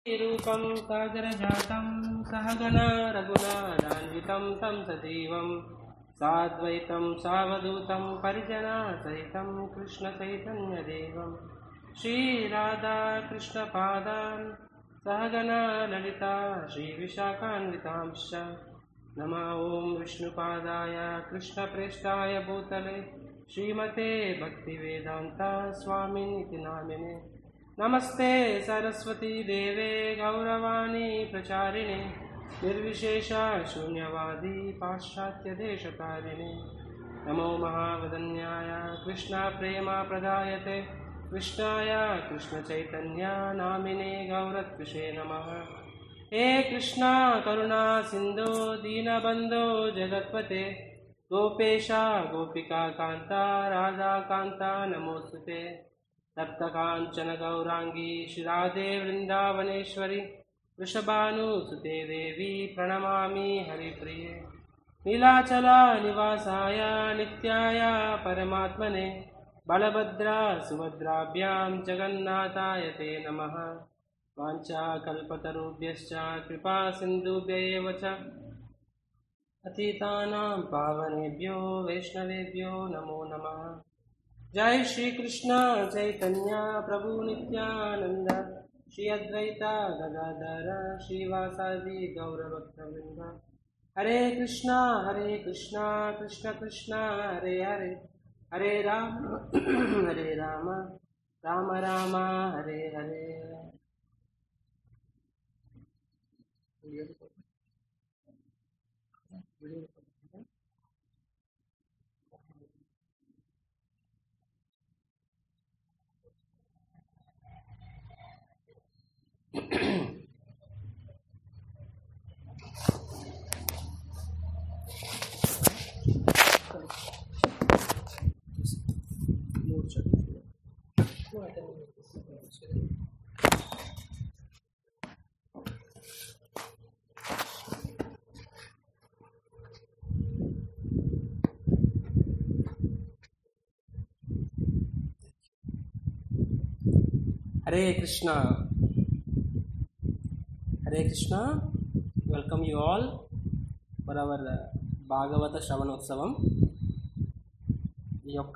रूपं सागरजातं सहगना रघुनारान्वितं तं सजीवं साद्वैतं सावधूतं परिजनासहितं कृष्णचैतन्यदेवं श्रीराधाकृष्णपादान् सहगना ललिता श्रीविशाखान्वितांश्च नमः ॐ विष्णुपादाय कृष्णप्रेष्ठाय भूतले श्रीमते भक्तिवेदान्ता स्वामिनिति नामिने नमस्ते सरस्वती देवे गौरवाणी प्रचारिणे निर्विशेषा शून्यवादी पाश्चात्यदेशकारिणे नमो महावदन्याय कृष्णप्रेमाप्रदायते कृष्णाय कृष्णचैतन्या नामिने गौरत्विषे नमः हे कृष्णा करुणा सिन्धो दीनबन्धो जगत्पते गोपेशा गोपिका कान्ता राधाकान्ता नमोऽस्तु ते तप्तकाञ्चन गौराङ्गी शिराधे वृन्दावनेश्वरि वृषभानुसुते देवी प्रणमामि हरिप्रिये नीलाचला निवासाय नित्याय परमात्मने बलभद्रा सुभद्राभ्यां जगन्नाथाय ते नमः वाञ्छाकल्पतरुभ्यश्च कृपा सिन्धुभ्य एव च अतीतानां पावनेभ्यो वैष्णवेभ्यो नमो नमः जय श्री कृष्ण चैतन्य प्रभु नित्यानंद श्री अद्वैता गदाधर श्रीवासादि गौरभक्तवृंद Hare Krishna Hare Krishna Krishna Krishna Hare Hare Hare Rama Hare Rama Rama Rama Hare Hare Hare Krishna Hare Krishna welcome you all for our భాగవత శ్రవణోత్సవం ఈ యొక్క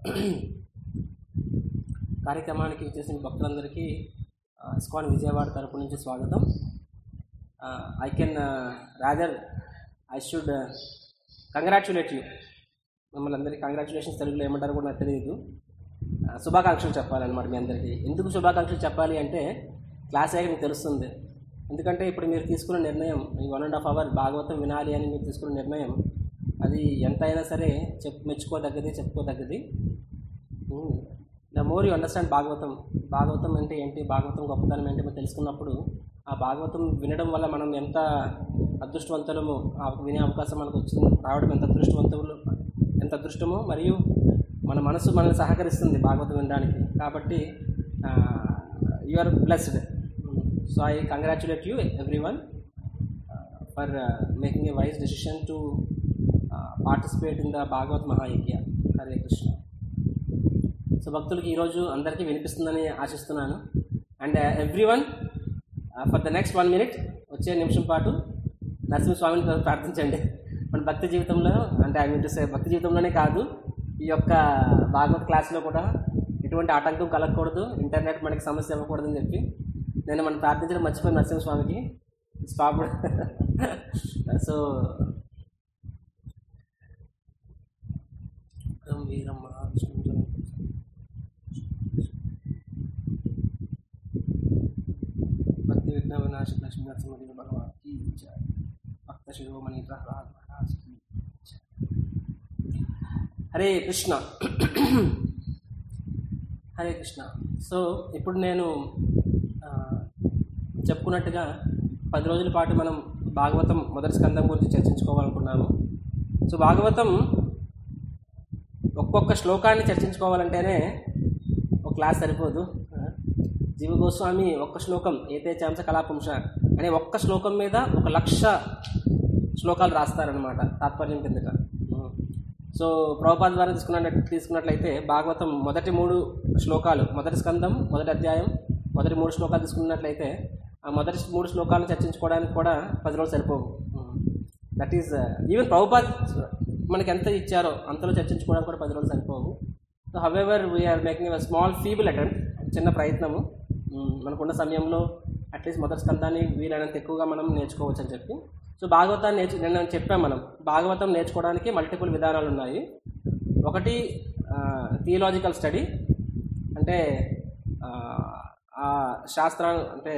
కార్యక్రమానికి చేసిన భక్తులందరికీ ఇస్కాన్ విజయవాడ తరపు నుంచి స్వాగతం I can rather I should congratulate you మిమ్మల్ని అందరికీ కంగ్రాచులేషన్స్ తెలుగులో ఏమంటారు కూడా నాకు తెలియదు ఆ, శుభాకాంక్షలు చెప్పాలన్నమాట మీ అందరికీ ఎందుకు శుభాకాంక్షలు చెప్పాలి అంటే క్లాస్ అయ్యాక మీకు తెలుస్తుంది ఎందుకంటే ఇప్పుడు మీరు తీసుకున్న నిర్ణయం ఈ one and half hour Bhagavatam వినాలి అని మీరు తీసుకున్న నిర్ణయం అది ఎంతైనా సరే చెప్ మెచ్చుకోదగ్గది చెప్పుకోదగ్గది the more you understand Bhagavatam Bhagavatam అంటే ఏంటి భాగవతం గొప్పతనం ఏంటి మనం తెలుసుకున్నప్పుడు ఆ భాగవతం వినడం వల్ల మనం ఎంత అదృష్టవంతులము ఆ వినే అవకాశం మనకు వచ్చింది రావడం ఎంత అదృష్టవంతులు ఎంత అదృష్టమో మరియు మన మనసు మనల్ని సహకరిస్తుంది భాగవతం వినడానికి కాబట్టి you are blessed so I congratulate you everyone for making a wise decision to participate in the Bhagavat Mahayajna Hare Krishna so భక్తులకి ఈరోజు అందరికీ వినిపిస్తుందని ఆశిస్తున్నాను and everyone for the next one minute వచ్చే నిమిషం పాటు నరసింహస్వామిని ప్రార్థించండి మన భక్తి జీవితంలో అంటే ఐ మీన్ టు సే భక్తి జీవితంలోనే కాదు ఈ యొక్క భాగవత్ క్లాస్లో కూడా ఎటువంటి ఆటంకం కలగకూడదు ఇంటర్నెట్ మనకి సమస్య ఇవ్వకూడదని చెప్పి నేను మనం ప్రార్థించడం మర్చిపోయిన నరసింహస్వామికి స్టాప్ సో వీరం మహావిష్ణు భక్తి విఘ్న వినాశ లక్ష్మీ నరసింహదేవ భగవాన్ की जय భక్త శిరోమణి ప్రహ్లాద్ మహారాజ్ की जय. హరే కృష్ణ హరే కృష్ణ సో ఇప్పుడు నేను ఆ, చెప్పుకున్నట్టుగా పది రోజుల పాటు మనం భాగవతం మొదటి స్కందం గురించి చర్చించుకోవాలనుకున్నాము సో భాగవతం ఒక్కొక్క శ్లోకాన్ని చర్చించుకోవాలంటేనే ఒక క్లాస్ సరిపోదు జీవ గోస్వామి ఒక్క శ్లోకం ఏతే చాంస కళాపుంష అనే ఒక్క శ్లోకం మీద ఒక లక్ష శ్లోకాలు రాస్తారనమాట తాత్పర్యం కిందట సో ప్రభుపాద ద్వారా తీసుకున్న తీసుకున్నట్లయితే భాగవతం మొదటి మూడు శ్లోకాలు మొదటి స్కందం మొదటి అధ్యాయం మొదటి మూడు శ్లోకాలు తీసుకున్నట్లయితే ఆ మొదటి మూడు శ్లోకాలను చర్చించుకోవడానికి కూడా పది రోజులు సరిపోవు దట్ ఈస్ ఈవెన్ ప్రభుపాద్ మనకి ఎంత ఇచ్చారో అంతలో చర్చించుకోవడానికి కూడా పది రోజులు సరిపోవు so however we are making small feeble attempt చిన్న ప్రయత్నము మ్మ్. మనకున్న సమయంలో అట్లీస్ట్ మొదటి స్కందాన్ని వీలైనంత ఎక్కువగా మనం నేర్చుకోవచ్చు అని చెప్పి సో భాగవతాన్ని నేర్చు నేను చెప్పాం మనం భాగవతం నేర్చుకోవడానికి మల్టిపుల్ విధానాలు ఉన్నాయి ఒకటి థియలాజికల్ స్టడీ అంటే ఆ, ఆ శాస్త్ర అంటే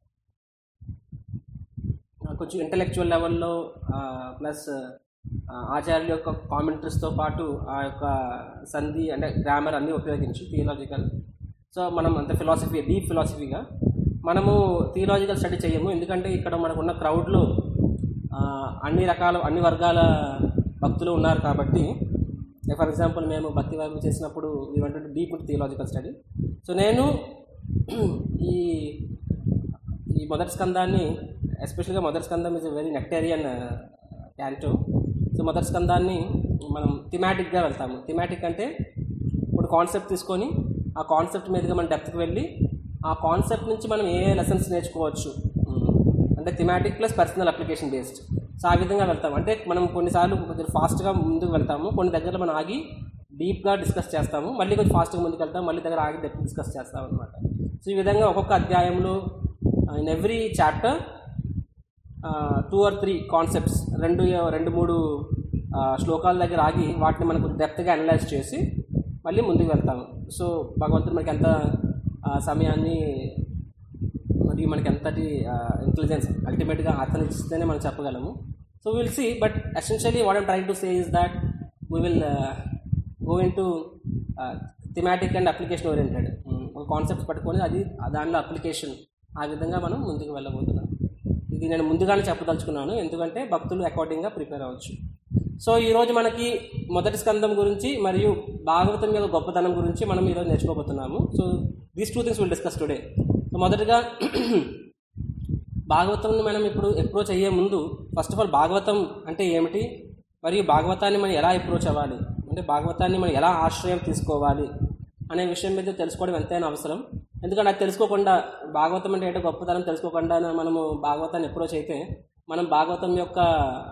ఆ, కొంచెం ఇంటలెక్చువల్ లెవెల్లో ప్లస్ ఆచార్యుల యొక్క కామెంటరీస్తో పాటు ఆ యొక్క సంధి అంటే గ్రామర్ అన్నీ ఉపయోగించి థియలాజికల్ సో మనం అంత ఫిలాసఫీ డీప్ ఫిలాసఫీగా మనము థియలాజికల్ స్టడీ చేయము ఎందుకంటే ఇక్కడ మనకున్న క్రౌడ్లో అన్ని రకాల అన్ని వర్గాల భక్తులు ఉన్నారు కాబట్టి ఫర్ ఎగ్జాంపుల్ మేము భక్తి వైపు చేసినప్పుడు వీ వంట డీప్ థియలాజికల్ స్టడీ సో నేను ఈ ఈ మొదటి స్కందాన్ని ఎస్పెషల్గా మొదటి స్కందం is very nectarean canto so మొదటి స్కందాన్ని మనం థిమాటిక్గా వెళ్తాము థిమాటిక్ అంటే ఇప్పుడు కాన్సెప్ట్ తీసుకొని ఆ కాన్సెప్ట్ మీదుగా మనం డెప్త్కి వెళ్ళి ఆ కాన్సెప్ట్ నుంచి మనం ఏ లెసన్స్ నేర్చుకోవచ్చు ఉమ్, అంటే thematic plus personal application based so ఆ విధంగా వెళ్తాం అంటే మనం కొన్నిసార్లు కొంచెం ఫాస్ట్గా ముందుకు వెళ్తాము కొన్ని దగ్గర మనం ఆగి డీప్గా డిస్కస్ చేస్తాము మళ్ళీ కొంచెం ఫాస్ట్గా ముందుకు వెళ్తాం మళ్ళీ దగ్గర ఆగి డెప్త్ డిస్కస్ చేస్తాం అనమాట సో ఈ విధంగా ఒక్కొక్క అధ్యాయంలో in every chapter two or three concepts రెండు రెండు మూడు ఆ, శ్లోకాల దగ్గర ఆగి వాటిని మనకు డెప్త్గా అనలైజ్ చేసి మళ్ళీ ముందుకు వెళ్తాము సో భగవంతుడు మనకి ఎంత ఆ, సమయాన్ని మరియు మనకి ఎంతటి ఇంటెలిజెన్స్ అల్టిమేట్గా అతను ఇస్తేనే మనం చెప్పగలము so will see but essentially what I'm trying to say is that we will go into thematic and application oriented ఒక కాన్సెప్ట్ పట్టుకొని అది దానిలో అప్లికేషన్ ఆ విధంగా మనం ముందుకు వెళ్ళబోతున్నాం ఇది నేను ముందుగానే చెప్పదలుచుకున్నాను ఎందుకంటే భక్తులు అకార్డింగ్గా ప్రిపేర్ అవ్వచ్చు సో ఈరోజు మనకి మొదటి స్కందం గురించి మరియు భాగవతం యొక్క గొప్పతనం గురించి మనం ఈరోజు నేర్చుకోబోతున్నాము so these two things will discuss today so మొదటగా భాగవతంని మనం ఇప్పుడు అప్రోచ్ అయ్యే ముందు ఫస్ట్ ఆఫ్ ఆల్ భాగవతం అంటే ఏమిటి మరియు భాగవతాన్ని మనం ఎలా అప్రోచ్ అవ్వాలి అంటే భాగవతాన్ని మనం ఎలా ఆశ్రయం తీసుకోవాలి అనే విషయం మీద తెలుసుకోవడం ఎంతైనా అవసరం ఎందుకంటే అది తెలుసుకోకుండా భాగవతం అంటే ఏంటో గొప్పతనం తెలుసుకోకుండా మనము భాగవతాన్ని అప్రోచ్ అయితే మనం భాగవతం యొక్క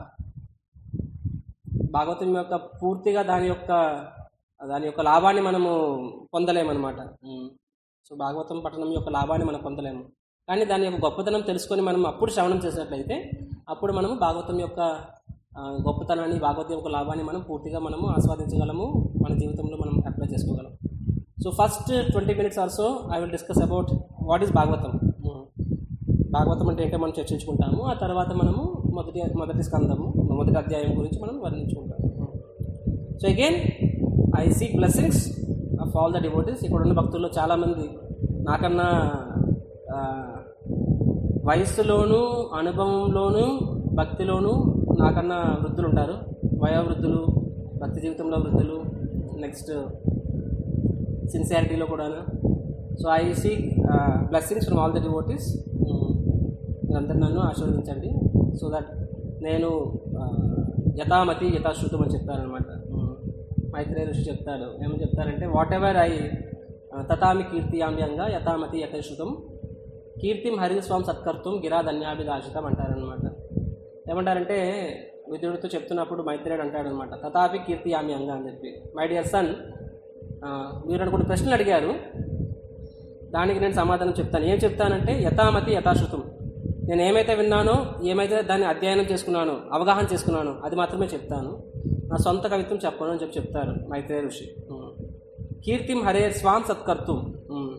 భాగవతం యొక్క పూర్తిగా దాని యొక్క దాని యొక్క లాభాన్ని మనము పొందలేమన్నమాట ఉమ్. సో భాగవతం పఠనం యొక్క లాభాన్ని మనం పొందలేము కానీ దాని యొక్క గొప్పతనం తెలుసుకొని మనం అప్పుడు శ్రవణం చేసినట్లయితే అప్పుడు మనము భాగవతం యొక్క ఆ, గొప్పతనాన్ని భాగవతం యొక్క లాభాన్ని మనం పూర్తిగా మనము ఆస్వాదించగలము మన జీవితంలో మనం అప్లై చేసుకోగలం so first twenty minutes also I will discuss about what is Bhagavatam um. Bhagavatam అంటే ఏంటో మనం చర్చించుకుంటాము ఆ తర్వాత మనము మొదటి మొదటి స్కందము మొదటి అధ్యాయం గురించి మనం వర్ణించుకుంటాము so again I seek blessings of all the devotees ఇక్కడ ఉన్న భక్తుల్లో చాలామంది నాకన్నా ఆ, వయస్సులోను అనుభవంలోను భక్తిలోను నాకన్నా వృద్ధులు ఉంటారు వయోవృద్ధులు భక్తి జీవితంలో వృద్ధులు నెక్స్ట్ సిన్సియారిటీలో కూడా so I see blessings from all the devotees మీరందరూ నన్ను ఆశీర్వదించండి సో దట్ నేను ఆ, యథామతి యథాశ్రుతం అని చెప్పారనమాట మైత్రేయ ఋషి చెప్తాడు ఏమని చెప్తారంటే వాట్ ఎవర్ ఐ తథామి కీర్తియామ్యంగా యథామతి యథాశ్రుతం కీర్తిం హరిస్వామి సత్కర్తం గిరాధన్యాభిలాషితం అంటారనమాట ఏమంటారంటే విదురుడితో చెప్తున్నప్పుడు మైత్రేయుడు అంటాడు అనమాట తథాపి కీర్తియామ్యంగా అని చెప్పి మై డియర్ సన్ మీరు అనుకున్న ప్రశ్నలు అడిగారు దానికి నేను సమాధానం చెప్తాను ఏం చెప్తానంటే యథామతి యథాశ్రుతం నేను ఏమైతే విన్నానో ఏమైతే దాన్ని అధ్యయనం చేసుకున్నానో అవగాహన చేసుకున్నానో అది మాత్రమే చెప్తాను నా సొంత కవిత్వం చెప్పను అని చెప్పి చెప్తారు మైత్రేయ ఋషి ఉమ్. కీర్తిం హరే స్వాం సత్కర్తం ఉమ్.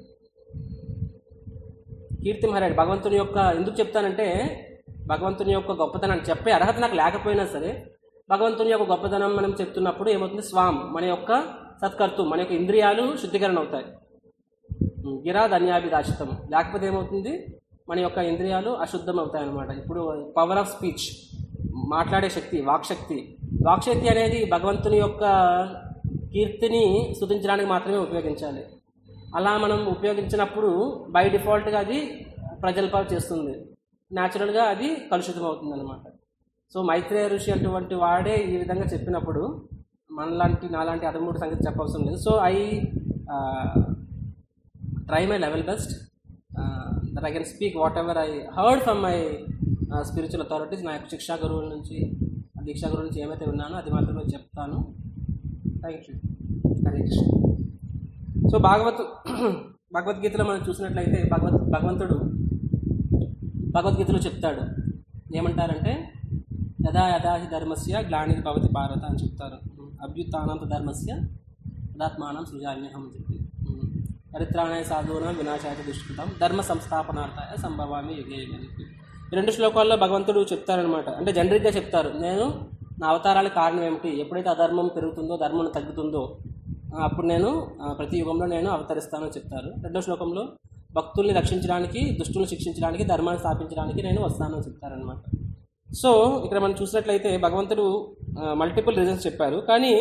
కీర్తిం హరే భగవంతుని యొక్క ఎందుకు చెప్తానంటే భగవంతుని యొక్క గొప్పతనాన్ని చెప్పే అర్హత నాకు లేకపోయినా సరే భగవంతుని యొక్క గొప్పతనం మనం చెప్తున్నప్పుడు ఏమవుతుంది స్వాం మన యొక్క సత్కర్తం మన యొక్క ఇంద్రియాలు శుద్ధీకరణ అవుతాయి గిరా ధన్యాభిదాషితం లేకపోతే ఏమవుతుంది మన యొక్క ఇంద్రియాలు అశుద్ధం అవుతాయి అన్నమాట ఇప్పుడు పవర్ ఆఫ్ స్పీచ్ మాట్లాడే శక్తి వాక్శక్తి వాక్శక్తి అనేది భగవంతుని యొక్క కీర్తిని స్తుతించడానికి మాత్రమే ఉపయోగించాలి అలా మనం ఉపయోగించినప్పుడు బై డిఫాల్ట్గా అది ప్రజల్పాలు చేస్తుంది న్యాచురల్గా అది కలుషితం అవుతుంది అనమాట సో మైత్రేయ ఋషి అటువంటి వాడే ఈ విధంగా చెప్పినప్పుడు మనలాంటి నాలాంటి అదమూడు సంగతి చెప్పవసరం లేదు so I try my level best that I can speak whatever I heard from my spiritual authorities నా యొక్క శిక్షా గురువుల నుంచి దీక్షా గురువు నుంచి ఏమైతే విన్నానో అది మాత్రమే చెప్తాను thank you Hare Krishna so Bhagavat భగవద్గీతలో మనం చూసినట్లయితే భగవత్ భగవంతుడు భగవద్గీతలో చెప్తాడు ఏమంటారంటే యదా యదా హి ధర్మస్య గ్లానిర్ భవతి భారత అని చెప్తారు అభ్యుత్థానంత ధర్మస్య తదాత్మానం సృజామ్యహం అని చెప్పి ఉమ్. పరిత్రాణాయ సాధువున వినాశాయ దుష్కృతం ధర్మ సంస్థాపనార్థాయ సంభవామి యుగే యుగే అని చెప్పి ఈ రెండు శ్లోకాల్లో భగవంతుడు చెప్తారనమాట అంటే జనరిక్గా చెప్తారు నేను నా అవతారాలకు కారణం ఏమిటి ఎప్పుడైతే అధర్మం పెరుగుతుందో ధర్మం తగ్గుతుందో ఆ, అప్పుడు నేను ఆ, ప్రతి యుగంలో నేను అవతరిస్తానని చెప్తారు రెండో శ్లోకంలో భక్తుల్ని రక్షించడానికి దుష్టుల్ని శిక్షించడానికి ధర్మాన్ని స్థాపించడానికి నేను వస్తానని చెప్తారనమాట సో ఇక్కడ మనం చూసినట్లయితే భగవంతుడు మల్టిపుల్ రీజన్స్ చెప్పారు కానీ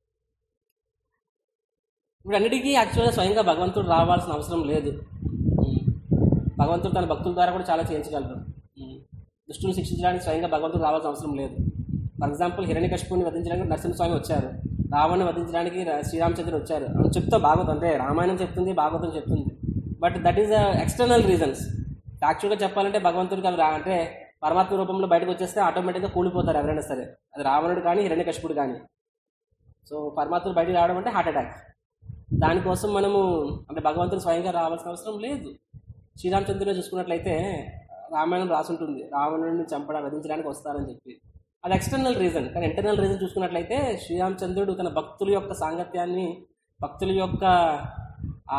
ఇప్పుడు అన్నిటికీ యాక్చువల్గా స్వయంగా భగవంతుడు రావాల్సిన అవసరం లేదు ఉమ్. భగవంతుడు తన భక్తుల ద్వారా కూడా చాలా చేయించగలరు ఉమ్. దుష్టుని శిక్షించడానికి స్వయంగా భగవంతుడు రావాల్సిన అవసరం లేదు ఫర్ ఎగ్జాంపుల్ హిరణ్యకశిపుని వధించడానికి నరసింహస్వామి వచ్చారు రావణ్ణి వధించడానికి రా- శ్రీరామచంద్రుడు వచ్చారు అని చెప్తా భాగవతం అంటే రామాయణం చెప్తుంది భాగవతం చెప్తుంది but that is external reasons యాక్చువల్గా చెప్పాలంటే భగవంతుడికి అవి రా అంటే పరమాత్మ రూపంలో బయటకు వచ్చేస్తే ఆటోమేటిక్గా కూలిపోతారు ఎవరైనా సరే అది రావణుడు కానీ హిరణ్యకశిపుడు కానీ సో పరమాత్ముడు బయటకు రావడం అంటే హార్ట్ అటాక్ దానికోసం మనము అంటే భగవంతుడు స్వయంగా రావాల్సిన అవసరం లేదు శ్రీరామచంద్రుడు చూసుకున్నట్లయితే రామాయణం రాసుంటుంది రావణుడిని చంపడం వధించడానికి వస్తారని చెప్పి అది ఎక్స్టర్నల్ రీజన్ కానీ ఇంటర్నల్ రీజన్ చూసుకున్నట్లయితే శ్రీరామచంద్రుడు తన భక్తుల యొక్క సాంగత్యాన్ని భక్తుల యొక్క ఆ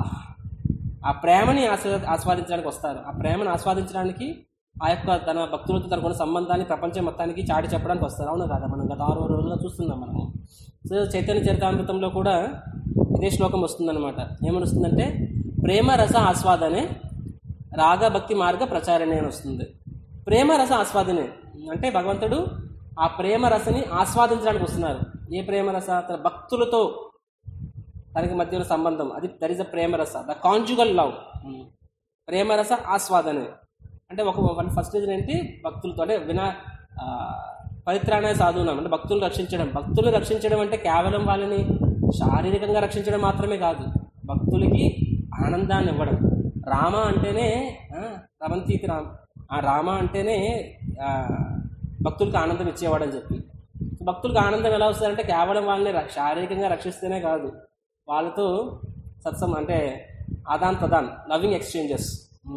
ఆ ప్రేమని ఆస్వా ఆస్వాదించడానికి వస్తారు ఆ ప్రేమను ఆస్వాదించడానికి ఆ యొక్క తన భక్తులతో తనకున్న సంబంధాన్ని ప్రపంచం మొత్తానికి చాటి చెప్పడానికి వస్తారు అవును కదా మనం గత ఆరు రోజులుగా చూస్తున్నాం మనము సో చైతన్య చరితామృతంలో కూడా ఇదే శ్లోకం వస్తుందన్నమాట ఏమని వస్తుందంటే ప్రేమ రస ఆస్వాదనే రాగ భక్తి మార్గ ప్రచారణే అని వస్తుంది ప్రేమ రస ఆస్వాదనే అంటే భగవంతుడు ఆ ప్రేమ రసని ఆస్వాదించడానికి వస్తున్నారు ఏ ప్రేమ రస తన భక్తులతో తనకి మధ్య ఉన్న సంబంధం అది దట్ ఈస్ ద ప్రేమరస ద కాంజుగల్ లవ్ ప్రేమరస ఆస్వాదనే అంటే ఒక వన్ ఫస్ట్ రీజన్ ఏంటి భక్తులతో అంటే వినా ఆ, పరిత్రాణ సాధువునం అంటే భక్తులను రక్షించడం భక్తులను రక్షించడం అంటే కేవలం వాళ్ళని శారీరకంగా రక్షించడం మాత్రమే కాదు భక్తులకి ఆనందాన్ని ఇవ్వడం రామ అంటేనే ఆ, రమంతీతి రామ్ ఆ రామ అంటేనే ఆ, భక్తులకు ఆనందం ఇచ్చేవాడని చెప్పి సో భక్తులకు ఆనందం ఎలా వస్తుందంటే కేవలం వాళ్ళని ర- శారీరకంగా రక్షిస్తేనే కాదు వాళ్ళతో సత్సం అంటే ఆదాన్ ప్రదాన్ లవింగ్ ఎక్స్చేంజెస్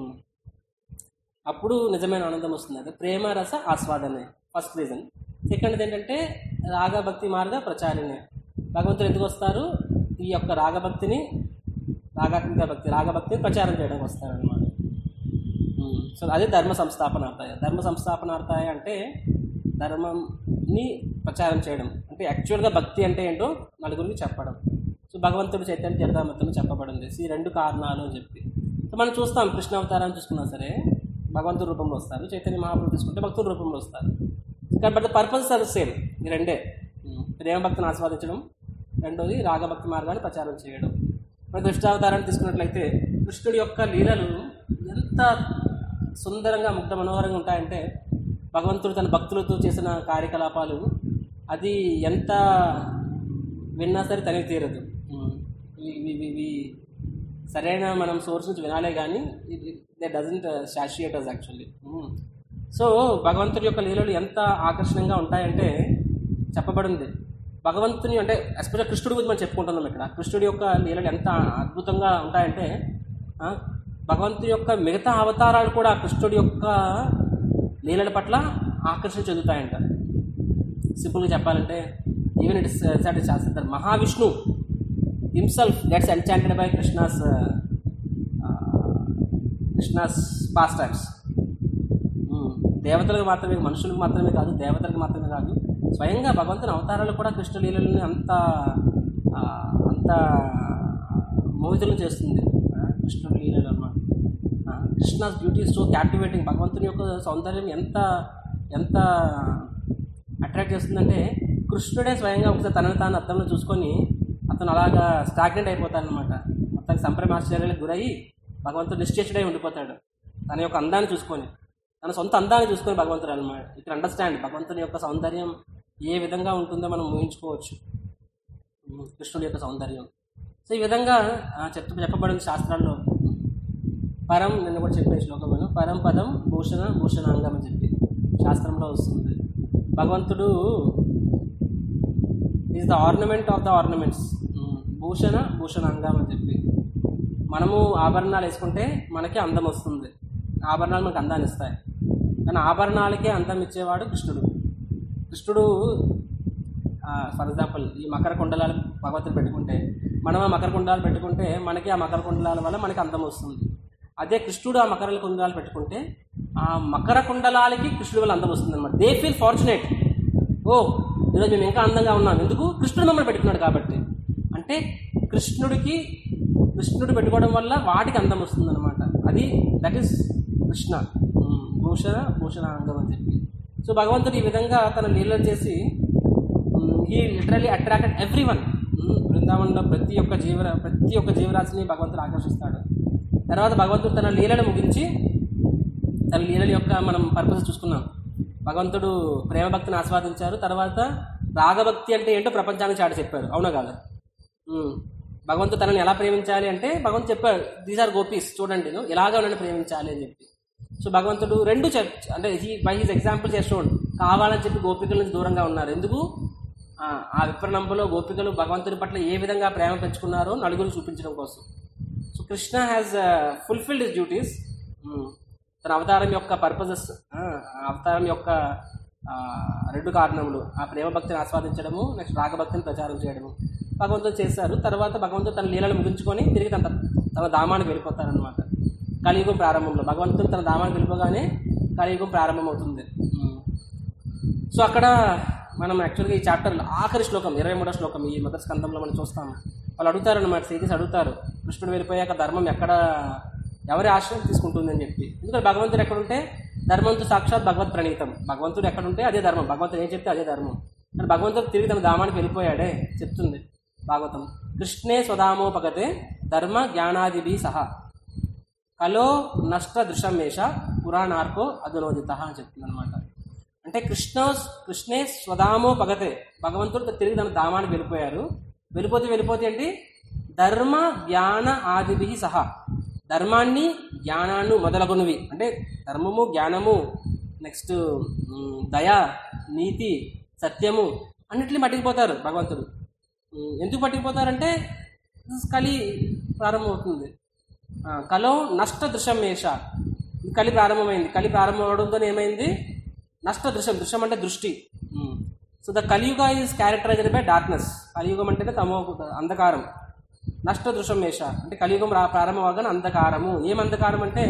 అప్పుడు నిజమైన ఆనందం వస్తుంది అంటే ప్రేమ రస ఆస్వాదనే ఫస్ట్ రీజన్ సెకండ్ ఏంటంటే రాగభక్తి మార్గ ప్రచారనే భగవంతుడు ఎందుకు వస్తారు ఈ యొక్క రాగభక్తిని రాగాత్మిక భక్తి రాగభక్తిని ప్రచారం చేయడానికి వస్తారనమాట సో అదే ధర్మ సంస్థాపనార్థాయ ధర్మ సంస్థాపనార్థాయ అంటే ధర్మంని ప్రచారం చేయడం అంటే యాక్చువల్గా భక్తి అంటే ఏంటో నలుగురికి చెప్పడం సో భగవంతుడు చైతన్య చరితామృతంలో చెప్పబడింది సో ఈ రెండు కారణాలు అని చెప్పి సో మనం చూస్తాం కృష్ణ అవతారాన్ని చూసుకున్నా సరే భగవంతుడి రూపంలో వస్తారు చైతన్య మహాప్రభు తీసుకుంటే భక్తుల రూపంలో వస్తారు కానీ but the purpose are same ఈ రెండే ఉమ్, ప్రేమ భక్తిని ఆస్వాదించడం రెండోది రాగభక్తి మార్గాన్ని ప్రచారం చేయడం మరి కృష్ణావతారాన్ని తీసుకున్నట్లయితే కృష్ణుడి యొక్క లీలలు ఎంత సుందరంగా ముగ్ధ మనోహరంగా ఉంటాయంటే భగవంతుడు తన భక్తులతో చేసిన కార్యకలాపాలు అది ఎంత విన్నా సరే తనివి తీరదు ఉమ్. ఇవి- ఇవి- ఇవి- ఇవి సరైన మనం సోర్స్ నుంచి వినాలే కానీ they doesn't satiate us actually so భగవంతుడి యొక్క లీలలు ఎంత ఆకర్షణీయంగా ఉంటాయంటే చెప్పబడింది భగవంతుని అంటే ఎస్పెషల్ కృష్ణుడి గురించి మనం చెప్పుకుంటున్నాం ఇక్కడ కృష్ణుడి యొక్క లీలలు ఎంత అద్భుతంగా ఉంటాయంటే ఆ, భగవంతుడి యొక్క మిగతా అవతారాలు కూడా కృష్ణుడి యొక్క లీలల పట్ల ఆకర్షణ చెందుతాయంట సింపుల్గా చెప్పాలంటే ఈవెన్ ఇట్ ఇస్ శాస్త్ర Mahavishnu himself gets enchanted by Krishna's Krishna's pastimes దేవతలకు మాత్రమే మనుషులకు మాత్రమే కాదు దేవతలకు మాత్రమే కాదు స్వయంగా భగవంతుని అవతారాలు కూడా కృష్ణ లీలల్ని అంత ఆ, అంత మోహితులు చేస్తుంది ఆ, కృష్ణుడి లీలలు అన్నమాట కృష్ణాస్ బ్యూటీ సో క్యాప్టివేటింగ్ భగవంతుని యొక్క సౌందర్యం ఎంత ఎంత అట్రాక్ట్ చేస్తుందంటే కృష్ణుడే స్వయంగా ఒకసారి తనని తాను అర్థంలో చూసుకొని అతను అలాగా స్టాగ్నెంట్ అయిపోతాడనమాట మొత్తానికి సంప్రమాశ్చర్యాలకు గురయ్యి భగవంతుడు నిశ్చేషుడై ఉండిపోతాడు తన యొక్క అందాన్ని చూసుకొని తన సొంత అందాన్ని చూసుకొని భగవంతుడు అనమాట ఇక్కడ అండర్స్టాండ్ భగవంతుని యొక్క సౌందర్యం ఏ విధంగా ఉంటుందో మనం ఊహించుకోవచ్చు ఉమ్, కృష్ణుడి యొక్క సౌందర్యం సో ఈ విధంగా ఆ, చెప్ప చెప్పబడింది శాస్త్రాల్లో పరం నేను కూడా చెప్పే శ్లోకం నేను పరం పదం భూషణ భూషణాంగం అని చెప్పి శాస్త్రంలో వస్తుంది భగవంతుడు is the ornament of the ornaments భూషణ భూషణాంగం అని చెప్పి మనము ఆభరణాలు వేసుకుంటే మనకి అందం వస్తుంది ఆభరణాలు మనకు అందాన్ని ఇస్తాయి కానీ ఆభరణాలకే అందం ఇచ్చేవాడు కృష్ణుడు కృష్ణుడు ఫర్ ఎగ్జాంపుల్ ఈ మకర కుండలాలు భగవంతుడు పెట్టుకుంటే మనం ఆ మకర కుండలాలు పెట్టుకుంటే మనకి ఆ మకర కుండలాల వల్ల మనకి అందం వస్తుంది అదే కృష్ణుడు ఆ మకర కుండలాలు పెట్టుకుంటే ఆ మకర కుండలాలకి కృష్ణుడు వల్ల అందం వస్తుంది అనమాట దే ఫీల్ ఫార్చునేట్ ఓ ఈరోజు మేము ఇంకా అందంగా ఉన్నాం ఎందుకు కృష్ణుడు మమ్మల్ని పెట్టుకున్నాడు కాబట్టి అంటే కృష్ణుడికి కృష్ణుడు పెట్టుకోవడం వల్ల వాటికి అందం వస్తుంది అనమాట అది దట్ ఈస్ కృష్ణ ఉమ్, భూషణ భూషణ అంగం అని చెప్పి సో భగవంతుడు ఈ విధంగా తన లీలలు చేసి he literally attracted everyone బృందావనంలో ప్రతి ఒక్క జీవరా ప్రతి ఒక్క జీవరాశిని భగవంతుడు ఆకర్షిస్తాడు తర్వాత భగవంతుడు తన లీలను ముగించి తన లీలల యొక్క మనం పర్పస్ చూసుకున్నాం భగవంతుడు ప్రేమ భక్తిని ఆస్వాదించారు తర్వాత రాగభక్తి అంటే ఏంటో ప్రపంచానికి చాటి చెప్పారు అవునా కాదు ఉమ్. భగవంతుడు తనని ఎలా ప్రేమించాలి అంటే భగవంతుడు చెప్పాడు దీస్ ఆర్ గోపీస్ చూడండి నువ్వు ఎలాగా నన్ను ప్రేమించాలి అని చెప్పి సో భగవంతుడు రెండు చెప్ అంటే హీ బై హీస్ ఎగ్జాంపుల్ చేస్తున్నాడు కావాలని చెప్పి గోపికల నుంచి దూరంగా ఉన్నారు ఎందుకు ఆ, ఆ విప్రనంబలో గోపికలు భగవంతుని పట్ల ఏ విధంగా ప్రేమ పెంచుకున్నారో నలుగురు చూపించడం కోసం so Krishna has fulfilled his duties తన అవతారం యొక్క పర్పసెస్ అవతారం యొక్క ఆ, రెండు కారణములు ఆ ప్రేమ భక్తిని ఆస్వాదించడము నెక్స్ట్ రాగభక్తిని ప్రచారం చేయడము భగవంతుడు చేశారు తర్వాత భగవంతుడు తన లీలను ముగించుకొని తిరిగి తన తన ధామానికి వెళ్ళిపోతారనమాట కలియుగం ప్రారంభంలో భగవంతుడు తన ధామానికి వెళ్ళిపోగానే కలియుగం ప్రారంభమవుతుంది ఉమ్. సో అక్కడ మనం యాక్చువల్గా ఈ చాప్టర్ ఆఖరి శ్లోకం ఇరవై మూడో శ్లోకం ఈ మొదటి స్కందంలో మనం చూస్తాం వాళ్ళు అడుగుతారు అనమాట శ్రీకృష్ణ అడుగుతారు కృష్ణుడు వెళ్ళిపోయాక ధర్మం ఎక్కడ ఎవరి ఆశ్రయం తీసుకుంటుంది అని చెప్పి ఎందుకంటే భగవంతుడు ఎక్కడుంటే ధర్మంతో సాక్షాత్ భగవత్ ప్రణీతం భగవంతుడు ఎక్కడుంటే అదే ధర్మం భగవంతుడు ఏం చెప్తే అదే ధర్మం కానీ భగవంతుడు తిరిగి తన ధామానికి వెళ్ళిపోయాడే చెప్తుంది భాగవతం కృష్ణే స్వధామోపగతే ధర్మ జ్ఞానాదిభి సహా కలో నష్ట దృశమేష పురాణార్కో అధునోదిత అని చెప్తుంది అనమాట అంటే కృష్ణ కృష్ణే స్వధామో పగతే భగవంతుడు తిరిగి తన ధామానికి వెళ్ళిపోయారు వెళ్ళిపోతే వెళ్ళిపోతే ఏంటి ధర్మ జ్ఞాన ఆదిభి సహా ధర్మాన్ని జ్ఞానాన్ని మొదలగునవి అంటే ధర్మము జ్ఞానము నెక్స్ట్ మ్, దయ నీతి సత్యము అన్నిటిని పట్టుకుపోతారు భగవంతుడు మ్, ఎందుకు పట్టుకుపోతారంటే కలి ప్రారంభమవుతుంది ఆ, కలో నష్ట దృశ్యం మేష కలి ప్రారంభమైంది కలి ప్రారంభం అవడంతో ఏమైంది నష్ట దృశ్యం దృశ్యం అంటే దృష్టి so the Kaliyuga is characterized by darkness Kaliyugam అంటేనే తమో అంధకారం నష్ట దృశ్యం మేష అంటే కలియుగం రా ప్రారంభం అవగానే అంధకారము ఏం అంధకారం అంటే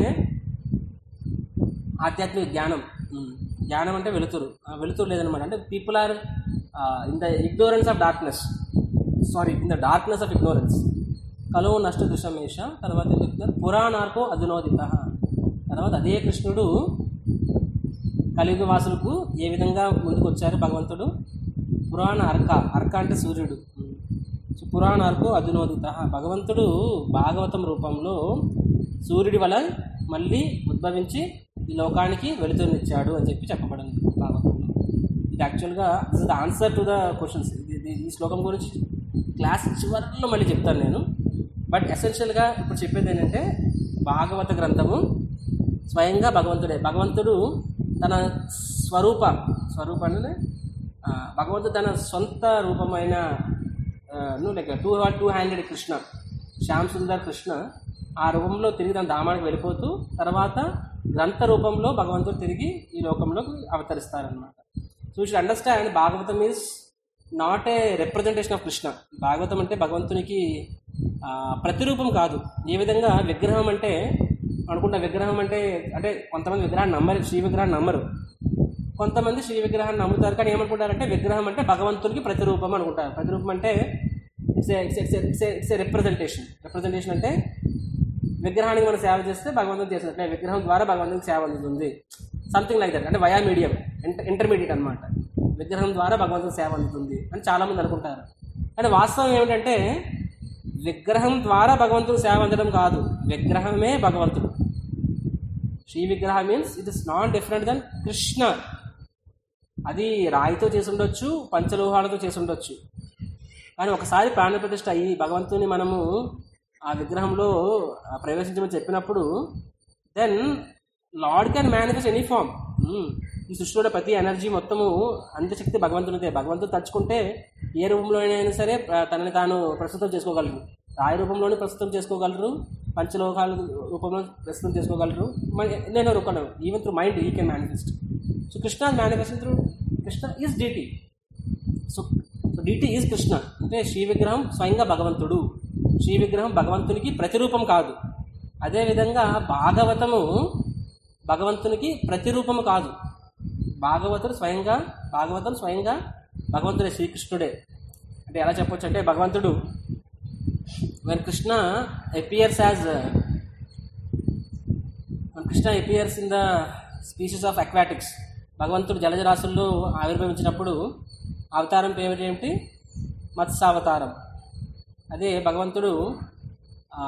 ఆధ్యాత్మిక జ్ఞానం ఉమ్. జ్ఞానం అంటే వెలుతురు ఆ వెలుతురు లేదనమాట అంటే people are in the ignorance of darkness sorry in the darkness of ignorance కలో నష్ట దృశ్యమేష తర్వాత ఏం చెప్తున్నారు పురాణార్కో అధునోదిత తర్వాత అదే కృష్ణుడు కలియుగ వాసులకు ఏ విధంగా ముందుకు వచ్చారు భగవంతుడు పురాణ అర్క అర్క అంటే సూర్యుడు సో పురాణ అర్కో అధునోదిత భగవంతుడు భాగవతం రూపంలో సూర్యుడి వల్ల మళ్ళీ ఉద్భవించి ఈ లోకానికి వెలుతురునిచ్చాడు అని చెప్పి చెప్పబడింది భాగవతంలో ఇది యాక్చువల్గా the answer to the questions ఇది ఈ శ్లోకం గురించి క్లాస్ చివరిలో మళ్ళీ చెప్తాను నేను బట్ ఎసెన్షియల్గా ఇప్పుడు చెప్పేది ఏంటంటే భాగవత గ్రంథము స్వయంగా భగవంతుడే భగవంతుడు తన స్వరూప స్వరూప అంటే ఆ, భగవంతుడు తన సొంత రూపమైన నువ్వు like two two handed Krishna Shyam Sundar Krishna ఆ రూపంలో తిరిగి తన ధామానికి వెళ్ళిపోతూ తర్వాత గ్రంథ రూపంలో భగవంతుడు తిరిగి ఈ లోకంలోకి అవతరిస్తారనమాట so should understand Bhagavatam is not a representation of Krishna Bhagavatam అంటే భగవంతునికి ఆ, ప్రతిరూపం కాదు ఏ విధంగా విగ్రహం అంటే అనుకుంటా విగ్రహం అంటే అంటే కొంతమంది విగ్రహాన్ని నమ్మరు శ్రీ విగ్రహాన్ని నమ్మరు కొంతమంది శ్రీ విగ్రహాన్ని నమ్ముతారు కానీ ఏమనుకుంటారంటే విగ్రహం అంటే భగవంతుడికి ప్రతిరూపం అనుకుంటారు ప్రతిరూపం అంటే it's it's it's it's a representation representation అంటే విగ్రహానికి మనం సేవ చేస్తే భగవంతుడు చేసినట్లే విగ్రహం ద్వారా భగవంతునికి సేవ అందుతుంది సంథింగ్ లైక్ దట్ అంటే వయా మీడియం ఇంటర్మీడియట్ అనమాట విగ్రహం ద్వారా భగవంతునికి సేవ అందుతుంది అని చాలామంది అనుకుంటారు కానీ వాస్తవం ఏమిటంటే విగ్రహం ద్వారా భగవంతుడు సేవ అందడం కాదు విగ్రహమే భగవంతుడు శ్రీ విగ్రహం means it is not different than Krishna అది రాయితో చేసి ఉండొచ్చు పంచలోహాలతో చేసి ఉండొచ్చు కానీ ఒకసారి ప్రాణ ప్రతిష్ఠ అయ్యి భగవంతుని మనము ఆ విగ్రహంలో ఆ, ప్రవేశించమని చెప్పినప్పుడు then lord can manifest any form ఈ సృష్టిలో ప్రతి ఎనర్జీ మొత్తము అంతశక్తి భగవంతునిదే భగవంతుడు తలుచుకుంటే ఏ రూపంలో అయినా సరే ఆ, తనని తాను ప్రస్తుతం చేసుకోగలరు రాయి రూపంలోనే ప్రస్తుతం చేసుకోగలరు పంచలోకాల రూపంలో ప్రస్తుతం చేసుకోగలరు మరి ఎన్నెన్నో రూపంలో even through mind he can manifest so Krishna manifest through Krishna is deity so so deity is Krishna అంటే శ్రీ విగ్రహం స్వయంగా భగవంతుడు శ్రీ విగ్రహం భగవంతునికి ప్రతిరూపం కాదు అదేవిధంగా భాగవతము భగవంతునికి ప్రతిరూపము కాదు భాగవతుడు స్వయంగా భాగవతం స్వయంగా భగవంతుడే శ్రీకృష్ణుడే అంటే ఎలా చెప్పొచ్చు అంటే భగవంతుడు when Krishna appears as Krishna appears in the species of aquatics భగవంతుడు జలజరాశుల్లో ఆవిర్భవించినప్పుడు అవతారం పేరు ఏమిటి మత్స్యావతారం అదే భగవంతుడు ఆ,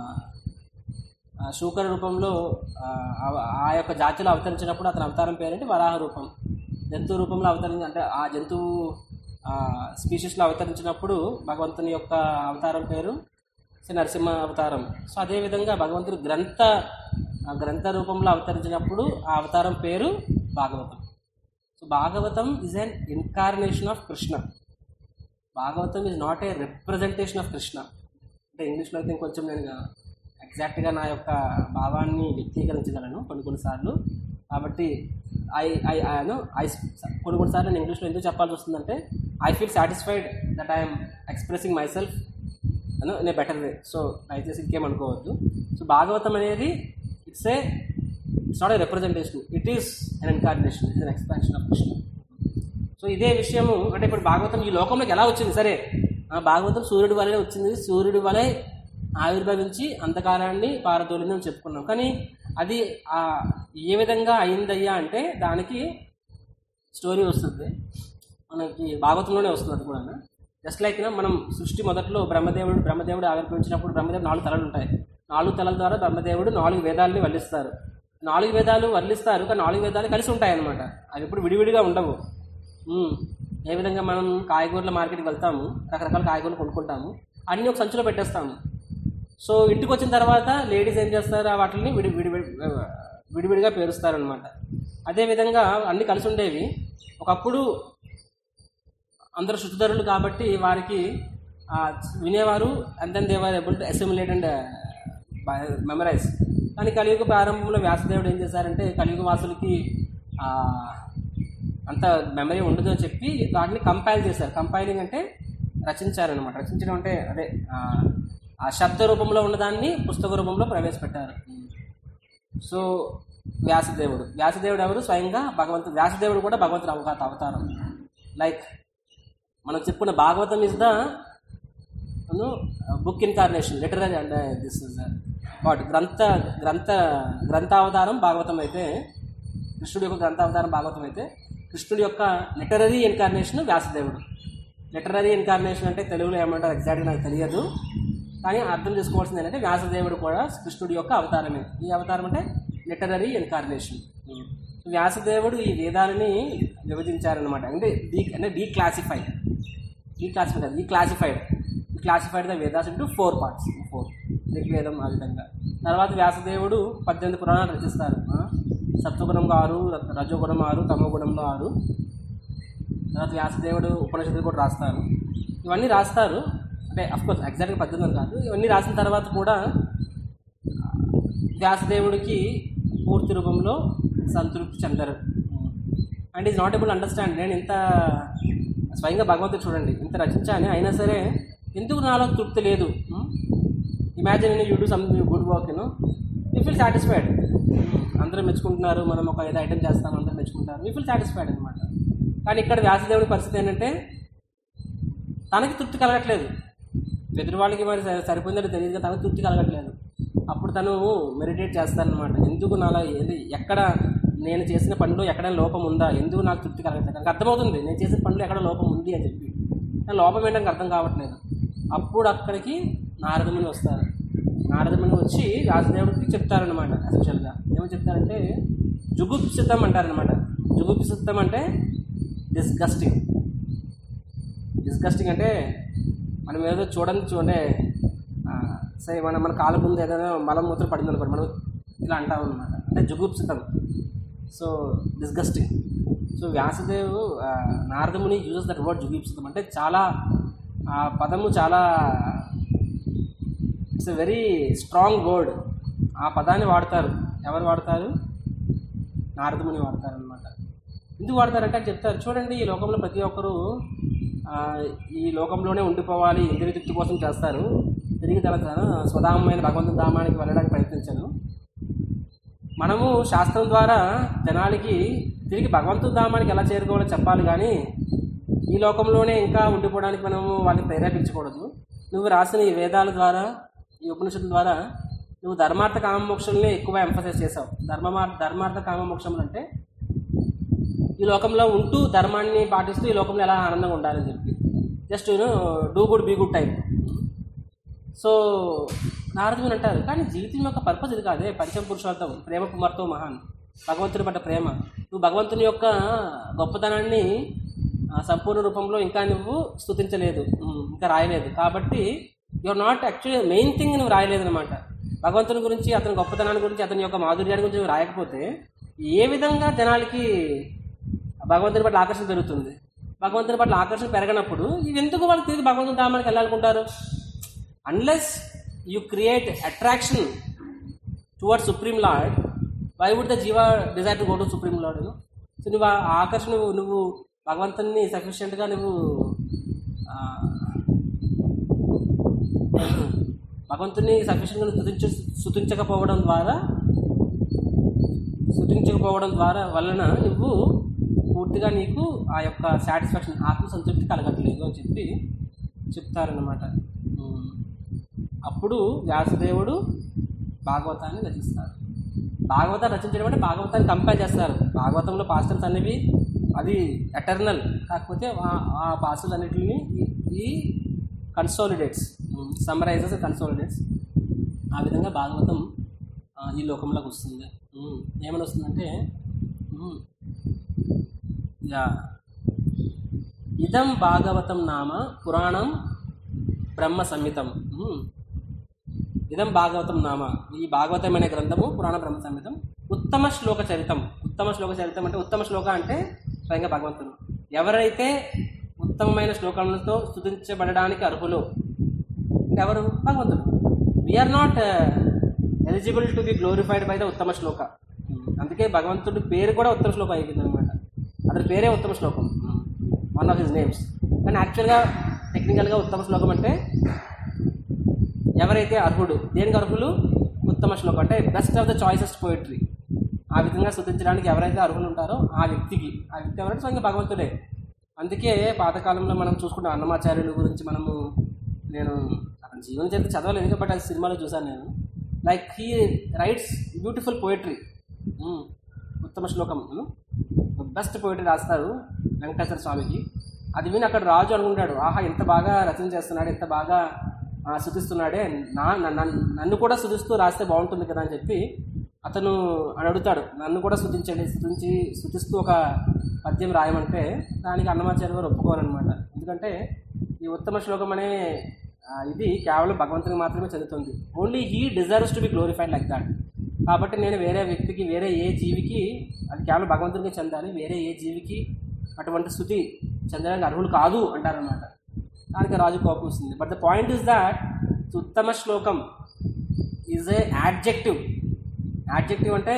ఆ శూకర రూపంలో ఆ, ఆ- ఆ యొక్క జాతిలో అవతరించినప్పుడు అతని అవతారం పేరేంటి వరాహ రూపం జంతువు రూపంలో అవతరించి అంటే ఆ జంతువు స్పీషీస్లో అవతరించినప్పుడు భగవంతుని యొక్క అవతారం పేరు శ్రీ నరసింహ అవతారం సో అదేవిధంగా భగవంతుడు గ్రంథ ఆ గ్రంథ రూపంలో అవతరించినప్పుడు ఆ అవతారం పేరు Bhagavatam so Bhagavatam is an incarnation of Krishna Bhagavatam is not a representation of Krishna అంటే ఇంగ్లీష్లో అయితే ఇంకొంచెం నేను ఎగ్జాక్ట్గా నా యొక్క భావాన్ని వ్యక్తీకరించగలను కొన్ని కొన్నిసార్లు కాబట్టి ఐ ఐ ఐను ఐ కొన్ని కొన్నిసార్లు నేను ఇంగ్లీష్లో ఎందుకు చెప్పాల్సి వస్తుందంటే I feel satisfied that I'm expressing myself అను in a better way so దయచేసి ఇంకేమనుకోవద్దు సో భాగవతం అనేది it's a it's not a representation it is an incarnation it's an expansion of Krishna so ఇదే విషయము అంటే ఇప్పుడు భాగవతం ఈ లోకంలోకి ఎలా వచ్చింది సరే ఆ భాగవతం సూర్యుడి వలె వచ్చింది సూర్యుడి వలె ఆవిర్భవించి అంధకారాన్ని పారదోలింది అని చెప్పుకున్నాం కానీ అది ఆ ఏ విధంగా అయిందయ్యా అంటే దానికి స్టోరీ వస్తుంది మనకి భాగవతంలోనే వస్తుంది అది కూడా జస్ట్ లైక్ మనం సృష్టి మొదట్లో బ్రహ్మదేవుడు బ్రహ్మదేవుడు ఆవిర్భవించినప్పుడు బ్రహ్మదేవుడు నాలుగు తలలు ఉంటాయి నాలుగు తలల ద్వారా బ్రహ్మదేవుడు నాలుగు వేదాలని వల్లిస్తారు నాలుగు వేదాలు వల్లిస్తారు కానీ నాలుగు వేదాలు కలిసి ఉంటాయి అన్నమాట అవి ఎప్పుడు విడివిడిగా ఉండవు ఉమ్. ఏ విధంగా మనం కాయగూరల మార్కెట్కి వెళ్తాము రకరకాల కాయగూరలు కొనుక్కుంటాము అన్నీ ఒక సంచిలో పెట్టేస్తాము సో ఇంటికి వచ్చిన తర్వాత లేడీస్ ఏం చేస్తారు ఆ వాటిని విడి విడి విడివిడిగా పేరుస్తారనమాట అదేవిధంగా అన్నీ కలిసి ఉండేవి ఒకప్పుడు అందరూ శుద్ధధరులు కాబట్టి వారికి ఆ, వినేవారు and then they're able to assimilate and memorize కానీ కలియుగ ప్రారంభంలో వ్యాసదేవుడు ఏం చేశారంటే కలియుగ వాసులకి ఆ, అంత మెమరీ ఉండదు అని చెప్పి వాటిని కంపైల్ చేశారు కంపైలింగ్ అంటే రచించారనమాట రచించడం అంటే అదే ఆ, ఆ శబ్ద రూపంలో ఉన్నదాన్ని పుస్తక రూపంలో ప్రవేశపెట్టారు సో వ్యాసదేవుడు వ్యాసదేవుడు ఎవరు స్వయంగా భగవంతుడు వ్యాసదేవుడు కూడా భగవంతుడు అవకాత అవతారం లైక్ మనం చెప్పుకున్న Bhagavatam is the book incarnation literary and this is what గ్రంథ గ్రంథ గ్రంథావతారం భాగవతం అయితే కృష్ణుడి యొక్క గ్రంథావతారం భాగవతం అయితే కృష్ణుడి యొక్క లిటరరీ ఇన్కార్నేషన్ వ్యాసదేవుడు లిటరరీ ఇన్కార్నేషన్ అంటే తెలుగులో ఏమంటారు ఎగ్జాక్ట్గా నాకు తెలియదు కానీ అర్థం చేసుకోవాల్సింది ఏంటంటే వ్యాసదేవుడు కూడా కృష్ణుడి యొక్క అవతారమే ఈ అవతారం అంటే లిటరరీ ఇన్కార్నేషన్ వ్యాసదేవుడు ఈ వేదాలని విభజించారనమాట అంటే డీ అంటే declassified declassified he classified he classified the Vedas into four parts four ఋగ్వేదం ఆ విధంగా తర్వాత వ్యాసదేవుడు పద్దెనిమిది పురాణాలు రచిస్తారు ఆ? సత్వగుణంలో ఆరు ర- రజోగుణం ఆరు తమోగుణంలో ఆరు తర్వాత వ్యాసదేవుడు ఉపనిషత్తులు కూడా రాస్తారు ఇవన్నీ రాస్తారు అంటే అఫ్కోర్స్ ఎగ్జాక్ట్గా పద్దెనిమిది అని కాదు ఇవన్నీ రాసిన తర్వాత కూడా వ్యాసదేవుడికి పూర్తి రూపంలో సంతృప్తి చెందరు and is not able understand నేను ఇంత స్వయంగా భగవంతుడు చూడండి ఇంత రచించాను అయినా సరే ఎందుకు నాలో తృప్తి లేదు imagine you do some good work you know you feel satisfied అందరూ మెచ్చుకుంటున్నారు మనం ఒక ఐదు ఐటమ్ చేస్తాం అందరూ మెచ్చుకుంటారు యూ ఫీల్ సాటిస్ఫైడ్ అనమాట కానీ ఇక్కడ వ్యాసదేవుడి పరిస్థితి ఏంటంటే తనకి తృప్తి కలగట్లేదు ఎదురు వాళ్ళకి మరి సరి- సరిపోయిందో తెలియదు కదా తనకు తృప్తి కలగట్లేదు అప్పుడు తను మెడిటేట్ చేస్తానమాట ఎందుకు నాలో ఏది ఎక్కడ నేను చేసిన పనిలో ఎక్కడ లోపం ఉందా ఎందుకు నాకు తృప్తి కలగట్లేదు నాకు అర్థమవుతుంది నేను చేసిన పనిలో ఎక్కడ లోపం ఉంది అని చెప్పి కానీ లోపం ఏంటో నాకు అర్థం కావట్లేదు అప్పుడు అక్కడికి నారదముని వస్తారు నారదముని వచ్చి వ్యాసదేవుడికి చెప్తారనమాట అసెన్షియల్గా ఏమని చెప్తారంటే జుగుప్సితం అంటారనమాట జుగుప్సితం అంటే డిస్గస్టింగ్ డిస్గస్టింగ్ అంటే మనం ఏదో చూడని చూడే సరే మన మన కాళ్ళ ముందు ఏదైనా మలం మూత్రం పడింది అనుకోండి మనం ఇలా అంటాం అనమాట అంటే జుగుప్సితం సో డిస్గస్టింగ్ సో వ్యాసదేవ్ ఆ, నారదముని యూజెస్ దట్ వర్డ్ జుగుప్సితం అంటే చాలా ఆ పదము చాలా it's a very strong word ఆ పదాన్ని వాడతారు ఎవరు వాడతారు నారదముని వాడతారు అనమాట ఎందుకు వాడతారంటే అని చెప్తారు చూడండి ఈ లోకంలో ప్రతి ఒక్కరూ ఆ, ఈ లోకంలోనే ఉండిపోవాలి ఇంద్రియ తృప్తి కోసం చేస్తారు తిరిగి తన తన స్వధామమైన భగవంతుని ధామానికి వెళ్ళడానికి ప్రయత్నించాను మనము శాస్త్రం ద్వారా జనాలకి తిరిగి భగవంతుని ధామానికి ఎలా చేరుకోవాలో చెప్పాలి కానీ ఈ లోకంలోనే ఇంకా ఉండిపోవడానికి మనము వాళ్ళని ప్రేరేపించకూడదు నువ్వు రాసిన ఈ వేదాల ద్వారా ఈ ఉపనిషత్తుల ద్వారా నువ్వు ధర్మార్థ కామమోక్షల్ని ఎక్కువ ఎంఫసైజ్ చేసావు ధర్మ ధర్మార్థ కామమోక్షములు అంటే ఈ లోకంలో ఉంటూ ధర్మాన్ని పాటిస్తూ ఈ లోకంలో ఎలా ఆనందంగా ఉండాలని చెప్పి just you know do good be good type so నారదుని అంటారు కానీ జీవితం యొక్క పర్పస్ ఇది కాదే పంచమ పురుషార్థం ప్రేమ కుమార్తో మహాన్ భగవంతుని పట్ల ప్రేమ నువ్వు భగవంతుని యొక్క గొప్పతనాన్ని ఆ, సంపూర్ణ రూపంలో ఇంకా నువ్వు స్థుతించలేదు ఉమ్, ఇంకా రాయలేదు కాబట్టి you are not actually main thing నువ్వు రాయలేదు అనమాట భగవంతుని గురించి అతని గొప్పతనాన్ని గురించి అతని యొక్క మాధుర్యాన్ని గురించి నువ్వు రాయకపోతే ఏ విధంగా జనాలకి భగవంతుని పట్ల ఆకర్షణ పెరుగుతుంది భగవంతుని పట్ల ఆకర్షణ పెరగనప్పుడు ఇది ఎందుకు వాళ్ళు తిరిగి భగవంతుని ధామానికి వెళ్ళాలనుకుంటారు unless you create attraction towards supreme lord why would the jiva desire to go to supreme lord so నువ్వు ఆ ఆకర్షణ నువ్వు నువ్వు భగవంతుని సఫిషియెంట్గా నువ్వు ఆ, భగవంతుని సఫిషియెంట్గా స్థుతించ స్థుతించకపోవడం ద్వారా స్థుతించకపోవడం ద్వారా వలన నువ్వు పూర్తిగా నీకు ఆ యొక్క సాటిస్ఫాక్షన్ ఆత్మసంతృప్తి కలగట్లేదు అని చెప్పి చెప్తారనమాట ఉమ్. అప్పుడు వ్యాసదేవుడు భాగవతాన్ని రచిస్తారు భాగవతాన్ని రచించడం అంటే భాగవతాన్ని కంపేర్ చేస్తారు భాగవతంలో పాస్టర్స్ అనేవి అది ఎటర్నల్ కాకపోతే ఆ- ఆ పాస్టర్స్ అన్నిటిని ఈ కన్సోలిడేట్స్ సమ్మరైజెస్ కన్సోలిడేట్స్ ఆ విధంగా భాగవతం ఆ, ఈ లోకంలోకి వస్తుంది ఉమ్, ఏమని వస్తుందంటే ఉమ్, యా ఇదం భాగవతం నామ పురాణం బ్రహ్మ సంహితం ఉమ్. ఇదం భాగవతం నామ ఈ భాగవతం అనే గ్రంథము పురాణ బ్రహ్మ సంహితం ఉత్తమ శ్లోక చరితం ఉత్తమ శ్లోక చరితం అంటే ఉత్తమ శ్లోక అంటే స్వయంగా భగవంతుడు ఎవరైతే ఉత్తమమైన శ్లోకములతో స్థుతించబడడానికి అర్హులు ఎవరు భగవంతుడు we are not eligible to be glorified by the uttama shloka అందుకే భగవంతుడి పేరు కూడా ఉత్తమ శ్లోకం అయిపోయింది అనమాట అతని పేరే ఉత్తమ శ్లోకం వన్ ఆఫ్ హిస్ నేమ్స్ కానీ యాక్చువల్గా టెక్నికల్గా ఉత్తమ శ్లోకం అంటే ఎవరైతే అర్హుడు దేనికి అర్హులు ఉత్తమ శ్లోకం అంటే best of the choicest poetry ఆ విధంగా స్థుతించడానికి ఎవరైతే అర్హులు ఉంటారో ఆ వ్యక్తికి ఆ వ్యక్తి ఎవరంటే స్వయంగా భగవంతుడే అందుకే పాతకాలంలో మనం చూసుకుంటాం అన్నమాచార్యుల గురించి మనము నేను అతని జీవన చరిత్ర చదవలేదు బట్ అది సినిమాలో చూశాను నేను like he writes beautiful poetry ఉత్తమ శ్లోకం బెస్ట్ పోయిటరీ రాస్తారు వెంకటేశ్వర స్వామికి అది విని అక్కడ రాజు అనుకుంటాడు ఆహా ఎంత బాగా రచన చేస్తున్నాడు ఎంత బాగా ఆ, స్థుతిస్తున్నాడే నా నన్ను నన్ను కూడా స్థుతిస్తూ రాస్తే బాగుంటుంది కదా అని చెప్పి అతను అని అడుగుతాడు నన్ను కూడా స్థుతించండి స్థుతించి స్థుతిస్తూ ఒక పద్యం రాయమంటే దానికి అన్నమాచార్య గారు ఒప్పుకోవాలన్నమాట ఎందుకంటే ఈ ఉత్తమ శ్లోకం అనే ఆ, ఇది కేవలం భగవంతునికి మాత్రమే చెందుతుంది only he deserves to be glorified like that కాబట్టి నేను వేరే వ్యక్తికి వేరే ఏ జీవికి అది కేవలం భగవంతునికి చెందాలి వేరే ఏ జీవికి అటువంటి స్థుతి చెందడానికి అర్హులు కాదు అంటారనమాట దానికి రాజు కోపం వస్తుంది but the point is that ఉత్తమ శ్లోకం ఈజ్ ఏ యాడ్జెక్టివ్ యాడ్జెక్టివ్ అంటే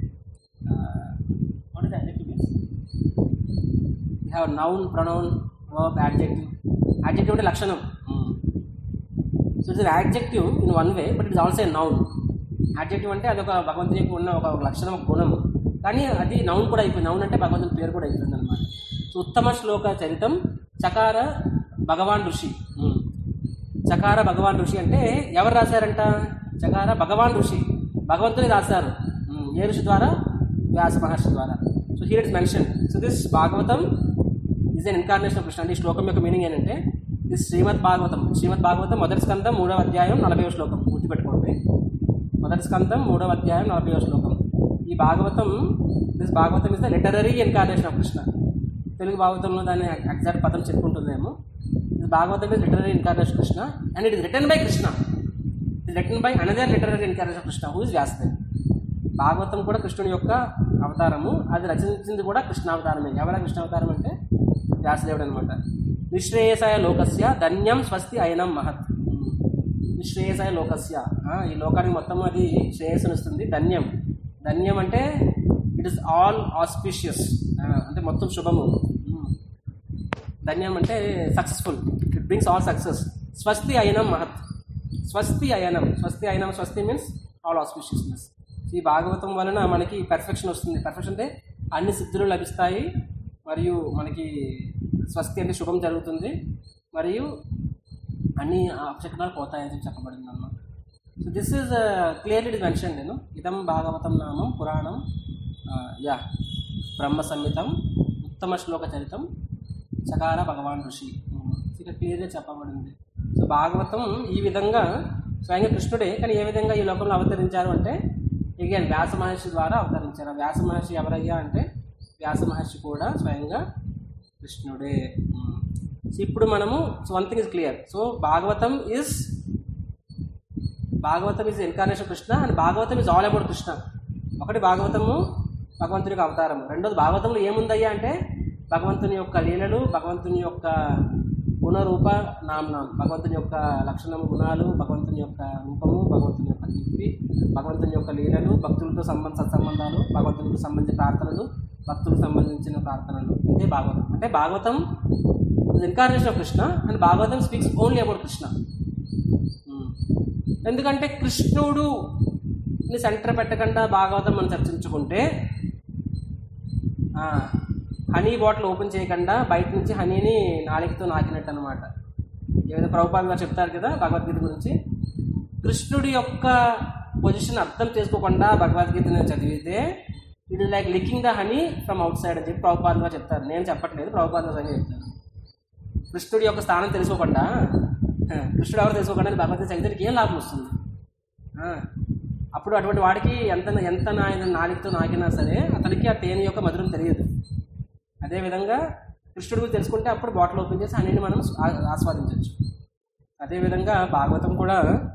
what is adjective have noun pronoun verb adjective adjective అంటే లక్షణం so it's adjective in one way but it's also a noun adjective అంటే అది ఒక భగవంతునికి ఉన్న ఒక లక్షణం ఒక గుణం కానీ అది నౌన్ కూడా అయిపోయింది నౌన్ అంటే భగవంతుని పేరు కూడా అయిపోయింది అనమాట సో ఉత్తమ శ్లోక చరితం చకార భగవాన్ ఋషి ఉమ్. చకార భగవాన్ ఋషి అంటే ఎవరు రాశారంట చకార భగవాన్ ఋషి భగవంతుని రాశారు ఉమ్. ఏ ఋషి ద్వారా వ్యాస మహర్షి ద్వారా so here it's mention so this Bhagavatam is an incarnation of Krishna అంటే ఈ శ్లోకం యొక్క మీనింగ్ ఏంటంటే ఇది శ్రీమద్ భాగవతం శ్రీమద్ భాగవతం మొదటి స్కందం మూడవ అధ్యాయం నలభై శ్లోకం గుర్తుపెట్టుకోండి మొదటి స్కందం మూడవ అధ్యాయం నలభై శ్లోకం ఈ Bhagavatam this Bhagavatam is the literary incarnation of Krishna Telugu భాగవతంలో దాన్ని ఎగ్జాక్ట్ పదం చెప్పుకుంటుందేమో ఇది Bhagavatam is literary incarnation Krishna and it is return by Krishna return by another literary incarnation Krishna who is Vyasadev Bhagavatam కూడా కృష్ణుని యొక్క అవతారము అది రచించింది కూడా కృష్ణావతారమే ఎవరైనా కృష్ణావతారం అంటే వ్యాసదేవుడు అనమాట నిశ్రేయసాయ లోకస్య ధన్యం స్వస్తి అయనం మహత్ నిశ్రేయసాయ లోకస్య ఆ, ఈ లోకానికి మొత్తం అది శ్రేయస్సునిస్తుంది ధన్యం ధన్యం అంటే ఇట్ ఇస్ ఆల్ ఆస్పిషియస్ అంటే మొత్తం శుభము ఉమ్. ధన్యం అంటే successful it brings all success స్వస్తి అయనం మహత్ స్వస్తి అయనం స్వస్తి అయనం స్వస్తి మీన్స్ ఆల్ ఆస్పిషియస్నెస్ ఈ భాగవతం వలన మనకి పర్ఫెక్షన్ వస్తుంది పర్ఫెక్షన్ అంటే అన్ని సిద్ధులు లభిస్తాయి మరియు మనకి స్వస్తి అంటే శుభం జరుగుతుంది మరియు అన్ని అపశకనాలు పోతాయని చెప్పి చెప్పబడింది అన్నమాట so this is clearly it mention నేను ఇదం భాగవతం నామం పురాణం యా బ్రహ్మ సంహితం ఉత్తమ శ్లోక చరితం చకార భగవాన్ ఋషి ఇక్కడ క్లియర్గా చెప్పబడింది సో భాగవతం ఈ విధంగా స్వయంగా కృష్ణుడే కానీ ఏ విధంగా ఈ లోకంలో అవతరించారు అంటే ఇక వ్యాస మహర్షి ద్వారా అవతరించారు ఆ వ్యాస మహర్షి ఎవరయ్యా అంటే వ్యాస మహర్షి కూడా స్వయంగా కృష్ణుడే సో ఇప్పుడు మనము so one thing is clear so Bhagavatam is Bhagavatam is incarnation Krishna and Bhagavatam is all about Krishna ఒకటి భాగవతము భగవంతుని యొక్క అవతారము రెండోది భాగవతంలో ఏముందయ్యా అంటే భగవంతుని యొక్క లీలలు భగవంతుని యొక్క గుణరూప నామనం భగవంతుని యొక్క లక్షణము గుణాలు భగవంతుని యొక్క రూపము భగవంతుని యొక్క కీర్తి భగవంతుని యొక్క లీలలు భక్తులతో సంబంధ సత్సంబంధాలు భగవంతునికి సంబంధించిన ప్రార్థనలు భక్తులకు సంబంధించిన ప్రార్థనలు ఇదే భాగవతం అంటే Bhagavatam incarnation of Krishna and Bhagavatam speaks only about Krishna um. ఎందుకంటే కృష్ణుడు సెంటర్ పెట్టకుండా భాగవతం మనం చర్చించుకుంటే ఆ, హనీ బాటిల్ ఓపెన్ చేయకుండా బయట నుంచి హనీని నాలికతో నాకినట్టు అనమాట ఏదైతే ప్రభుపాద గారు చెప్తారు కదా భగవద్గీత గురించి కృష్ణుడి యొక్క పొజిషన్ అర్థం చేసుకోకుండా భగవద్గీతను చదివితే it is like licking the honey from outside అని చెప్పి ప్రభుపాద గారు చెప్తారు నేను చెప్పట్లేదు ప్రభుపాద గారు అని చెప్తాను కృష్ణుడి యొక్క స్థానం తెలుసుకోకుండా ఆ, కృష్ణుడు ఎవరు తెలుసుకోకుండా భగవద్గీత చదివితే ఏం లాభం వస్తుంది ఆ, అప్పుడు అటువంటి వాడికి ఎంత ఎంత ఆయన నాలికతో నాకినా సరే అతనికి ఆ తేనె యొక్క మధురం తెలియదు అదేవిధంగా కృష్ణుడి గురించి తెలుసుకుంటే అప్పుడు బాటిల్ ఓపెన్ చేసి అన్నింటిని మనం ఆ- ఆస్వాదించవచ్చు అదేవిధంగా భాగవతం కూడా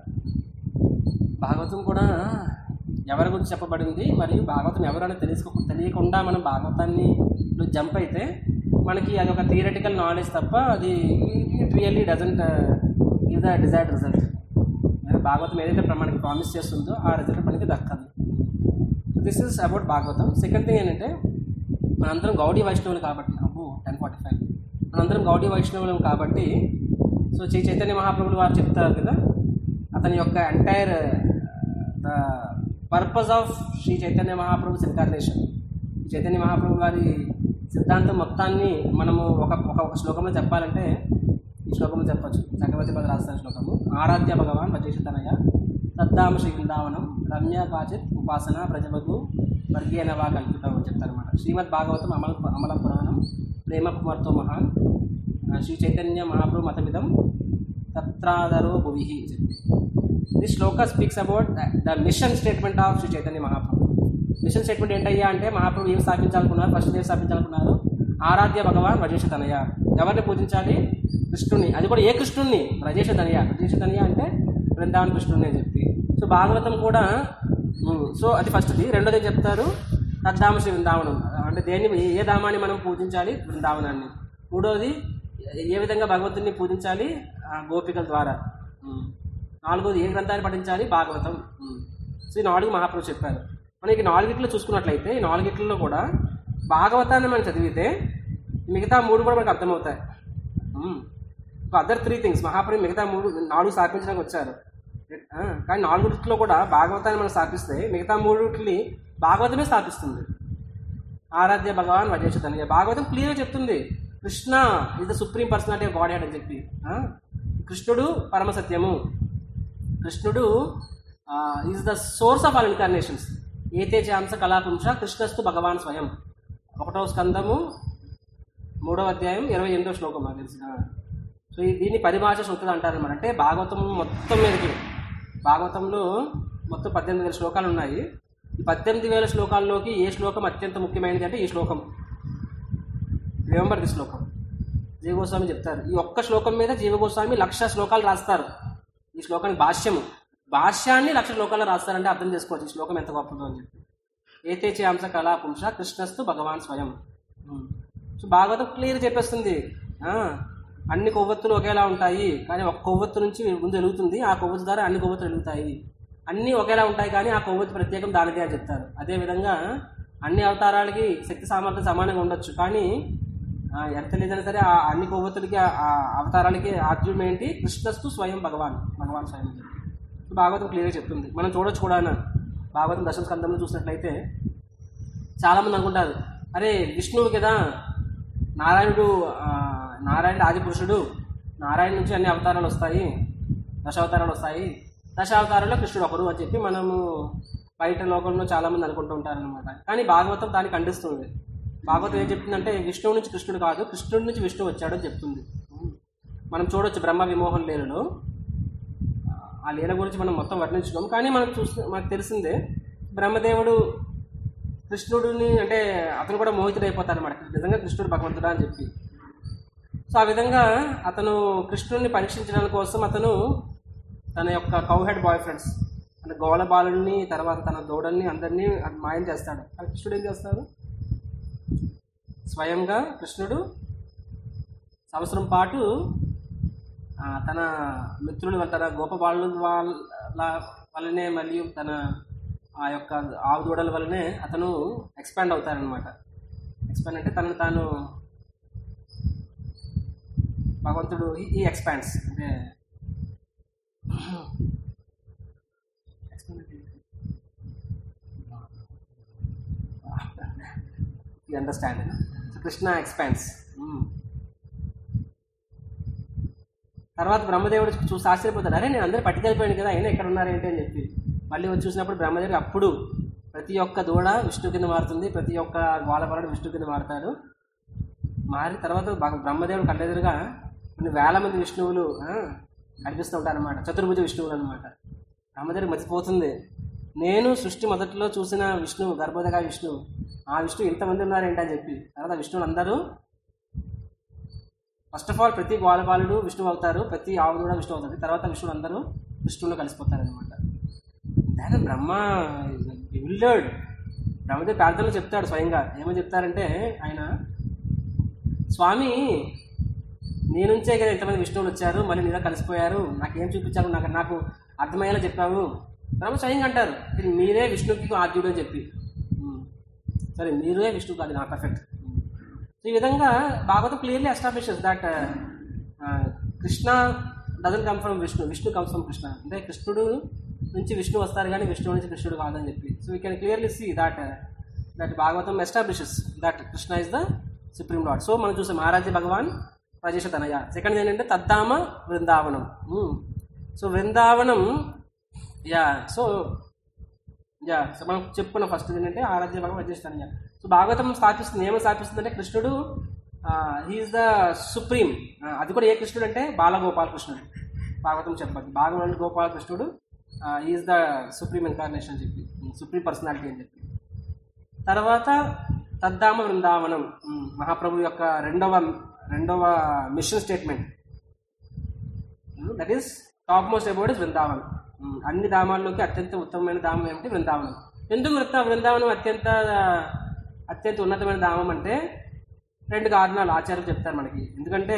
భాగవతం కూడా ఎవరి గురించి చెప్పబడింది మరియు భాగవతం ఎవరైనా తెలుసుకో తెలియకుండా మనం భాగవతాన్ని జంప్ అయితే మనకి అది ఒక థియరటికల్ నాలెడ్జ్ తప్ప అది it really doesn't give the desired result Bhagavatam ఏదైతే ప్ర- మనకి ప్రామిస్ చేస్తుందో ఆ రిజల్ట్ మనకి దక్కదు this is about Bhagavatam second thing ఏంటంటే మనందరం గౌడీ వైష్ణవులు కాబట్టి అబ్బో టెన్ ఫార్టీ ఫైవ్ మనందరం గౌడీ వైష్ణవులం కాబట్టి సో శ్రీ చైతన్య మహాప్రభులు వారు చెప్తారు కదా అతని యొక్క entire the purpose of Shri Chaitanya Mahaprabhu incarnation Chaitanya Mahaprabhu వారి సిద్ధాంతం మొత్తాన్ని మనము ఒక ఒక ఒక శ్లోకంలో చెప్పాలంటే ఈ శ్లోకంలో చెప్పచ్చు చక్రవర్తి పద రాజస్థాన శ్లోకము ఆరాధ్య భగవాన్ వచేషతనయ తద్దామ శ్రీ బృందావనం రమ్య కాచిత్ ఉపాసన ప్రజవగు వర్గీయ నవా కల్పితం అని చెప్తారన్నమాట శ్రీమద్ భాగవతం అమల అమల పురాణం ప్రేమ కుమార్తో మహాన్ ఆ, శ్రీ చైతన్య మహాప్రభు మతమిదం తత్రాదరో భువి చెప్పి this shloka speaks about the mission statement of Shri Chaitanya Mahaprabhu mission statement ఏంటయ్యా అంటే మహాప్రభు ఏం స్థాపించాలనుకున్నారు ఫస్ట్ ఏం స్థాపించాలనుకున్నారు ఆరాధ్య భగవాన్ రజేష తనయ ఎవరిని పూజించాలి కృష్ణుని అది కూడా ఏ కృష్ణుణ్ణి రజేష తనయ రజేష తనయ అంటే బృందావన కృష్ణుని అని చెప్పి సో భాగవతం కూడా ఉమ్, సో అది ఫస్ట్ది రెండోది ఏం చెప్తారు తద్ధామ శ్రీ బృందావనం అంటే దేన్ని ఏ- ఏ ధామాన్ని మనం పూజించాలి బృందావనాన్ని మూడోది ఏ విధంగా భగవంతుని పూజించాలి ఆ, గోపికల ద్వారా ఉమ్. నాలుగోది ఏ గ్రంథాన్ని పఠించాలి భాగవతం ఉమ్. సో ఈ నాలుగు మహాప్రభు చెప్పారు మనకి ఈ నాలుగిట్లో చూసుకున్నట్లయితే ఈ నాలుగిట్లలో కూడా భాగవతాన్ని మనం చదివితే మిగతా మూడు కూడా మనకు అర్థమవుతాయి అదర్ త్రీ థింగ్స్ మహాప్రభు మిగతా మూడు నాలుగు స్థాపించడానికి వచ్చారు ఆ, కానీ నాలుగుట్లో కూడా భాగవతాన్ని మనం స్థాపిస్తే మిగతా మూడుని భాగవతమే స్థాపిస్తుంది ఆరాధ్య భగవాన్ వజేష ధనయ భాగవతం క్లియర్గా చెప్తుంది Krishna is the supreme personality of godhead అని చెప్పి ఆ? కృష్ణుడు పరమ సత్యము కృష్ణుడు is the source of all incarnations ఏతే చాంస కళాపుంస కృష్ణస్తు భగవాన్ స్వయం ఒకటో స్కందము మూడవ అధ్యాయం ఇరవై ఎనిమిదో శ్లోకం నాకు తెలిసిన సో ఈ- దీన్ని పరిభాష శృతులు అంటారన్నమాట అంటే భాగవతం మొత్తం మీదకి భాగవతంలో మొత్తం పద్దెనిమిది వేల శ్లోకాలు ఉన్నాయి ఈ పద్దెనిమిది వేల శ్లోకాల్లోకి ఏ శ్లోకం అత్యంత ముఖ్యమైనది అంటే ఈ శ్లోకం రిమెంబర్ ది శ్లోకం జీవగోస్వామి చెప్తారు ఈ ఒక్క శ్లోకం మీద జీవగోస్వామి లక్ష శ్లోకాలు రాస్తారు ఈ శ్లోకానికి భాష్యము భాష్యాన్ని లక్ష శ్లోకాల్లో రాస్తారంటే అర్థం చేసుకోవచ్చు ఈ శ్లోకం ఎంత గొప్పదో అని చెప్పి ఏతేచే అంశ కళా పుంస కృష్ణస్తు భగవాన్ స్వయం ఉమ్. సో భాగవతం క్లియర్ చెప్పేస్తుంది ఆ, అన్ని కొవ్వొత్తులు ఒకేలా ఉంటాయి కానీ ఒక కొవ్వొత్తు నుంచి ముందు వెలుగుతుంది ఆ కొవ్వొత్తు ద్వారా అన్ని కొవ్వొత్తులు వెలుగుతాయి అన్నీ ఒకేలా ఉంటాయి కానీ ఆ కొవ్వొత్తు ప్రత్యేకం దానిదే అని చెప్తారు అదేవిధంగా అన్ని అవతారాలకి శక్తి సామర్థ్యం సమానంగా ఉండొచ్చు కానీ ఆ, ఎంత లేదైనా సరే ఆ అన్ని కొవ్వొత్తులకి ఆ- ఆ అవతారాలకి ఆద్యం ఏంటి కృష్ణస్తు స్వయం భగవాన్ భగవాన్ స్వయం అని చెప్పి. భాగవతం క్లియర్గా చెప్తుంది మనం చూడొచ్చు కూడా భాగవతం దశమ స్కందంలో చూసినట్లయితే చాలామంది అనుకుంటారు అరే విష్ణువు కదా నారాయణుడు ఆ, నారాయణుడు ఆది పురుషుడు నారాయణ నుంచి అన్ని అవతారాలు వస్తాయి దశావతారాలు వస్తాయి దశావతారంలో కృష్ణుడు ఒకరు అని చెప్పి మనము బయట లోకంలో చాలామంది అనుకుంటూ ఉంటారనమాట కానీ భాగవతం దాన్ని ఖండిస్తుంది భాగవతం ఏం చెప్తుందంటే విష్ణువు నుంచి కృష్ణుడు కాదు కృష్ణుడి నుంచి విష్ణువు వచ్చాడని చెప్తుంది మనం చూడొచ్చు బ్రహ్మ విమోహన్ లీలలో ఆ లీల గురించి మనం మొత్తం వర్ణించుకోం కానీ మనం చూస్తే మనకు తెలిసిందే బ్రహ్మదేవుడు కృష్ణుడిని అంటే అతను కూడా మోహితుడైపోతాడు అనమాట నిజంగా కృష్ణుడు భగవంతుడా అని చెప్పి సో ఆ విధంగా అతను కృష్ణుడిని పరీక్షించడం కోసం అతను తన యొక్క కౌహెడ్ బాయ్ ఫ్రెండ్స్ తన గోల బాలుని తర్వాత తన దూడల్ని అందరినీ మాయం చేస్తాడు కానీ కృష్ణుడు ఏం చేస్తాడు స్వయంగా కృష్ణుడు సంవత్సరం పాటు ఆ, తన మిత్రులు తన గోపబాలు వాళ్ళ వల్లనే మరియు తన ఆ యొక్క ఆవు దూడల వల్లనే అతను ఎక్స్పాండ్ అవుతారనమాట ఎక్స్పాండ్ అంటే తనను తాను భగవంతుడు ఈ ఎక్స్పాండ్స్ అంటే యూ అండర్స్టాండ్ కృష్ణ ఎక్స్పాండ్స్ తర్వాత బ్రహ్మదేవుడు చూసి ఆశ్చర్యపోతాడు అరే నేను అందరూ పట్టుకెళ్ళిపోయాను కదా అయినా ఎక్కడ ఉన్నారు ఏంటి అని చెప్పి మళ్ళీ వచ్చి చూసినప్పుడు బ్రహ్మదేవుడు అప్పుడు ప్రతి ఒక్క దూడ విష్ణు కింద మారుతుంది ప్రతి ఒక్క గోళపరుడు విష్ణు కింద మారుతాడు మారిన తర్వాత భగ- బ్రహ్మదేవుడు కళ్ళెదురుగా కొన్ని వేల మంది విష్ణువులు ఆ, కనిపిస్తూ ఉంటారు అనమాట చతుర్భుజ విష్ణువులు అనమాట బ్రహ్మదేవుడు మర్చిపోతుంది నేను సృష్టి మొదట్లో చూసిన విష్ణువు గర్భోదగా విష్ణువు ఆ విష్ణువు ఇంతమంది ఉన్నారేంటి అని చెప్పి తర్వాత విష్ణువులు అందరూ ఫస్ట్ ఆఫ్ ఆల్ ప్రతి గోలబాలుడు విష్ణువు అవుతారు ప్రతి ఆవు కూడా విష్ణువు అవుతుంది తర్వాత విష్ణువులు అందరూ విష్ణువులో కలిసిపోతారు అనమాట దాని బ్రహ్మ విల్డర్డ్ బ్రహ్మదేవ్ ప్రార్థనలో చెప్తాడు స్వయంగా ఏమని చెప్తారంటే ఆయన స్వామి నీ నుంచే కదా ఎంతమంది విష్ణువులు వచ్చారు మళ్ళీ నీలో కలిసిపోయారు నాకేం చూపించారు నాకు నాకు అర్థమయ్యేలా చెప్పావు బ్రహ్మ స్వయంగా అంటారు ఇది మీరే విష్ణువుకి ఆద్యుడు అని చెప్పి ఉమ్. సరే మీరే విష్ణువు కాదు నా పర్ఫెక్ట్ సో ఈ విధంగా Bhagavatam clearly establishes that Krishna doesn't come from Vishnu Vishnu comes from Krishna అంటే కృష్ణుడు నుంచి విష్ణు వస్తారు కానీ విష్ణువు నుంచి కృష్ణుడు కాదని చెప్పి so we can clearly see that that Bhagavatam establishes that Krishna is the supreme lord so మనం చూసాం ఆరాధ్య భగవాన్ ప్రజేష తనయ సెకండ్ ఏంటంటే తద్దామ Vrindavanam so Vrindavanam yeah so yeah so మనం చెప్పుకున్న ఫస్ట్ ఏంటంటే ఆరాధ్య భగవాన్ ప్రజేస్తాను సో భాగవతం స్థాపిస్తుంది ఏమని స్థాపిస్తుంది అంటే కృష్ణుడు హీఈస్ ద సుప్రీం అది కూడా ఏ కృష్ణుడు అంటే బాలగోపాల కృష్ణుడు భాగవతం చెప్పదు భాగవతం గోపాల కృష్ణుడు ఈజ్ ద సుప్రీం ఇన్కార్నేషన్ అని చెప్పి సుప్రీం పర్సనాలిటీ అని చెప్పి తర్వాత తద్దామ బృందావనం ఉమ్, మహాప్రభు యొక్క రెండవ రెండవ mission statement that is topmost about is Vrindavanam um, అన్ని ధామాల్లోకి అత్యంత ఉత్తమమైన ధామం ఏమిటి బృందావనం ఎందుకు వృత్త బృందావనం అత్యంత అత్యంత ఉన్నతమైన ధామం అంటే రెండు కారణాలు ఆచార్యులు చెప్తారు మనకి ఎందుకంటే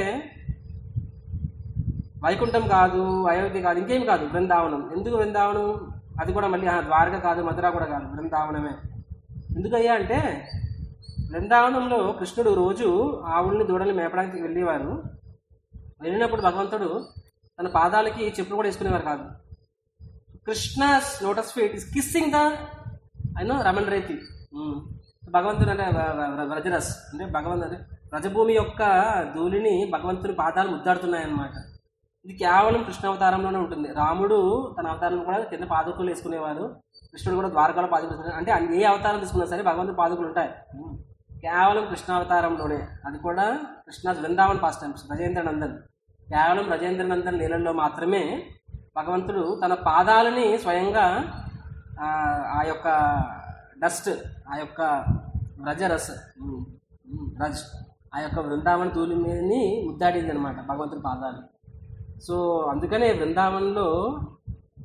వైకుంఠం కాదు అయోధ్య కాదు ఇంకేం కాదు బృందావనం ఎందుకు బృందావనం అది కూడా మళ్ళీ ఆ, ద్వారక కాదు మధుర కూడా కాదు బృందావనమే ఎందుకయ్యా అంటే బృందావనంలో కృష్ణుడు రోజు ఆవుల్ని దూడల్ని మేపడానికి వెళ్ళేవారు వెళ్ళినప్పుడు భగవంతుడు తన పాదాలకి చెప్పులు కూడా వేసుకునేవారు కాదు Krishna lotus feet is kissing the అయినో రమణ రేతి ఉమ్. భగవంతుడు అంటే వ- వ- వ- వ్రజరస్ అంటే భగవంతు అంటే వ్రజభూమి యొక్క ధూళిని భగవంతుని పాదాలు ముద్దాడుతున్నాయి అన్నమాట ఇది కేవలం కృష్ణావతారంలోనే ఉంటుంది రాముడు తన అవతారం కూడా కింద పాదుకులు వేసుకునేవారు కృష్ణుడు కూడా ద్వారకాలో పాదుకులు వేసుకునేవారు. అంటే అన్ని- ఏ అవతారం తీసుకున్నా సరే భగవంతుని పాదుకులు ఉంటాయి ఉమ్. కేవలం కృష్ణావతారంలోనే అది కూడా కృష్ణ బృందావన్ పాస్ టైమ్స్ రజేంద్ర నందన్ కేవలం రజేంద్ర నందన్ లీలల్లో మాత్రమే భగవంతుడు తన పాదాలని స్వయంగా ఆ, ఆ యొక్క డస్ట్ ఆ యొక్క రజరస్ ఉమ్, ఉమ్, రజ్ ఆ యొక్క బృందావన తూలి మీదని ముద్దాడింది అనమాట భగవంతుడి పాదాలు సో అందుకనే బృందావనంలో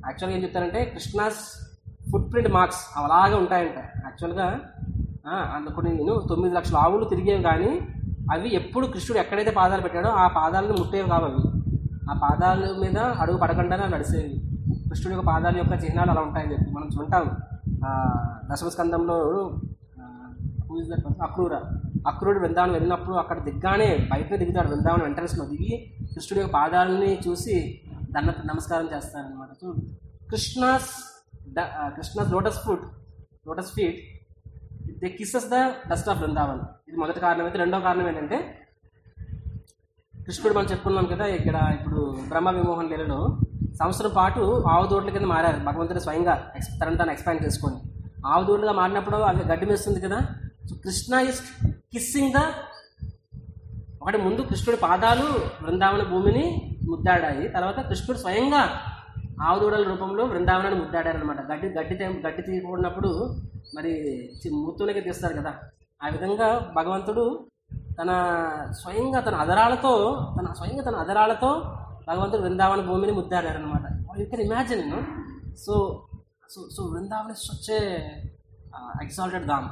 యాక్చువల్గా ఏం చెప్తారంటే కృష్ణాస్ ఫుట్ ప్రింట్ మార్క్స్ అలాగే ఉంటాయంట యాక్చువల్గా ఆ, అందులో కొన్ని నేను తొమ్మిది లక్షల ఆవులు తిరిగేవి కానీ అవి ఎప్పుడు కృష్ణుడు ఎక్కడైతే పాదాలు పెట్టాడో ఆ పాదాలను ముట్టేవి కావు అవి ఆ పాదాల మీద అడుగు పడకుండానే అవి నడిచేవి కృష్ణుడి యొక్క పాదాల యొక్క చిహ్నాలు అలా ఉంటాయని చెప్పి మనం చూంటాం ఆ, దశమ స్కందంలో హూ ఇస్ దట్ అక్రూర అక్రూరుడు బృందావనం వెళ్ళినప్పుడు అక్కడ దిగ్గానే బయటనే దిగుతాడు బృందావనం ఎంట్రన్స్లో దిగి కృష్ణుడి యొక్క పాదాలని చూసి దండ నమస్కారం చేస్తారనమాట so Krishna's Krishna's lotus foot lotus feet they kisses the dust of Vrindavan ఇది మొదటి కారణం అయితే రెండో కారణం ఏంటంటే కృష్ణుడు మనం చెప్పుకున్నాం కదా ఇక్కడ ఇప్పుడు బ్రహ్మ విమోహన్ లీలలో సంవత్సరం పాటు ఆవు దూడల కింద మారారు భగవంతుడు స్వయంగా ఎక్స్ తనని తాను ఎక్స్పాండ్ చేసుకొని ఆవు దూడలుగా మారినప్పుడు అవి గడ్డి మేస్తుంది కదా so Krishna is kissing the ఒకటి ముందు కృష్ణుడి పాదాలు బృందావన భూమిని ముద్దాడాయి తర్వాత కృష్ణుడు స్వయంగా ఆవు దూడల రూపంలో బృందావనాన్ని ముద్దాడారనమాట గడ్డి గడ్డి తీ- గడ్డి తీయకూడినప్పుడు మరి చి- మూర్తులకి తీస్తారు కదా ఆ విధంగా భగవంతుడు తన స్వయంగా తన అదరాలతో తన స్వయంగా తన అదరాలతో భగవంతుడు బృందావన భూమిని ముద్దాడారనమాట you can imagine so so so Vrindavan is such exalted dham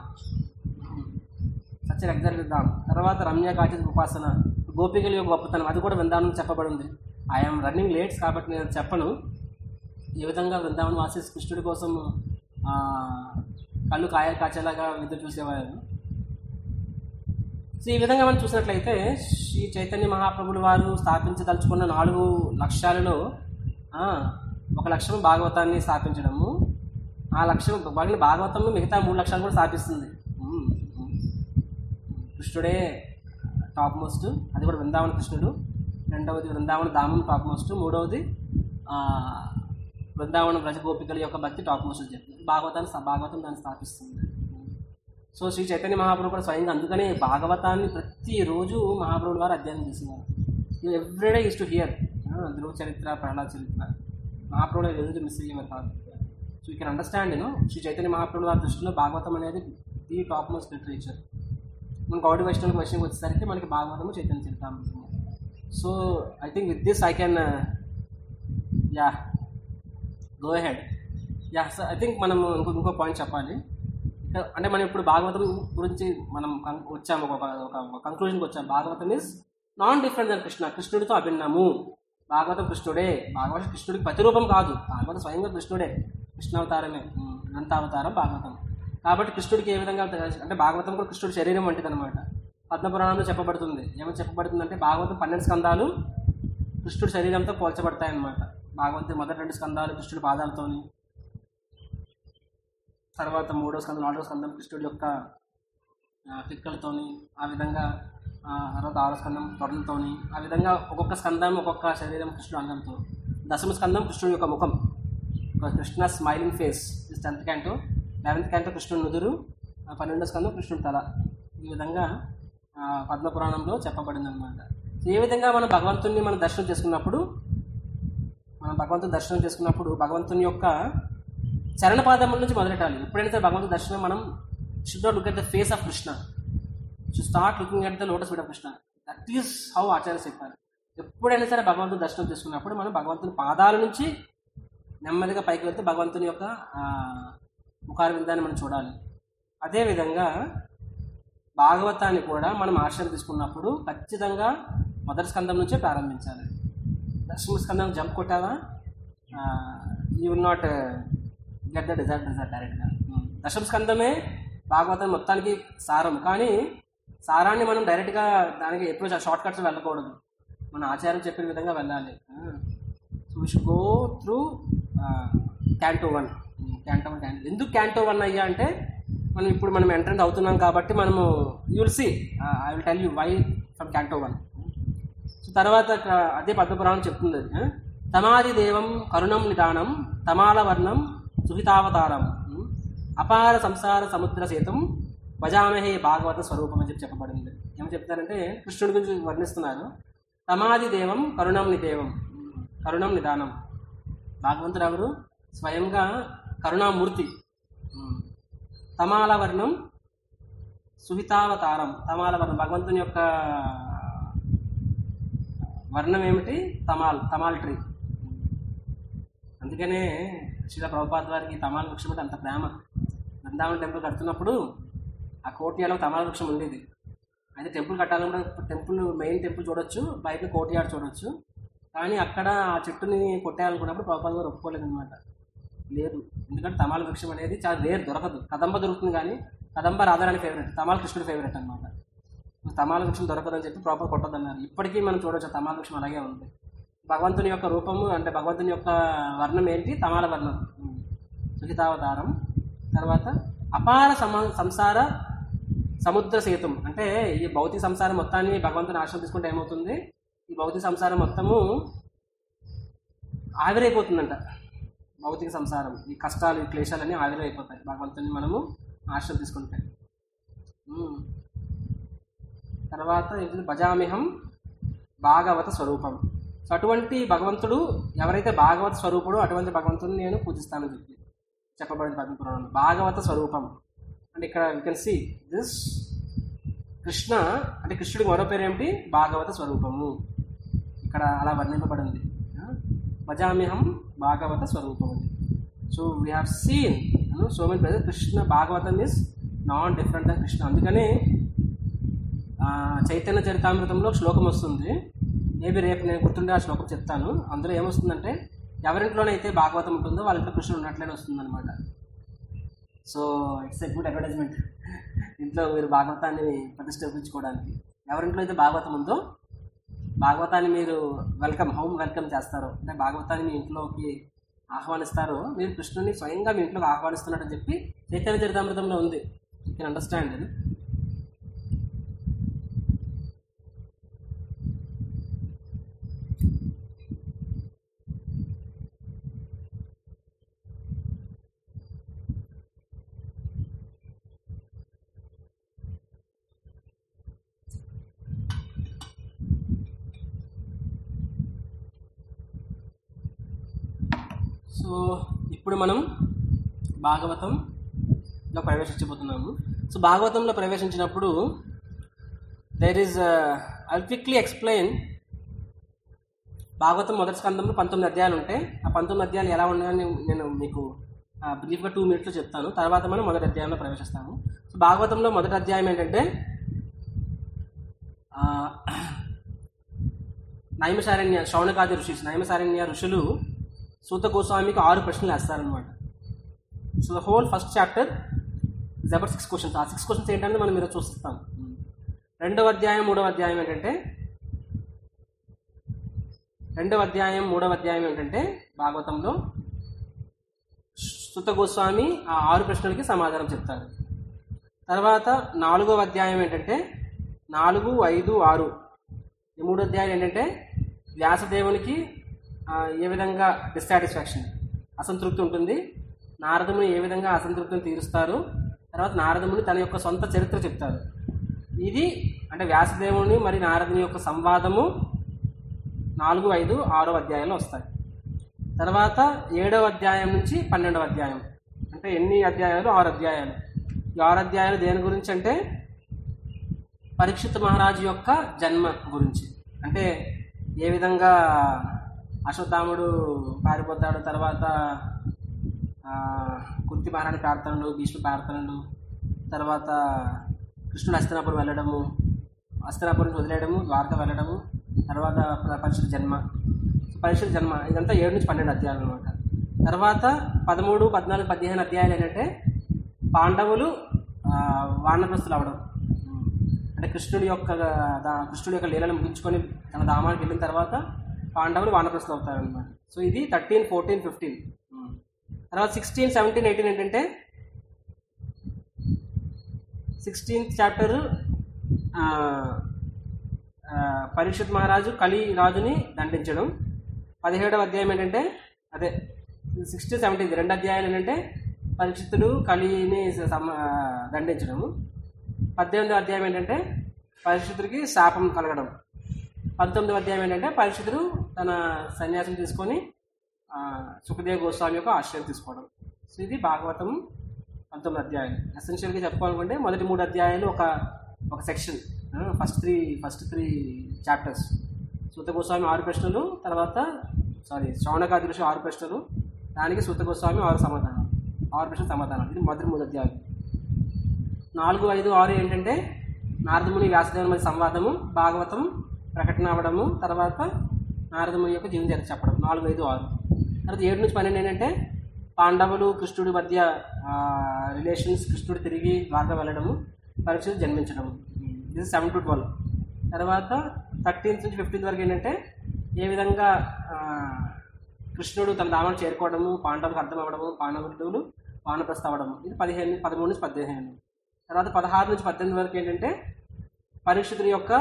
సత్య ఎగ్జాల్టెడ్ ధామ్ తర్వాత రమ్య కాచిత ఉపాసన గోపికల యొక్క గొప్పతనం అది కూడా బృందావనం చెప్పబడింది ఐఎమ్ రన్నింగ్ లేట్స్ కాబట్టి నేను చెప్పను ఏ విధంగా బృందావనం వాసి కృష్ణుడి కోసం ఆ, కళ్ళు కాయ కాచేలాగా ఎదురు చూసేవారు సో ఈ విధంగా మనం చూసినట్లయితే శ్రీ చైతన్య మహాప్రభులు వారు స్థాపించదలుచుకున్న నాలుగు లక్ష్యాలలో ఆ, ఒక లక్ష్యం భాగవతాన్ని స్థాపించడము ఆ లక్ష్యం వాళ్ళని భాగవతం మిగతా మూడు లక్ష్యాలు కూడా స్థాపిస్తుంది ఉమ్, ఉమ్. కృష్ణుడే టాప్ మోస్ట్ అది కూడా బృందావన కృష్ణుడు రెండవది బృందావన దామం టాప్ మోస్ట్ మూడవది ఆ, బృందావన బ్రజ గోపికల యొక్క భక్తి టాప్ మోస్ట్ అని చెప్తుంది భాగవతాన్ని భాగవతం దాన్ని స్థాపిస్తుంది సో శ్రీ చైతన్య మహాప్రభు కూడా స్వయంగా అందుకనే భాగవతాన్ని ప్రతిరోజు మహాప్రభుడు వారు అధ్యయనం చేసేవారు you everyday uses to hear Dhruva చరిత్ర ప్రహ్లాద చరిత్ర మహాప్రభుడు రోజు మిస్ అయ్యేవారు కాదు so you can understand you know Shri Chaitanya Mahaprabhu వారి దృష్టిలో భాగవతం అనేది ది టాప్ మోస్ట్ లిటరేచర్ మన గౌడి వైష్ణవుల విషయం వచ్చేసరికి మనకి Bhagavatam Chaitanya Charitamrita so I think with this I can yeah go ahead yeah sir I think మనం ఇంకో ఇంకో పాయింట్ చెప్పాలి ఇక్కడ అంటే మనం ఇప్పుడు భాగవతం గురించి మనం కం- వచ్చాము ఒక ఒక కంక్లూజన్కి వచ్చాము Bhagavatam is non different than Krishna కృష్ణుడితో అభిన్నము భాగవతం కృష్ణుడే భాగవతం కృష్ణుడికి ప్రతిరూపం కాదు భాగవతం స్వయంగా కృష్ణుడే కృష్ణావతారమే ఉమ్, గ్రంథావతారం భాగవతం కాబట్టి కృష్ణుడికి ఏ విధంగా తె- అంటే భాగవతం కూడా కృష్ణుడి శరీరం వంటిది అనమాట పద్మపురాణంలో చెప్పబడుతుంది ఏమని చెప్పబడుతుందంటే భాగవతం పన్నెండు స్కందాలు కృష్ణుడి శరీరంతో పోల్చబడతాయి అన్నమాట భాగవతం మొదటి రెండు స్కందాలు కృష్ణుడి పాదాలతోని తర్వాత మూడో స్కందం నాలుగో స్కందం కృష్ణుడి యొక్క ఆ, పిక్కలతోని ఆ విధంగా ఆ, తర్వాత ఆరో స్కందం తొడలతోని ఆ విధంగా ఒక్కొక్క స్కందం ఒక్కొక్క శరీరం కృష్ణుడు అంగంతో దశమ స్కందం కృష్ణుడి యొక్క ముఖం ఒక Krishna smiling face is tenth canto eleventh canto కృష్ణుడి నుదురు ఆ, పన్నెండో స్కందం కృష్ణుడి తల ఈ విధంగా ఆ, పద్మపురాణంలో చెప్పబడింది అనమాట ఏ విధంగా మనం భగవంతుని మనం దర్శనం చేసుకున్నప్పుడు మనం భగవంతుని దర్శనం చేసుకున్నప్పుడు భగవంతుని యొక్క చరణపాదముల నుంచి మొదలెట్టాలి ఎప్పుడైనా సరే భగవంతుని దర్శనం మనం should not look at the face of Krishna should start looking at the lotus feet of Krishna that is how acharya చెప్పారు ఎప్పుడైనా సరే భగవంతుని దర్శనం చేసుకున్నప్పుడు మనం భగవంతుని పాదాల నుంచి నెమ్మదిగా పైకి వెళ్తే భగవంతుని యొక్క ఆ, ముఖార విందాన్ని మనం చూడాలి అదేవిధంగా భాగవతాన్ని కూడా మనం ఆశ్రయం తీసుకున్నప్పుడు ఖచ్చితంగా మొదటి స్కందం నుంచే ప్రారంభించాలి దశమ స్కందం జంప్ కొట్టావా you will not get the desire desire డైరెక్ట్గా దశమ స్కందమే భాగవతం మొత్తానికి సారం కానీ సారాన్ని మనం డైరెక్ట్గా దానికి ఎప్పుడు షార్ట్ కట్స్ వెళ్ళకూడదు మన ఆచార్యం చెప్పిన విధంగా వెళ్ళాలి so we should go through canto one canto one canto ఎందుకు క్యాంటో వన్ అయ్యా అంటే మనం ఇప్పుడు మనం ఎంట్రెన్స్ అవుతున్నాం కాబట్టి మనము you will see I will tell you why from canto one so తర్వాత ఇక్కడ అదే పద్మపురాణం చెప్తుంది అది ఆ? తమాది దేవం కరుణం నిదానం తమాల వర్ణం సుహితావతారం ఉం? అపార సంసార సముద్ర సేతం భజామహే భాగవత స్వరూపం అని చెప్పి చెప్పబడింది ఏమని చెప్తారంటే కృష్ణుడి గురించి వర్ణిస్తున్నారు తమాది దేవం కరుణం నిదేవం ఉం? కరుణం నిదానం భాగవంతుడు ఎవరు స్వయంగా కరుణామూర్తి ఉం. తమాల వర్ణం సుహితావతారం తమాల వర్ణం భగవంతుని యొక్క వర్ణం ఏమిటి తమాల్ తమాల్ ట్రీ అందుకనే శిల ప్రభుపాద వారికి తమాల వృక్షం అంటే అంత ప్రేమ బృందావన్ టెంపుల్ కడుతున్నప్పుడు ఆ కోర్ట్యాలో తమాల వృక్షం ఉండేది అయితే టెంపుల్ కట్టాలంటే టెంపుల్ మెయిన్ టెంపుల్ చూడొచ్చు బయట కోర్ట్యార్డ్ చూడొచ్చు కానీ అక్కడ ఆ చెట్టుని కొట్టేయాలనుకున్నప్పుడు ప్రభుపాద గారు ఒప్పుకోలేదు అనమాట లేదు ఎందుకంటే తమాల వృక్షం అనేది చాలా రేర్ దొరకదు కదంబ దొరుకుతుంది కానీ కదంబ రాధారాణి ఫేవరెట్ తమాల కృష్ణుడి ఫేవరెట్ అనమాట తమాల వృక్షం దొరకదని చెప్పి ప్రాపర్ కొట్టదన్నారు ఇప్పటికీ మనం చూడొచ్చు ఆ తమాల వృక్షం అలాగే ఉంది భగవంతుని యొక్క రూపము అంటే భగవంతుని యొక్క వర్ణం ఏంటి తమాల వర్ణం సుహితావతారం తర్వాత అపార సమ సంసార సముద్ర సేతుం అంటే ఈ భౌతిక సంసారం మొత్తాన్ని భగవంతుని ఆశ్రయం తీసుకుంటే ఏమవుతుంది ఈ భౌతిక సంసారం మొత్తము ఆవిరైపోతుందంట భౌతిక సంసారం ఈ కష్టాలు ఈ క్లేశాలన్నీ ఆవిరైపోతాయి భగవంతుని మనము ఆశ్రయం తీసుకుంటే ఉమ్. తర్వాత ఏంటి భజామిహం భాగవత స్వరూపం సో అటువంటి భగవంతుడు ఎవరైతే భాగవత స్వరూపుడు అటువంటి భగవంతుడిని నేను పూజిస్తానని చెప్పి చెప్పబడింది పద్మపురాణంలో భాగవత స్వరూపం అంటే ఇక్కడ you can see this Krishna అంటే కృష్ణుడికి మరో పేరు ఏమిటి భాగవత స్వరూపము ఇక్కడ అలా వర్ణింపబడింది భజామ్యహం భాగవత స్వరూపం అని so we have seen so many places Krishna Bhagavatam is non different అని కృష్ణ అందుకనే ఆ, చైతన్య చరితామృతంలో శ్లోకం వస్తుంది మేబీ రేపు నేను గుర్తుండే ఆ శ్లోకం చెప్తాను అందులో ఏమొస్తుందంటే ఎవరింట్లోనైతే భాగవతం ఉంటుందో వాళ్ళ ఇంట్లో కృష్ణుడు ఉన్నట్లనే వస్తుంది అనమాట so it's a good advertisement ఇంట్లో మీరు భాగవతాన్ని ప్రతిష్ఠించుకోవడానికి ఎవరింట్లో అయితే భాగవతం ఉందో భాగవతాన్ని మీరు వెల్కమ్ హోమ్ వెల్కమ్ చేస్తారు అంటే భాగవతాన్ని మీ ఇంట్లోకి ఆహ్వానిస్తారు మీరు కృష్ణుని స్వయంగా మీ ఇంట్లోకి ఆహ్వానిస్తున్నారని చెప్పి చైతన్య చరితామృతంలో ఉంది యూ కెన్ అండర్స్టాండ్ ఇది సో ఇప్పుడు మనం భాగవతంలో ప్రవేశించబోతున్నాము సో భాగవతంలో ప్రవేశించినప్పుడు there is I quickly explain Bhagavatam మొదటి స్కందంలో పంతొమ్మిది అధ్యాయాలు ఉంటాయి ఆ పంతొమ్మిది అధ్యాయాలు ఎలా ఉన్నాయని నేను మీకు బ్రీఫ్గా టూ మినిట్స్లో చెప్తాను తర్వాత మనం మొదటి అధ్యాయంలో ప్రవేశిస్తాము సో భాగవతంలో మొదటి అధ్యాయం ఏంటంటే ఆ, నైమసారణ్య శౌనకాది ఋషి నైమసారణ్య ఋషులు సూత గోస్వామికి ఆరు ప్రశ్నలు వేస్తారనమాట so the whole first chapter is about six questions ఆ సిక్స్ క్వశ్చన్స్ ఏంటంటే మనం మీరు చూస్తాం రెండవ అధ్యాయం మూడవ అధ్యాయం ఏంటంటే రెండవ అధ్యాయం మూడవ అధ్యాయం ఏంటంటే భాగవతంలో సుత గోస్వామి ఆ ఆరు ప్రశ్నలకి సమాధానం చెప్తారు తర్వాత నాలుగవ అధ్యాయం ఏంటంటే నాలుగు ఐదు ఆరు ఈ మూడు అధ్యాయాలు ఏంటంటే వ్యాసదేవునికి ఆ, ఏ విధంగా డిస్సాటిస్ఫాక్షన్ అసంతృప్తి ఉంటుంది నారదముని ఏ విధంగా అసంతృప్తిని తీరుస్తారు తర్వాత నారదముని తన యొక్క సొంత చరిత్ర చెప్తారు ఇది అంటే వ్యాసదేవుని మరి నారదుని యొక్క సంవాదము నాలుగు ఐదు ఆరో అధ్యాయంలో వస్తాయి తర్వాత ఏడవ అధ్యాయం నుంచి పన్నెండవ అధ్యాయం అంటే ఎన్ని అధ్యాయాలు ఆరు అధ్యాయాలు ఈ ఆరు అధ్యాయాలు దేని గురించి అంటే పరీక్షిత్ మహారాజు యొక్క జన్మ గురించి అంటే ఏ విధంగా అశ్వత్థాముడు పారిపోతాడు తర్వాత ఆ, కుంతి మహారాణి ప్రార్థనలు భీష్మ ప్రార్థనలు తర్వాత కృష్ణుడు హస్తినాపురం వెళ్ళడము హస్తినాపురం నుంచి వదిలేయడము ద్వారక వెళ్ళడము తర్వాత ప- పరిషత్ జన్మ పరిషత్ జన్మ ఇదంతా ఏడు నుంచి పన్నెండు అధ్యాయాలు అనమాట తర్వాత పదమూడు పద్నాలుగు పదిహేను అధ్యాయాలు ఏంటంటే పాండవులు ఆ, వానప్రస్తులు అవడం అంటే కృష్ణుడి యొక్క దా- కృష్ణుడి యొక్క లీలను ముగించుకొని తన ధామానికి వెళ్ళిన తర్వాత పాండవులు వానప్రస్తులు అవుతారు అనమాట సో ఇది థర్టీన్ ఫోర్టీన్ ఫిఫ్టీన్ తర్వాత సిక్స్టీన్ సెవెంటీన్ ఎయిటీన్ ఏంటంటే సిక్స్టీన్త్ చాప్టర్ పరీక్షిత్ మహారాజు కలి రాజుని దండించడం పదిహేడవ అధ్యాయం ఏంటంటే అదే సిక్స్టీన్ సెవెంటీన్ రెండు అధ్యాయాలు ఏంటంటే పరీక్షితుడు కలిని సమ- ఆ, దండించడము పద్దెనిమిదవ అధ్యాయం ఏంటంటే పరీక్షితుడికి శాపం కలగడం పంతొమ్మిదవ అధ్యాయం ఏంటంటే పరీక్షితుడు తన సన్యాసం తీసుకొని ఆ, సుఖదేవ్ గోస్వామి యొక్క ఆశ్రయం తీసుకోవడం సో ఇది భాగవతం పంతొమ్మిది అధ్యాయాలు ఎసెన్షియల్గా చెప్పుకోవాలనుకుంటే మొదటి మూడు అధ్యాయాలు ఒక ఒక section first three first three chapters Suta Goswami ఆరు ప్రశ్నలు తర్వాత సారీ శ్రవణకాది ఋషి ఆరు ప్రశ్నలు దానికి సూత గోస్వామి ఆరు సమాధానం ఆరు ప్రశ్న సమాధానం ఇది మొదటి మూడు అధ్యాయం నాలుగు ఐదు ఆరు ఏంటంటే నారదముని వ్యాసదేవుని మధ్య సంవాదము భాగవతం ప్రకటన అవ్వడము తర్వాత నారదముని యొక్క జీవన చరిత్ర చెప్పడం నాలుగు ఐదు ఆరు తర్వాత ఏడు నుంచి పన్నెండు ఏంటంటే పాండవులు కృష్ణుడి మధ్య రిలేషన్స్ కృష్ణుడు తిరిగి ద్వారక వెళ్ళడము పరీక్షలు జన్మించడము ఇది సెవెన్ టు ట్వెల్వ్ తర్వాత థర్టీన్త్ నుంచి ఫిఫ్టీన్త్ వరకు ఏంటంటే ఏ విధంగా ఆ, కృష్ణుడు తన ధామాన్ని చేరుకోవడము పాండవులకు అర్థం అవ్వడము పాండవులు వానప్రస్థ అవ్వడము ఇది పదిహేను పదమూడు నుంచి పదిహేను తర్వాత పదహారు నుంచి పద్దెనిమిది వరకు ఏంటంటే పరీక్షితుల యొక్క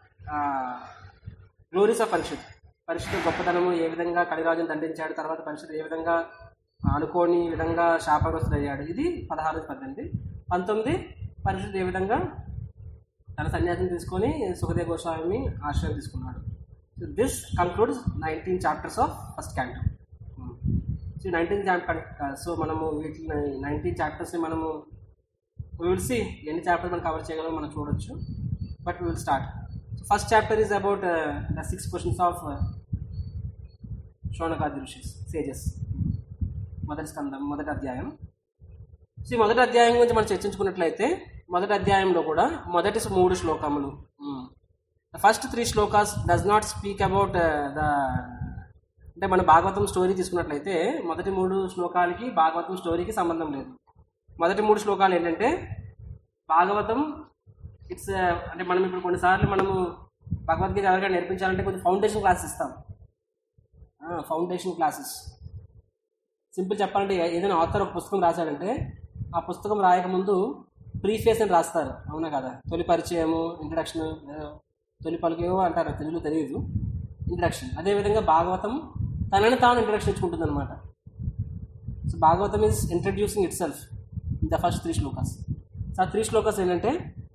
గ్లోరీస్ ఆఫ్ పరీక్షిత్ పరీక్షిత్ గొప్పతనము ఏ విధంగా కళిరాజును దండించాడు తర్వాత పరీక్షిత్ ఏ విధంగా అనుకోని విధంగా శాపగ్రస్తుడయ్యాడు ఇది పదహారు నుంచి పద్దెనిమిది పంతొమ్మిది పరీక్షిత్ ఏ విధంగా తన సన్యాసం తీసుకొని సుఖదేవ్ గోస్వామి ఆశ్రయం తీసుకున్నాడు so this concludes nineteen chapters of first canto so nineteen chapter so మనము వీటిని నైన్టీన్ చాప్టర్స్ని మనము విల్ సి ఎన్ని చాప్టర్స్ మనం కవర్ చేయగలమో మనం చూడొచ్చు but will start first chapter is about the six questions of శోనకాది ఋషిస్ సేజెస్ మొదటి స్కందం మొదటి అధ్యాయం సో ఈ మొదటి అధ్యాయం గురించి మనం చర్చించుకున్నట్లయితే మొదటి అధ్యాయంలో కూడా మొదటి మూడు శ్లోకములు the first three shlokas does not speak about the అంటే మన భాగవతం స్టోరీ తీసుకున్నట్లయితే మొదటి మూడు శ్లోకాలకి భాగవతం స్టోరీకి సంబంధం లేదు మొదటి మూడు శ్లోకాలు ఏంటంటే భాగవతం ఇట్స్ అంటే మనం ఇప్పుడు కొన్నిసార్లు మనము భగవద్గీత ఎవరికైనా నేర్పించాలంటే కొంచెం ఫౌండేషన్ క్లాసెస్ ఇస్తాం ఫౌండేషన్ క్లాసెస్ సింపుల్ చెప్పాలంటే ఏ- ఏదైనా ఆథర్ ఒక పుస్తకం రాశాడంటే ఆ పుస్తకం రాయకముందు ప్రీఫేస్ అని రాస్తారు అవునా కదా తొలి పరిచయము ఇంట్రడక్షన్ తొలి పలుకేవో అంటారు తెలుగులో తెలియదు ఇంట్రడక్షన్ అదేవిధంగా భాగవతం తనని తాను ఇంట్రడక్షన్ ఇచ్చుకుంటుంది అనమాట so Bhagavatam is introducing itself the first three shlokas so ఆ త్రీ శ్లోకాస్ ఏంటంటే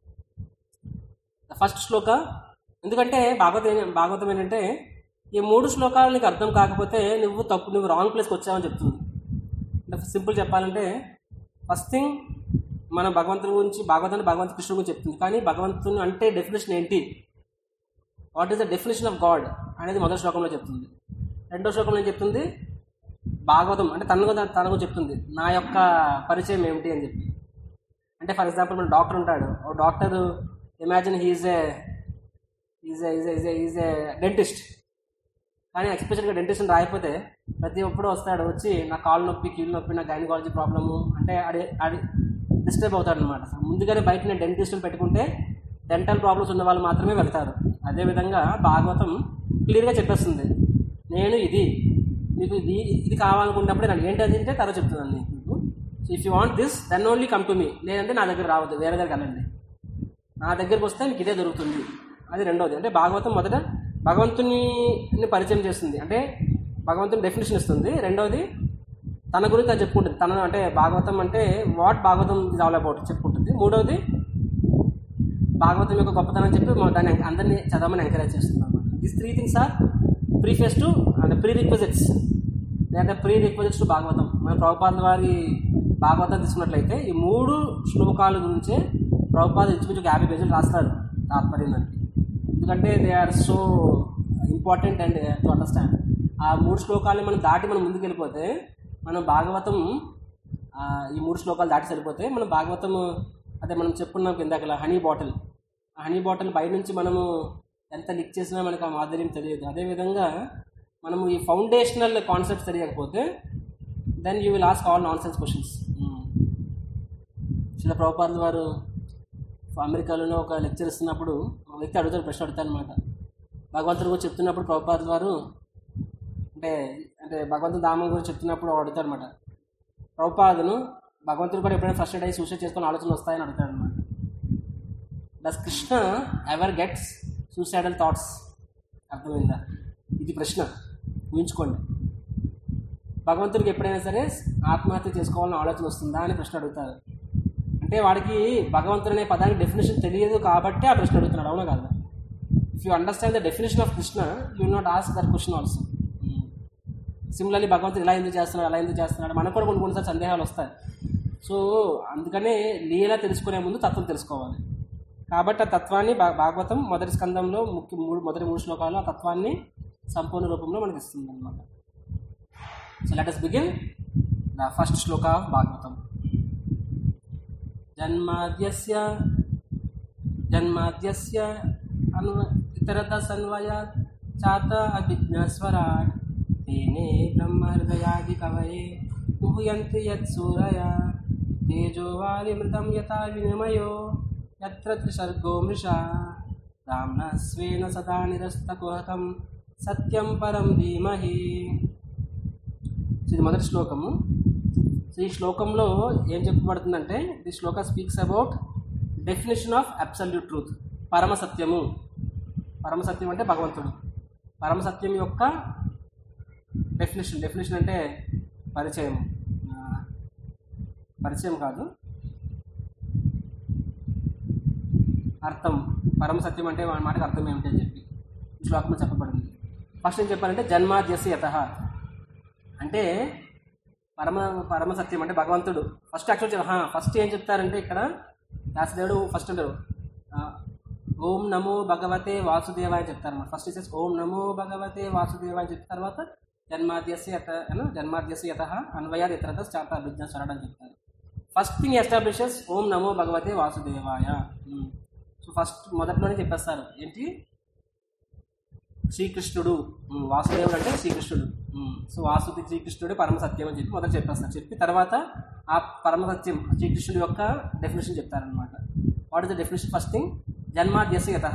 ద ఫస్ట్ శ్లోక ఎందుకంటే భాగవతం ఏం- భాగవతం ఏంటంటే ఈ మూడు శ్లోకాలు నీకు అర్థం కాకపోతే నువ్వు తప్పు నువ్వు రాంగ్ ప్లేస్కి వచ్చావని చెప్తుంది అంటే సింపుల్ చెప్పాలంటే ఫస్ట్ థింగ్ మన భగవంతుని గురించి భాగవతాన్ని భగవంత కృష్ణుడు గురించి చెప్తుంది కానీ భగవంతుని అంటే డెఫినేషన్ ఏంటి what is the definition of God అనేది మొదటి శ్లోకంలో చెప్తుంది రెండో శ్లోకంలో ఏం చెప్తుంది భాగవతం అంటే తనకు తనకు చెప్తుంది నా యొక్క పరిచయం ఏమిటి అని చెప్పి అంటే ఫర్ ఎగ్జాంపుల్ మన డాక్టర్ ఉంటాడు ఓ doctor imagine he's a is is is is a dentist కానీ ఎక్స్పెషల్గా డెంటిస్ట్ రాయకపోతే ప్రతి ఒప్పుడు వస్తాడు వచ్చి నా కాలు నొప్పి కీళ్ళు నొప్పి నా గైనకాలజీ ప్రాబ్లము అంటే ఆడి ఆడి డిస్టర్బ్ అవుతాడు అనమాట ముందుగానే బయట నేను డెంటిస్టులు పెట్టుకుంటే డెంటల్ ప్రాబ్లమ్స్ ఉన్న వాళ్ళు మాత్రమే వెళ్తారు అదేవిధంగా భాగవతం క్లియర్గా చెప్పేస్తుంది నేను ఇది మీకు ఇది ఇది కావాలనుకున్నప్పుడే నాకు ఏంటి అది అంటే తర్వాత చెప్తున్నాను మీకు so if you want this then only come to me లేదంటే నా దగ్గర రావద్దు వేరే దగ్గరికి వెళ్ళండి నా దగ్గరికి వస్తే మీకు ఇదే దొరుకుతుంది అది రెండోది అంటే భాగవతం మొదట భగవంతుని పరిచయం చేస్తుంది అంటే భగవంతుని డెఫినేషన్ ఇస్తుంది రెండోది తన గురించి అది చెప్పుకుంటుంది తన అంటే భాగవతం అంటే వాట్ భాగవతం ఇది ఆల్ అబౌట్ చెప్పుకుంటుంది మూడవది భాగవతం యొక్క గొప్పతనం చెప్పి మా- దాన్ని అందరినీ చదవమని ఎంకరేజ్ చేస్తుంది అనమాట this three things are preface to అంటే ప్రీ రిక్వజిట్స్ లేదా ప్రీ రిక్వజిట్స్ టు భాగవతం మన ప్రభుపాద వారి భాగవతం తీసుకున్నట్లయితే ఈ మూడు శ్లోకాల గురించే ప్రభుపాద ఇంచుమించు ఒక యాభై పేజీలు రాస్తారు తాత్పర్యం దానికి ఎందుకంటే they are so important and to understand ఆ మూడు శ్లోకాలని మనం దాటి మనం ముందుకు వెళ్ళిపోతే మనం భాగవతం ఆ, ఈ మూడు శ్లోకాలు దాటి సరిపోతే మనం భాగవతం అదే మనం చెప్పుకున్నాం ఇందాక హనీ బాటిల్ ఆ హనీ బాటిల్ బయట నుంచి మనము ఎంత లిక్ చేసినా మనకు ఆ మాధుర్యం తెలియదు అదేవిధంగా మనము ఈ ఫౌండేషనల్ కాన్సెప్ట్స్ తెలియకపోతే then you will ask all nonsense questions Srila ప్రభుపాదుల వారు అమెరికాలో ఒక లెక్చర్ ఇస్తున్నప్పుడు ఒక వ్యక్తి అడుగుతాడు ప్రశ్న అడుగుతాడు అనమాట భగవంతుడి గురించి చెప్తున్నప్పుడు ప్రభుపాదుల వారు అంటే అంటే భగవంతుని ధామం గురించి చెప్తున్నప్పుడు అడుగుతాడు అనమాట ప్రభుపాదును భగవంతుడు కూడా ఎప్పుడైనా ఫస్ట్ అయ్యి సూసైడ్ చేసుకుని ఆలోచన వస్తాయని అడుగుతాడు అనమాట does Krishna ever gets suicidal thoughts అర్థమైందా ఇది ప్రశ్న ఊహించుకోండి భగవంతుడికి ఎప్పుడైనా సరే ఆత్మహత్య చేసుకోవాలని ఆలోచన వస్తుందా అని ప్రశ్న అడుగుతారు అంటే వాడికి భగవంతుడు అనే పదానికి డెఫినేషన్ తెలియదు కాబట్టి ఆ ప్రశ్న అడుగుతున్నాడు అవునా కాదు if you understand the definition of Krishna you not ask that question also similarly భగవంతుడు ఇలా ఎందుకు చేస్తున్నాడు అలా ఎందుకు చేస్తున్నాడు మనకు కూడా కొన్ని కొన్నిసార్లు సందేహాలు వస్తాయి సో అందుకనే లీల తెలుసుకునే ముందు తత్వం తెలుసుకోవాలి కాబట్టి ఆ తత్వాన్ని భా- భాగవతం మొదటి స్కందంలో ముఖ్య మూడు మొదటి మూడు శ్లోకాలు ఆ తత్వాన్ని సంపూర్ణ రూపంలో మనకి ఇస్తుంది అనమాట so let us begin the first shloka of Bhagavatam జన్మాద్యస్య జన్మాద్యస్య అన్వ ఇతరత సన్వయ చాత అభిజ్ఞస్వరాట్ తేనే బ్రహ్మహృదయాది కవయే ముహుయంతి యత్సూరయ తేజో వాలిమృతం యథా వినిమయో యత్ర త్రిసర్గో మృషా రామ్న స్వేన సదా నిరస్తకుహకం సత్యం పరం ధీమహి సో ఇది మొదటి శ్లోకము సో ఈ శ్లోకంలో ఏం చెప్పబడుతుందంటే ఈ shloka speaks about definition of absolute truth పరమ సత్యము పరమ సత్యం అంటే భగవంతుడు పరమ సత్యం యొక్క డెఫినేషన్ డెఫినేషన్ అంటే పరిచయం ఆ, పరిచయం కాదు అర్థం పరమ సత్యం అంటే మన మాటకి అర్థం ఏమిటి అని చెప్పి ఈ శ్లోకంలో చెప్పబడింది ఫస్ట్ ఏం చెప్పాలంటే జన్మాద్యసి యత అంటే పరమ పరమ సత్యం అంటే భగవంతుడు ఫస్ట్ యాక్చువల్ ఫస్ట్ ఏం చెప్తారంటే ఇక్కడ వ్యాసదేవుడు ఫస్ట్ అంటారు ఆ, ఓం నమో భగవతే వాసుదేవ అని చెప్తారు ఫస్ట్ ఇసేస్ ఓం నమో భగవతే వాసుదేవ అని చెప్పిన తర్వాత జన్మాద్యసి యత అను జన్మాద్యసి యత అన్వయాది ఇతరత చాత అభిజ్ఞ స్వరణ అని చెప్తారు ఫస్ట్ థింగ్ ఎస్టాబ్లిషెస్ ఓం నమో భగవతే వాసుదేవాయ సో ఫస్ట్ మొదట్లోనే చెప్పేస్తారు ఏంటి శ్రీకృష్ణుడు ఉమ్, వాసుదేవుడు అంటే శ్రీకృష్ణుడు ఉమ్, సో వాసుది శ్రీకృష్ణుడు పరమ సత్యం అని చెప్పి మొదట చెప్పేస్తారు చెప్పి తర్వాత ఆ పరమ సత్యం శ్రీకృష్ణుడు యొక్క డెఫినేషన్ చెప్తారనమాట what is the definition first thing జన్మాద్యసి యత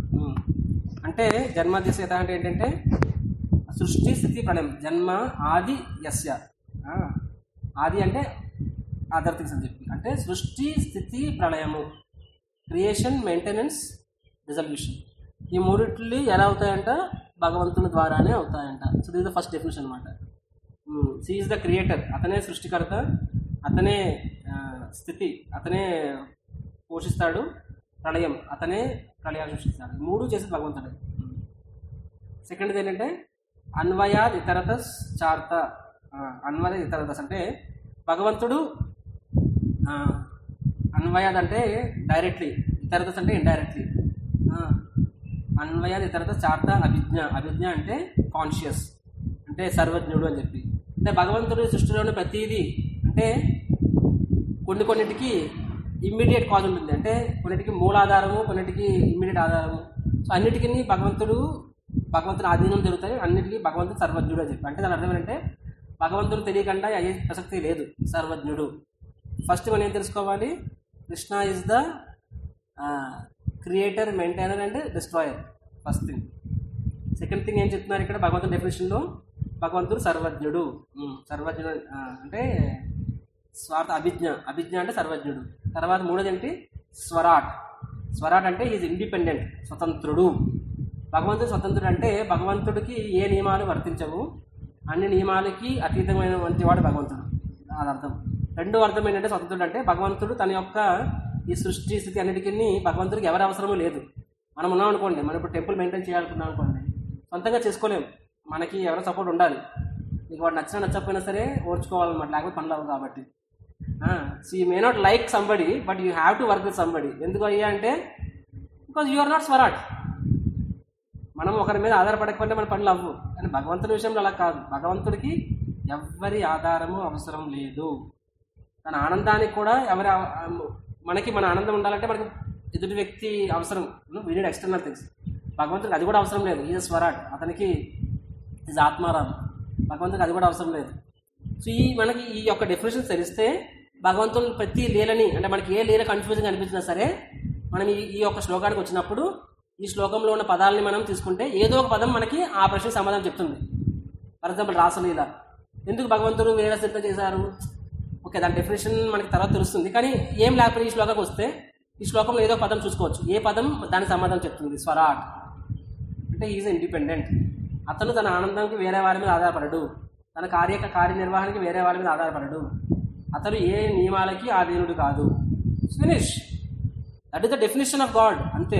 అంటే జన్మాద్యసి యత అంటే ఏంటంటే సృష్టి స్థితి ప్రళయం జన్మ ఆది యస్య ఆ, ఆది అంటే అదర్ థింగ్స్ అని చెప్పి అంటే సృష్టి స్థితి ప్రళయము క్రియేషన్ మెయింటెనెన్స్ రిజల్యూషన్ ఈ మూడిట్లు ఎలా అవుతాయంట భగవంతుని ద్వారానే అవుతాయంట so this the first definition అనమాట ఈజ్ ద క్రియేటర్ అతనే సృష్టికర్త అతనే ఆ, స్థితి అతనే పోషిస్తాడు ప్రళయం అతనే ప్రళయాన్ని సృష్టిస్తాడు ఈ మూడు చేసేది భగవంతుడే సెకండ్ ఏంటంటే అన్వయాద్ ఇతరతస్ చార్త ఆ, అన్వయాద్ ఇతరతస్ అంటే భగవంతుడు ఆ, అన్వయాద్ అంటే డైరెక్ట్లీ ఇతరతస్ అంటే ఇండైరెక్ట్లీ అన్వయాద్ ఇతరత చార్త అభిజ్ఞ అభిజ్ఞ అంటే కాన్షియస్ అంటే సర్వజ్ఞుడు అని చెప్పి అంటే భగవంతుడి సృష్టిలోని ప్రతిదీ అంటే కొన్ని కొన్నిటికి ఇమ్మీడియట్ కాజ్ ఉంటుంది అంటే కొన్నిటికి మూలాధారము కొన్నిటికి ఇమ్మీడియట్ ఆధారము సో అన్నిటికీ భగవంతుడు భగవంతుని ఆధీనం జరుగుతాయి అన్నిటికీ భగవంతుడు సర్వజ్ఞుడు అని చెప్పి అంటే దాని అర్థం ఏంటంటే భగవంతుడు తెలియకుండా అయ్యే ప్రసక్తి లేదు సర్వజ్ఞుడు ఫస్ట్ మనం ఏం తెలుసుకోవాలి Krishna is the creator maintainer and destroyer first thing second thing ఏం చెప్తున్నారు ఇక్కడ భగవంతుడి డెఫినేషన్లో భగవంతుడు సర్వజ్ఞుడు ఉమ్, సర్వజ్ఞుడు ఆ, అంటే స్వార్థ అభిజ్ఞ అభిజ్ఞ అంటే సర్వజ్ఞుడు తర్వాత మూడోది ఏంటి స్వరాట్ స్వరాట్ అంటే ఈజ్ ఇండిపెండెంట్ స్వతంత్రుడు భగవంతుడు స్వతంత్రుడు అంటే భగవంతుడికి ఏ నియమాలు వర్తించవు అన్ని నియమాలకి అతీతమైన వంటి వాడు భగవంతుడు అది అర్థం రెండో అర్థం ఏంటంటే స్వతంత్రుడు అంటే భగవంతుడు తన యొక్క ఈ సృష్టి స్థితి అన్నిటికీ భగవంతుడికి ఎవరి అవసరమూ లేదు మనం ఉన్నాం అనుకోండి మనం ఇప్పుడు టెంపుల్ మెయింటైన్ చేయాలనుకున్నాం అనుకోండి సొంతంగా చేసుకోలేము మనకి ఎవరో సపోర్ట్ ఉండాలి నీకు వాడు నచ్చినా నచ్చకపోయినా సరే ఓర్చుకోవాలన్నమాట లేకపోతే పనులు అవ్వవు కాబట్టి so you may not like somebody but you have to work with somebody ఎందుకు అయ్యా అంటే బికాజ్ యు ఆర్ నాట్ స్వరాట్ మనం ఒకరి మీద ఆధారపడకపోతే మన పనులు అవ్వు కానీ భగవంతుడి విషయంలో అలా కాదు భగవంతుడికి ఎవ్వరి ఆధారము అవసరం లేదు తన ఆనందానికి కూడా ఎవరి ఆ- ఆ- మనకి మన ఆనందం ఉండాలంటే మనకి ఎదుటి వ్యక్తి అవసరం వీడి ఎక్స్టర్నల్ థింగ్స్ భగవంతుడికి అది కూడా అవసరం లేదు ఈజ్ స్వరాట్ అతనికి ఈజ్ ఆత్మారాం భగవంతుడికి అది కూడా అవసరం లేదు సో ఈ మనకి ఈ యొక్క డెఫినేషన్ తెలిస్తే భగవంతుని ప్రతి లీలని అంటే మనకి ఏ లీల కన్ఫ్యూజన్ అనిపించినా సరే మనం ఈ ఈ యొక్క శ్లోకానికి వచ్చినప్పుడు ఈ శ్లోకంలో ఉన్న పదాలని మనం తీసుకుంటే ఏదో ఒక పదం మనకి ఆ ప్రశ్నకు సమాధానం చెప్తుంది ఫర్ ఎగ్జాంపుల్ రాసలీల ఎందుకు భగవంతుడు వేరే సిద్ధం చేశారు ఓకే దాని డెఫినేషన్ మనకి తర్వాత తెలుస్తుంది కానీ ఏం లేకపోతే ఈ శ్లోకానికి వస్తే ఈ శ్లోకంలో ఏదో ఒక పదం చూసుకోవచ్చు ఏ పదం దానికి సమాధానం చెప్తుంది స్వరాట్ అంటే ఈజ్ ఇండిపెండెంట్ అతను తన ఆనందానికి వేరే వారి మీద ఆధారపడడు తన కార్య కార్యనిర్వహణకి వేరే వారి మీద ఆధారపడడు అతను ఏ నియమాలకి ఆధీనుడు కాదు finish that is the definition of God అంతే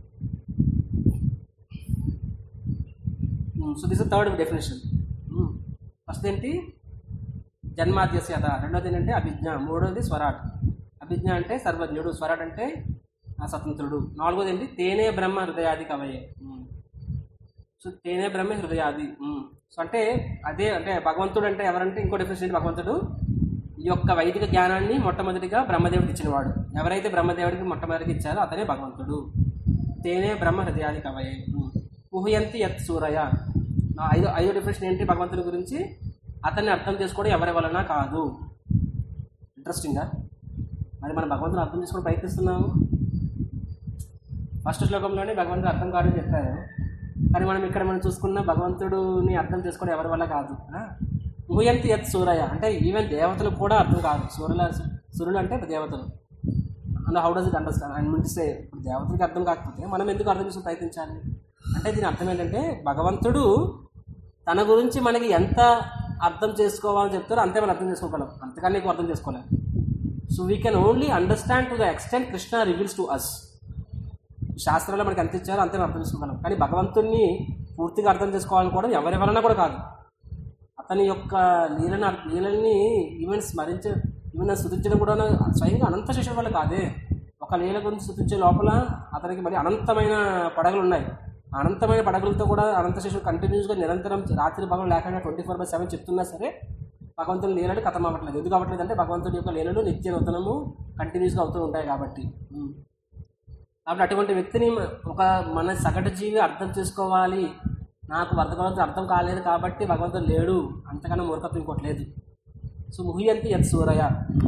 so this third definition first ఏంటి జన్మాద్యస్యత రెండోది ఏంటంటే అభిజ్ఞ మూడోది స్వరాట్ అభిజ్ఞ అంటే సర్వజ్ఞుడు స్వరాట్ అంటే ఆ స్వతంత్రుడు నాలుగోది ఏంటి తేనే బ్రహ్మ హృదయాది కవయే ఉమ్. సో తేనే బ్రహ్మే హృదయాది ఉమ్. సో అంటే అదే అంటే భగవంతుడు అంటే ఎవరంటే ఇంకో డెఫినేషన్ ఏంటి భగవంతుడు ఈ యొక్క వైదిక జ్ఞానాన్ని మొట్టమొదటిగా బ్రహ్మదేవుడికి ఇచ్చినవాడు ఎవరైతే బ్రహ్మదేవుడికి మొట్టమొదటిగా ఇచ్చారో అతనే భగవంతుడు తేనే బ్రహ్మ హృదయాది కవయే ఉమ్. కుహయంతి యత్ సూరయ నా ఐదో ఐదో డెఫినేషన్ ఏంటి భగవంతుడి గురించి అతన్ని అర్థం చేసుకోవడం ఎవరి వలన కాదు ఇంట్రెస్టింగా మరి మనం భగవంతుని అర్థం చేసుకోవడం ప్రయత్నిస్తున్నాము ఫస్ట్ శ్లోకంలోనే భగవంతుడు అర్థం కాదని చెప్పారు కానీ మనం ఇక్కడ మనం చూసుకున్న భగవంతుడిని అర్థం చేసుకోవడం ఎవరి వల్ల కాదు ఊయంతి యత్ సూరయ అంటే ఈవెన్ దేవతలు కూడా అర్థం కాదు సూర్యుల సూర్యులు అంటే దేవతలు and how does it understand and means ఇప్పుడు దేవతలకి అర్థం కాకపోతే మనం ఎందుకు అర్థం చేసుకుని ప్రయత్నించాలి అంటే దీని అర్థం ఏంటంటే భగవంతుడు తన గురించి మనకి ఎంత అర్థం చేసుకోవాలని చెప్తారో అంతే మనం అర్థం చేసుకోగలం అంతకన్నా ఎక్కువ అర్థం చేసుకోలేం so we can only understand to the extent Krishna reveals to us శాస్త్రంలో మనకి ఎంత ఇచ్చారో అంతే మనం అర్థం చేసుకోగలం కానీ భగవంతుణ్ణి పూర్తిగా అర్థం చేసుకోవాలనుకోవడం ఎవరి వలన కూడా కాదు అతని యొక్క లీలను లీలల్ని ఈవెన్ స్మరించ ఈవెన్ స్థుతించడం కూడా స్వయంగా అనంత శిష్యుల వల్ల కాదే ఒక లీల గురించి స్థుతించే లోపల అతనికి మరి అనంతమైన పడగలు ఉన్నాయి ఆ అనంతమైన పడగలతో కూడా అనంత శిష్యులు కంటిన్యూస్గా నిరంతరం రాత్రి భాగం లేకుండా ట్వంటీ ఫోర్ బై సెవెన్ చెప్తున్నా సరే భగవంతుని లీలలు కథం అవ్వట్లేదు ఎందుకు అవ్వట్లేదు అంటే భగవంతుడి యొక్క లీలలు నిత్య నూతనము కంటిన్యూస్గా అవుతూ ఉంటాయి కాబట్టి ఉమ్. కాబట్టి అటువంటి వ్యక్తిని ఒక మన సగటు జీవి అర్థం చేసుకోవాలి నాకు భగవంతుడు అర్థం కాలేదు కాబట్టి భగవంతుడు లేడు అంతకన్నా మూర్ఖత్వం ఇంకోటి లేదు సో ముహ్యంతి యత్ సూరయ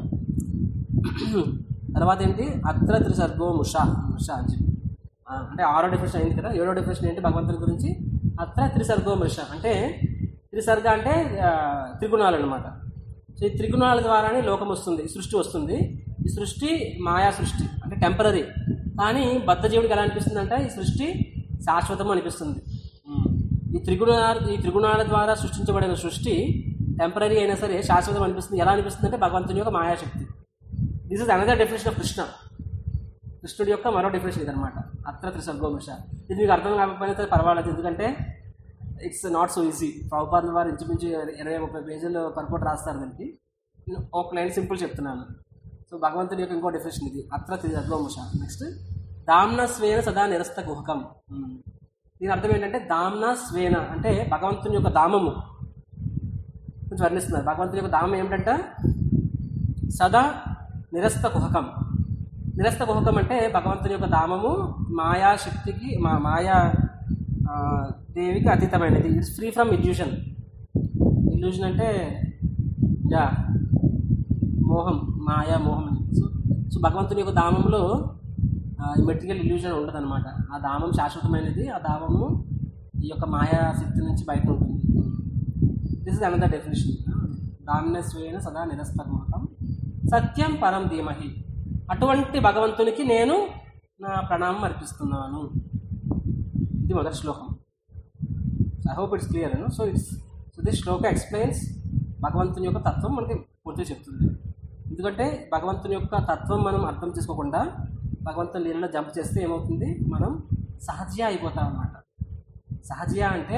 తర్వాత ఏంటి అత్ర త్రిసర్గో ముష ముష అని చెప్పి ఆ, అంటే ఆరో డెఫినేషన్ అయింది కదా ఏడో డెఫినేషన్ ఏంటి భగవంతుడి గురించి అత్ర త్రిసర్గో ముష అంటే త్రిసర్గ అంటే ఆ, త్రిగుణాలు అనమాట సో ఈ త్రిగుణాల ద్వారానే లోకం వస్తుంది ఈ సృష్టి వస్తుంది ఈ సృష్టి మాయా సృష్టి అంటే టెంపరీ కానీ బద్ధజీవుడికి ఎలా అనిపిస్తుంది అంటే ఈ సృష్టి శాశ్వతం అనిపిస్తుంది ఉమ్. ఈ త్రిగుణాల ఈ త్రిగుణాల ద్వారా సృష్టించబడిన సృష్టి టెంపరీ అయినా సరే శాశ్వతం అనిపిస్తుంది ఎలా అనిపిస్తుంది అంటే భగవంతుని యొక్క మాయాశక్తి this is another definition of Krishna కృష్ణుడి యొక్క మరో డెఫినేషన్ ఇదనమాట అత్ర త్రిసర్గోమిష ఇది మీకు అర్థం కాకపోయినా సరే పర్వాలేదు ఎందుకంటే ఇట్స్ నాట్ సో ఈజీ ప్రభుపాదుల వారు ఇంచుమించు ఇరవై ముప్పై పేజీలు పర్పోర్ట్ రాస్తారు దానికి నేను ఒక లైన్ సింపుల్ చెప్తున్నాను సో భగవంతుడి యొక్క ఇంకో డెఫినేషన్ ఇది అత్ర త్రిసర్గోముష నెక్స్ట్ దామ్న స్వేన సదా నిరస్త గుహకం ఉమ్. దీని అర్థం ఏంటంటే దామ్న స్వేన అంటే భగవంతుని యొక్క దామము కొంచెం వర్ణిస్తున్నారు భగవంతుని యొక్క దామం ఏమిటంటే సదా నిరస్త కుహకం నిరస్త కుహకం అంటే భగవంతుని యొక్క ధామము మాయా శక్తికి మా మాయా ఆ, దేవికి అతీతమైనది it's free from illusion illusion అంటే యా మోహం మాయా మోహం అని సో సో భగవంతుని యొక్క ధామంలో మెటీరియల్ ఇల్యూషన్ ఉండదు అనమాట ఆ ధామం శాశ్వతమైనది ఆ ధామము ఈ యొక్క మాయా శక్తి నుంచి బయట ఉంటుంది దిస్ ఇస్ అనదర్ డెఫినేషన్ దామ్నస్వేన సదా నిరస్తమతం సత్యం పరం ధీమహి అటువంటి భగవంతునికి నేను నా ప్రణామం అర్పిస్తున్నాను ఇది మొదటి శ్లోకం I hope it's clear so it's so this shloka explains భగవంతుని యొక్క తత్వం మనకి పూర్తిగా చెప్తుంది ఎందుకంటే భగవంతుని యొక్క తత్వం మనం అర్థం చేసుకోకుండా భగవంతుని నీళ్ళలో జంప్ చేస్తే ఏమవుతుంది మనం సహజీయ అయిపోతాం అన్నమాట సహజీయ అంటే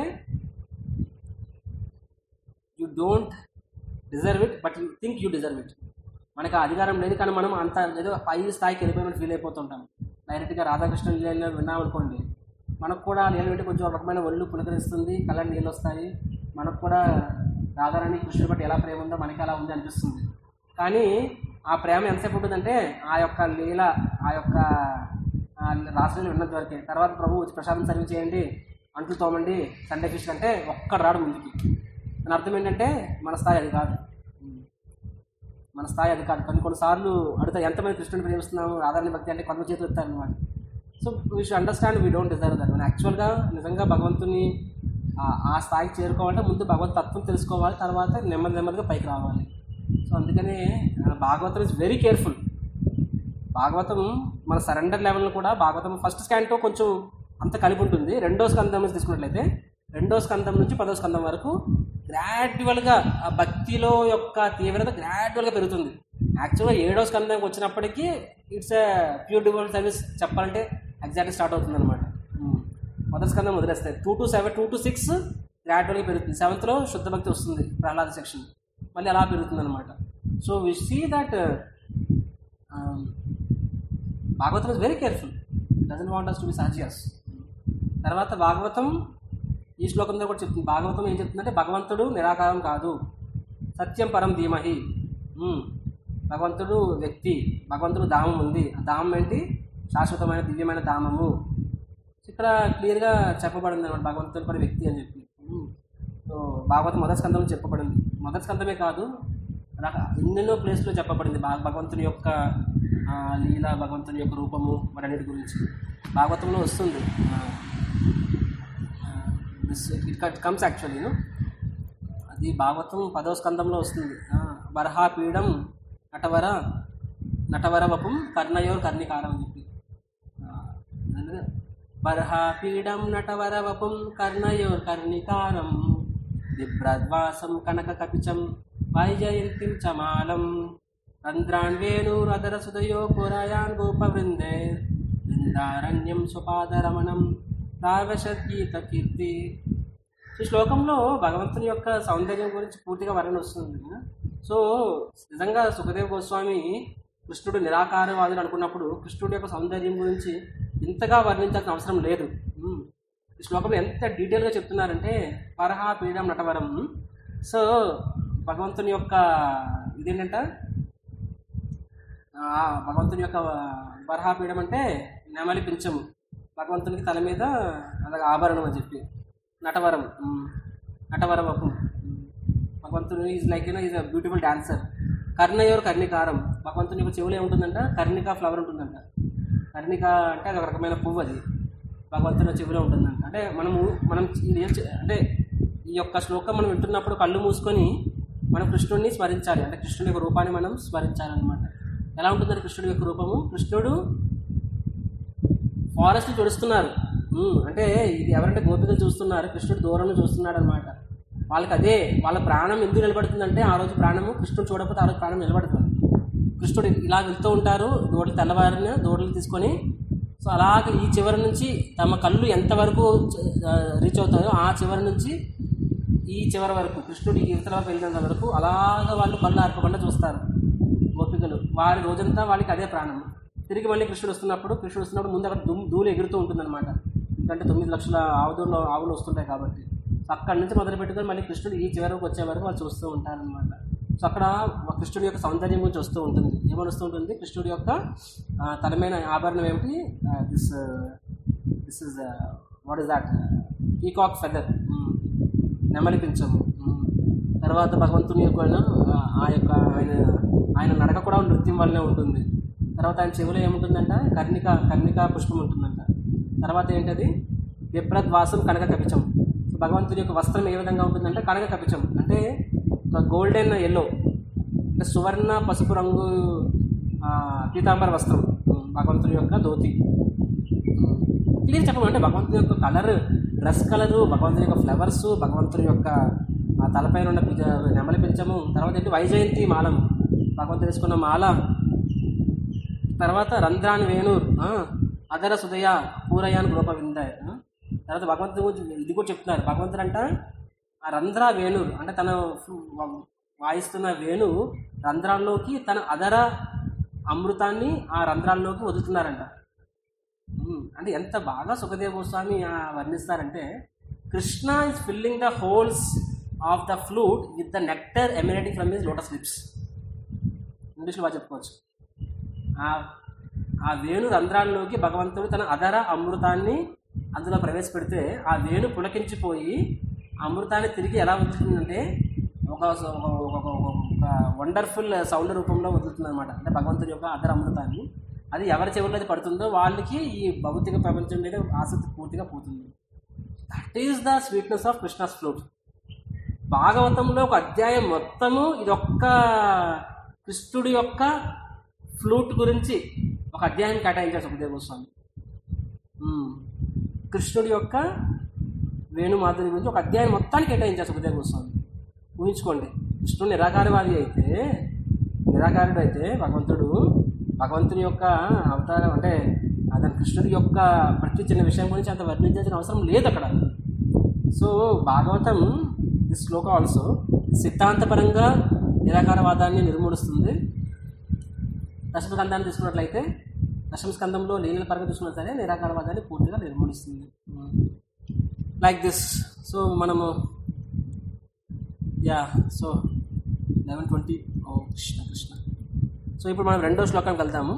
you don't deserve it but you think you deserve it మనకు ఆ అధికారం లేదు కానీ మనం అంత ఏదో పై స్థాయికి వెళ్ళిపోయినట్టు ఫీల్ అయిపోతుంటాం డైరెక్ట్గా రాధాకృష్ణ లీలలో విన్నామనుకోండి మనకు కూడా నీళ్ళు పెట్టి కొంచెం ఒక రకమైన ఒళ్ళు పులకరిస్తుంది కళ్ళ నీళ్ళు వస్తాయి మనకు కూడా రాధారాణి కృష్ణుడి బట్టి ఎలా ప్రేమ ఉందో మనకి అలా ఉంది అనిపిస్తుంది కానీ ఆ ప్రేమ ఎంతసేపు ఉంటుందంటే ఆ యొక్క లీల ఆ యొక్క రాష్ట్రాన్ని విన్నంత వరకే తర్వాత ప్రభు వచ్చి ప్రసాదం సర్వ్ చేయండి అంట్లు తోమండి సండే ఫిష్ అంటే ఒక్కడు రాడు ముందుకి దాని అర్థం ఏంటంటే మన స్థాయి అది కాదు మన స్థాయి అది కాదు కొన్ని కొన్నిసార్లు అడుగుతా ఎంతమంది కృష్ణుని ప్రేమిస్తున్నాము రాధారాణి భక్తి అంటే కొంత చేతులు ఎత్తారు అనమాట so we should understand we don't deserve that మన యాక్చువల్గా నిజంగా భగవంతుని ఆ- ఆ స్థాయికి చేరుకోవాలంటే ముందు భగవత్ తత్వం తెలుసుకోవాలి తర్వాత నెమ్మది నెమ్మదిగా పైకి రావాలి సో అందుకనే ఆ, Bhagavatam is very careful Bhagavatam మన సరెండర్ లెవెల్ కూడా భాగవతం ఫస్ట్ స్కాన్తో కొంచెం అంత కలిపి ఉంటుంది రెండో స్కందం నుంచి తీసుకున్నట్లయితే రెండో స్కందం నుంచి పదో స్కందం వరకు గ్రాడ్యువల్గా ఆ భక్తిలో యొక్క తీవ్రత గ్రాడ్యువల్గా పెరుగుతుంది యాక్చువల్గా ఏడో స్కందంకి వచ్చినప్పటికీ it's a pure devotional service చెప్పాలంటే ఎగ్జాక్ట్లీ స్టార్ట్ అవుతుంది అనమాట మొదటి స్కందం వదిలేస్తాయి two to seven two to six గ్రాడ్యువల్గా పెరుగుతుంది సెవెంత్లో శుద్ధ భక్తి వస్తుంది ప్రహ్లాద సెక్షన్ మళ్ళీ అలా పెరుగుతుంది అనమాట so we see that Bhagavatam is very careful doesn't want us to be sahajiyas తర్వాత భాగవతం ఈ శ్లోకంలో కూడా చెప్తుంది భాగవతం ఏం చెప్తుందంటే భగవంతుడు నిరాకారం కాదు సత్యం పరం ధీమహి ఉమ్. భగవంతుడు వ్యక్తి భగవంతుడు ధామం ఉంది ఆ ధామం ఏంటి శాశ్వతమైన దివ్యమైన ధామము ఇక్కడ క్లియర్గా చెప్పబడింది అనమాట భగవంతుడి పరి వ్యక్తి అని చెప్పి ఉమ్. సో భాగవతం మొదటి స్కందంలో చెప్పబడింది మొదటి స్కందమే కాదు రక- ఎన్నెన్నో ప్లేస్లో చెప్పబడింది భా- భగవంతుని యొక్క ఆ, లీల భగవంతుని యొక్క రూపము వాటన్నిటి గురించి భాగవతంలో వస్తుంది ఇట్ కమ్స్ యాక్చువల్లీ అది భాగవతం పదవ స్కందంలో వస్తుంది ఆ, వరహాపీఠం నటవర నటవర వపం కర్ణయోర్ కర్ణికారం అని చెప్పి ఆ, అదే. బర్హాపీడం నటవర వపం కర్ణయోర్ కర్ణికారం బిభ్రద్వాసం కనక కపిచం వైజయంతిం చమాలం రంధ్రాన్ వేణురదర సుదయో పురయాన్ గోపవృందే బృందారణ్యం స్వపాదరమణం రావశద్గీత కీర్తి ఈ శ్లోకంలో భగవంతుని యొక్క సౌందర్యం గురించి పూర్తిగా వర్ణన వస్తుంది సో నిజంగా సుఖదేవ్ గోస్వామి కృష్ణుడు నిరాకారవాదులు అనుకున్నప్పుడు కృష్ణుడి యొక్క సౌందర్యం గురించి ఇంతగా వర్ణించాల్సిన అవసరం లేదు ఉమ్. ఈ శ్లోకంలో ఎంత డీటెయిల్గా చెప్తున్నారంటే పరహా పీడం నటవరం సో భగవంతుని యొక్క ఇదేంటంట ఆ, భగవంతుని యొక్క వరహాపీఠం అంటే నెమలి పించము భగవంతునికి తల మీద అలాగ ఆభరణం అని చెప్పి నటవరం ఉమ్, నటవరం వపం ఉమ్, భగవంతుడు is like you know is a beautiful dancer కర్ణయోర్ కర్ణికారం భగవంతుని యొక్క చెవులో ఏముంటుందంట కర్ణిక ఫ్లవర్ ఉంటుందంట కర్ణిక అంటే అది ఒక రకమైన పువ్వు అది భగవంతుని చెవిలో ఉంటుందంట అంటే మనము మనం ఇది ఏం చే- అంటే ఈ యొక్క శ్లోకం మనం వింటున్నప్పుడు కళ్ళు మూసుకొని మనం కృష్ణుడిని స్మరించాలి అంటే కృష్ణుడి యొక్క రూపాన్ని మనం స్మరించాలన్నమాట ఎలా ఉంటుందంటే కృష్ణుడి యొక్క రూపము కృష్ణుడు ఫారెస్ట్ చూడుస్తున్నారు ఉమ్, అంటే ఇది ఎవరంటే గోపికలు చూస్తున్నారు కృష్ణుడు దూరంలో చూస్తున్నాడు అనమాట వాళ్ళకి అదే వాళ్ళ ప్రాణం ఎందుకు నిలబడుతుందంటే ఆ రోజు ప్రాణము కృష్ణుడు చూడకపోతే ఆ రోజు ప్రాణం నిలబడుతుంది కృష్ణుడు ఇలా వెళ్తూ ఉంటారు దూడలు తెల్లవారిన దూడలు తీసుకొని సో అలాగ ఈ చివరి నుంచి తమ కళ్ళు ఎంతవరకు రీచ్ అవుతాయో ఆ చివరి నుంచి ఈ చివరి వరకు కృష్ణుడి ఇవతల వరకు వెళ్ళినంత వరకు అలాగ వాళ్ళు కళ్ళు ఆర్పకుండా చూస్తారు గోపికలు వారి రోజంతా వాళ్ళకి అదే ప్రాణం తిరిగి మళ్ళీ కృష్ణుడు వస్తున్నప్పుడు కృష్ణుడు వస్తున్నప్పుడు ముందు అక్కడ దుమ్ ధూళి ఎగురుతూ ఉంటుందన్నమాట ఎందుకంటే తొమ్మిది లక్షల ఆవుదూరులో ఆవులు వస్తుంటాయి కాబట్టి సో అక్కడి నుంచి మొదలు పెట్టుకొని మళ్ళీ కృష్ణుడు ఈ చివరి వరకు వచ్చే వరకు వాళ్ళు చూస్తూ ఉంటారనమాట సో అక్కడ కృష్ణుడి యొక్క సౌందర్యం గురించి వస్తూ ఉంటుంది ఏమని వస్తూ ఉంటుంది కృష్ణుడి యొక్క ఆ, తలమైన ఆభరణం ఏమిటి this this is what is that peacock feather నెమలి పించము ఉమ్. తర్వాత భగవంతుని యొక్క ఆ, ఆ యొక్క ఆయన ఆయన నడక కూడా నృత్యం వల్లనే ఉంటుంది తర్వాత ఆయన చెవిలో ఏముంటుందంట కర్ణిక కర్ణిక పుష్పం ఉంటుందంట తర్వాత ఏంటది విప్రద్వాసం కనక కపిచం సో భగవంతుని యొక్క వస్త్రం ఏ విధంగా ఉంటుందంటే కనక కపిచం అంటే ఒక గోల్డెన్ ఎల్లో అంటే సువర్ణ పసుపు రంగు ఆ, పీతాంబర వస్త్రం ఉమ్, భగవంతుని యొక్క ధోతి క్లియర్ చెప్పమంటే భగవంతుని యొక్క కలర్ డ్రెస్ కలరు భగవంతుని యొక్క ఫ్లవర్స్ భగవంతుని యొక్క ఆ తలపైన ఉన్న పిజ నెమలి పించము తర్వాత ఏంటి వైజయంతి మాలం భగవంతుడు వేసుకున్న మాల తర్వాత రంధ్రాన్ వేణూర్ ఆ, అదర సుదయ పూరయాన్ గృప విందాయ్ ఆ. తర్వాత భగవంతుడు గురించి ఇది కూడా చెప్తున్నారు భగవంతుడు అంట ఆ రంధ్ర వేణూర్ అంటే తన ఫు- వ- వాయిస్తున్న వేణు రంధ్రాల్లోకి తన అదర అమృతాన్ని ఆ రంధ్రాల్లోకి వదులుతున్నారంట ఉమ్, అంటే ఎంత బాగా సుఖదేవ్ గోస్వామి ఆ, వర్ణిస్తారంటే Krishna is filling the holes of the flute with the nectar emanating from his lotus lips ఇంగ్లీష్లో బాగా చెప్పుకోవచ్చు ఆ ఆ వేణు రంధ్రాల్లోకి భగవంతుడు తన అదర అమృతాన్ని అందులో ప్రవేశపెడితే ఆ వేణు పులకించిపోయి ఆ అమృతాన్ని తిరిగి ఎలా వదులుతుందంటే ఒక ఒక వండర్ఫుల్ సౌండ్ రూపంలో వదులుతుంది అనమాట అంటే భగవంతుడి యొక్క అదర అమృతాన్ని అది ఎవరి చెవుల్లో అది పడుతుందో వాళ్ళకి ఈ భౌతిక ప్రపంచం మీద ఆసక్తి పూర్తిగా పోతుంది that is the sweetness of Krishna's flute భాగవతంలో ఒక అధ్యాయం మొత్తము ఇదొక్క కృష్ణుడి యొక్క ఫ్లూట్ గురించి ఒక అధ్యాయం కేటాయించారు సుఖదేవ గోస్వామి ఉమ్. కృష్ణుడి యొక్క వేణుమాధురి గురించి ఒక అధ్యాయం మొత్తాన్ని కేటాయించారు సుఖదేవ గోస్వామి ఊహించుకోండి కృష్ణుడు నిరాకారవాది అయితే నిరాకారుడు అయితే భగవంతుడు భగవంతుని యొక్క అవతారం అంటే అతని కృష్ణుడి యొక్క ప్రతి చిన్న విషయం గురించి అంత వర్ణించాల్సిన అవసరం లేదు అక్కడ సో భాగవతం ఈ శ్లోక ఆల్సో సిద్ధాంతపరంగా నిరాకారవాదాన్ని నిర్మూలిస్తుంది దశమ స్కందాన్ని తీసుకున్నట్లయితే దశమ స్కందంలో లీలల పరంగా తీసుకున్నా సరే నిరాకారవాదాన్ని పూర్తిగా నిర్మూలిస్తుంది లైక్ దిస్ సో మనము యా సో లెవెన్ ట్వంటీ ఓ కృష్ణ కృష్ణ సో ఇప్పుడు మనం రెండో శ్లోకానికి వెళ్తాము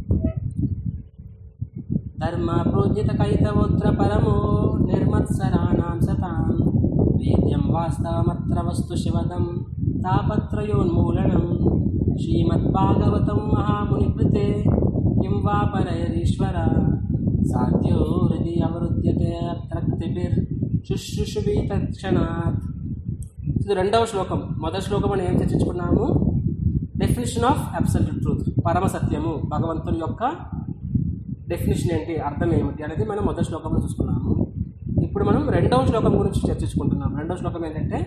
ధర్మ ప్రోజిత కైతవోత్ర పరమో నిర్మత్సరాణాం సతాం వేద్యం వాస్తవమత్ర వస్తు శివదం తాపత్రయోన్మూలనం శ్రీమద్భాగవతం మహామునికృతే కిం వా పరయరీశ్వర సాధ్యో హృది అవరుద్యతే అత్రక్తిభిర్ శుశ్రుషుభి తక్షణాత్ ఇది రెండవ శ్లోకం మొదటి శ్లోకం మనం ఏం చర్చించుకున్నాము డెఫినేషన్ ఆఫ్ అబ్సల్యూట్ ట్రూత్ పరమ సత్యము భగవంతుని యొక్క డెఫినేషన్ ఏంటి అర్థం ఏమిటి అనేది మనం మొదటి శ్లోకంలో చూసుకున్నాము ఇప్పుడు మనం రెండవ శ్లోకం గురించి చర్చించుకుంటున్నాం రెండవ శ్లోకం ఏంటంటే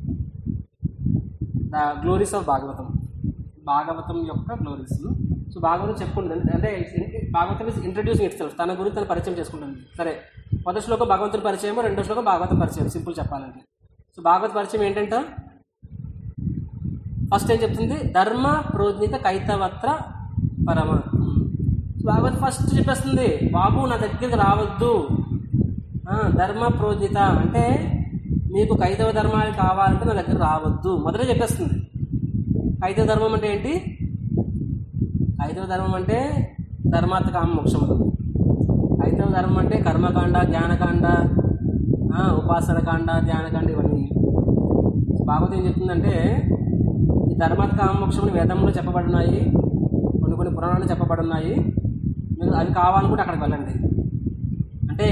the glories of Bhagavatam Bhagavatam యొక్క గ్లోరీస్ సో భాగవతం చెప్పుకుంటుంది అంటే Bhagavatam is introducing itself తన గురించి తను పరిచయం చేసుకుంటుంది సరే మొదటి శ్లోకం భగవంతుని పరిచయం రెండో శ్లోకం భాగవతం పరిచయం సింపుల్ చెప్పాలంటే సో భాగవత పరిచయం ఏంటంట ఫస్ట్ ఏం చెప్తుంది ధర్మ ప్రోజ్ఞిత కైతవత్ర పరమ సో భాగవత్ ఫస్ట్ చెప్పేస్తుంది బాబు నా దగ్గరికి రావద్దు ఆ, ధర్మ ప్రోజిత అంటే మీకు కైతవ ధర్మాలు కావాలంటే నా దగ్గర రావద్దు మొదట చెప్పేస్తుంది కైతవ ధర్మం అంటే ఏంటి కైతవ ధర్మం అంటే ధర్మార్థ కామ మోక్షములు కైతవ ధర్మం అంటే కర్మకాండ జ్ఞానకాండ ఆ, ఉపాసనకాండ ధ్యానకాండ ఇవన్నీ భాగవతం ఏం చెప్తుందంటే ఈ ధర్మార్థ కామ మోక్షములు వేదంలో చెప్పబడున్నాయి కొన్ని కొన్ని పురాణాలు చెప్పబడున్నాయి మీరు అవి కావాలనుకుంటే అక్కడికి వెళ్ళండి అంటే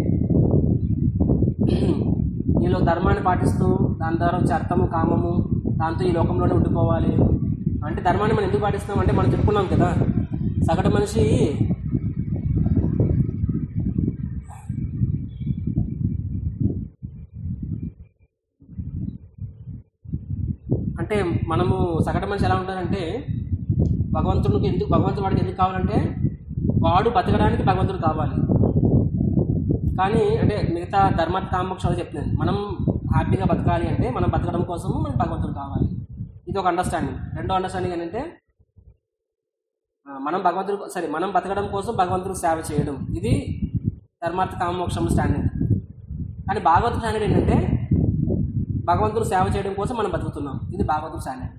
నీలో ధర్మాన్ని పాటిస్తూ దాని ద్వారా వచ్చే అర్థము కామము దాంతో ఈ లోకంలోనే ఉండిపోవాలి అంటే ధర్మాన్ని మనం ఎందుకు పాటిస్తున్నాం అంటే మనం చెప్పుకున్నాం కదా సగటు మనిషి అంటే మనము సగటు మనిషి ఎలా ఉంటారంటే భగవంతుడికి ఎందుకు భగవంతుడు వాడికి ఎందుకు కావాలంటే వాడు బతకడానికి భగవంతుడు కావాలి కానీ అంటే మిగతా ధర్మ కామోక్షాలు చెప్తున్నాను మనం హ్యాపీగా బతకాలి అంటే మనం బతకడం కోసము మనకి భగవంతుడు కావాలి ఇది ఒక అండర్స్టాండింగ్ రెండో అండర్స్టాండింగ్ ఏంటంటే ఆ, మనం భగవంతుడు సరే మనం బతకడం కోసం భగవంతుడికి సేవ చేయడం ఇది ధర్మార్థ కామోక్షం స్టాండింగ్ కానీ భాగవత స్టాండర్డ్ ఏంటంటే భగవంతుడు సేవ చేయడం కోసం మనం బతుకుతున్నాం ఇది భాగవతుడు స్టాండర్డ్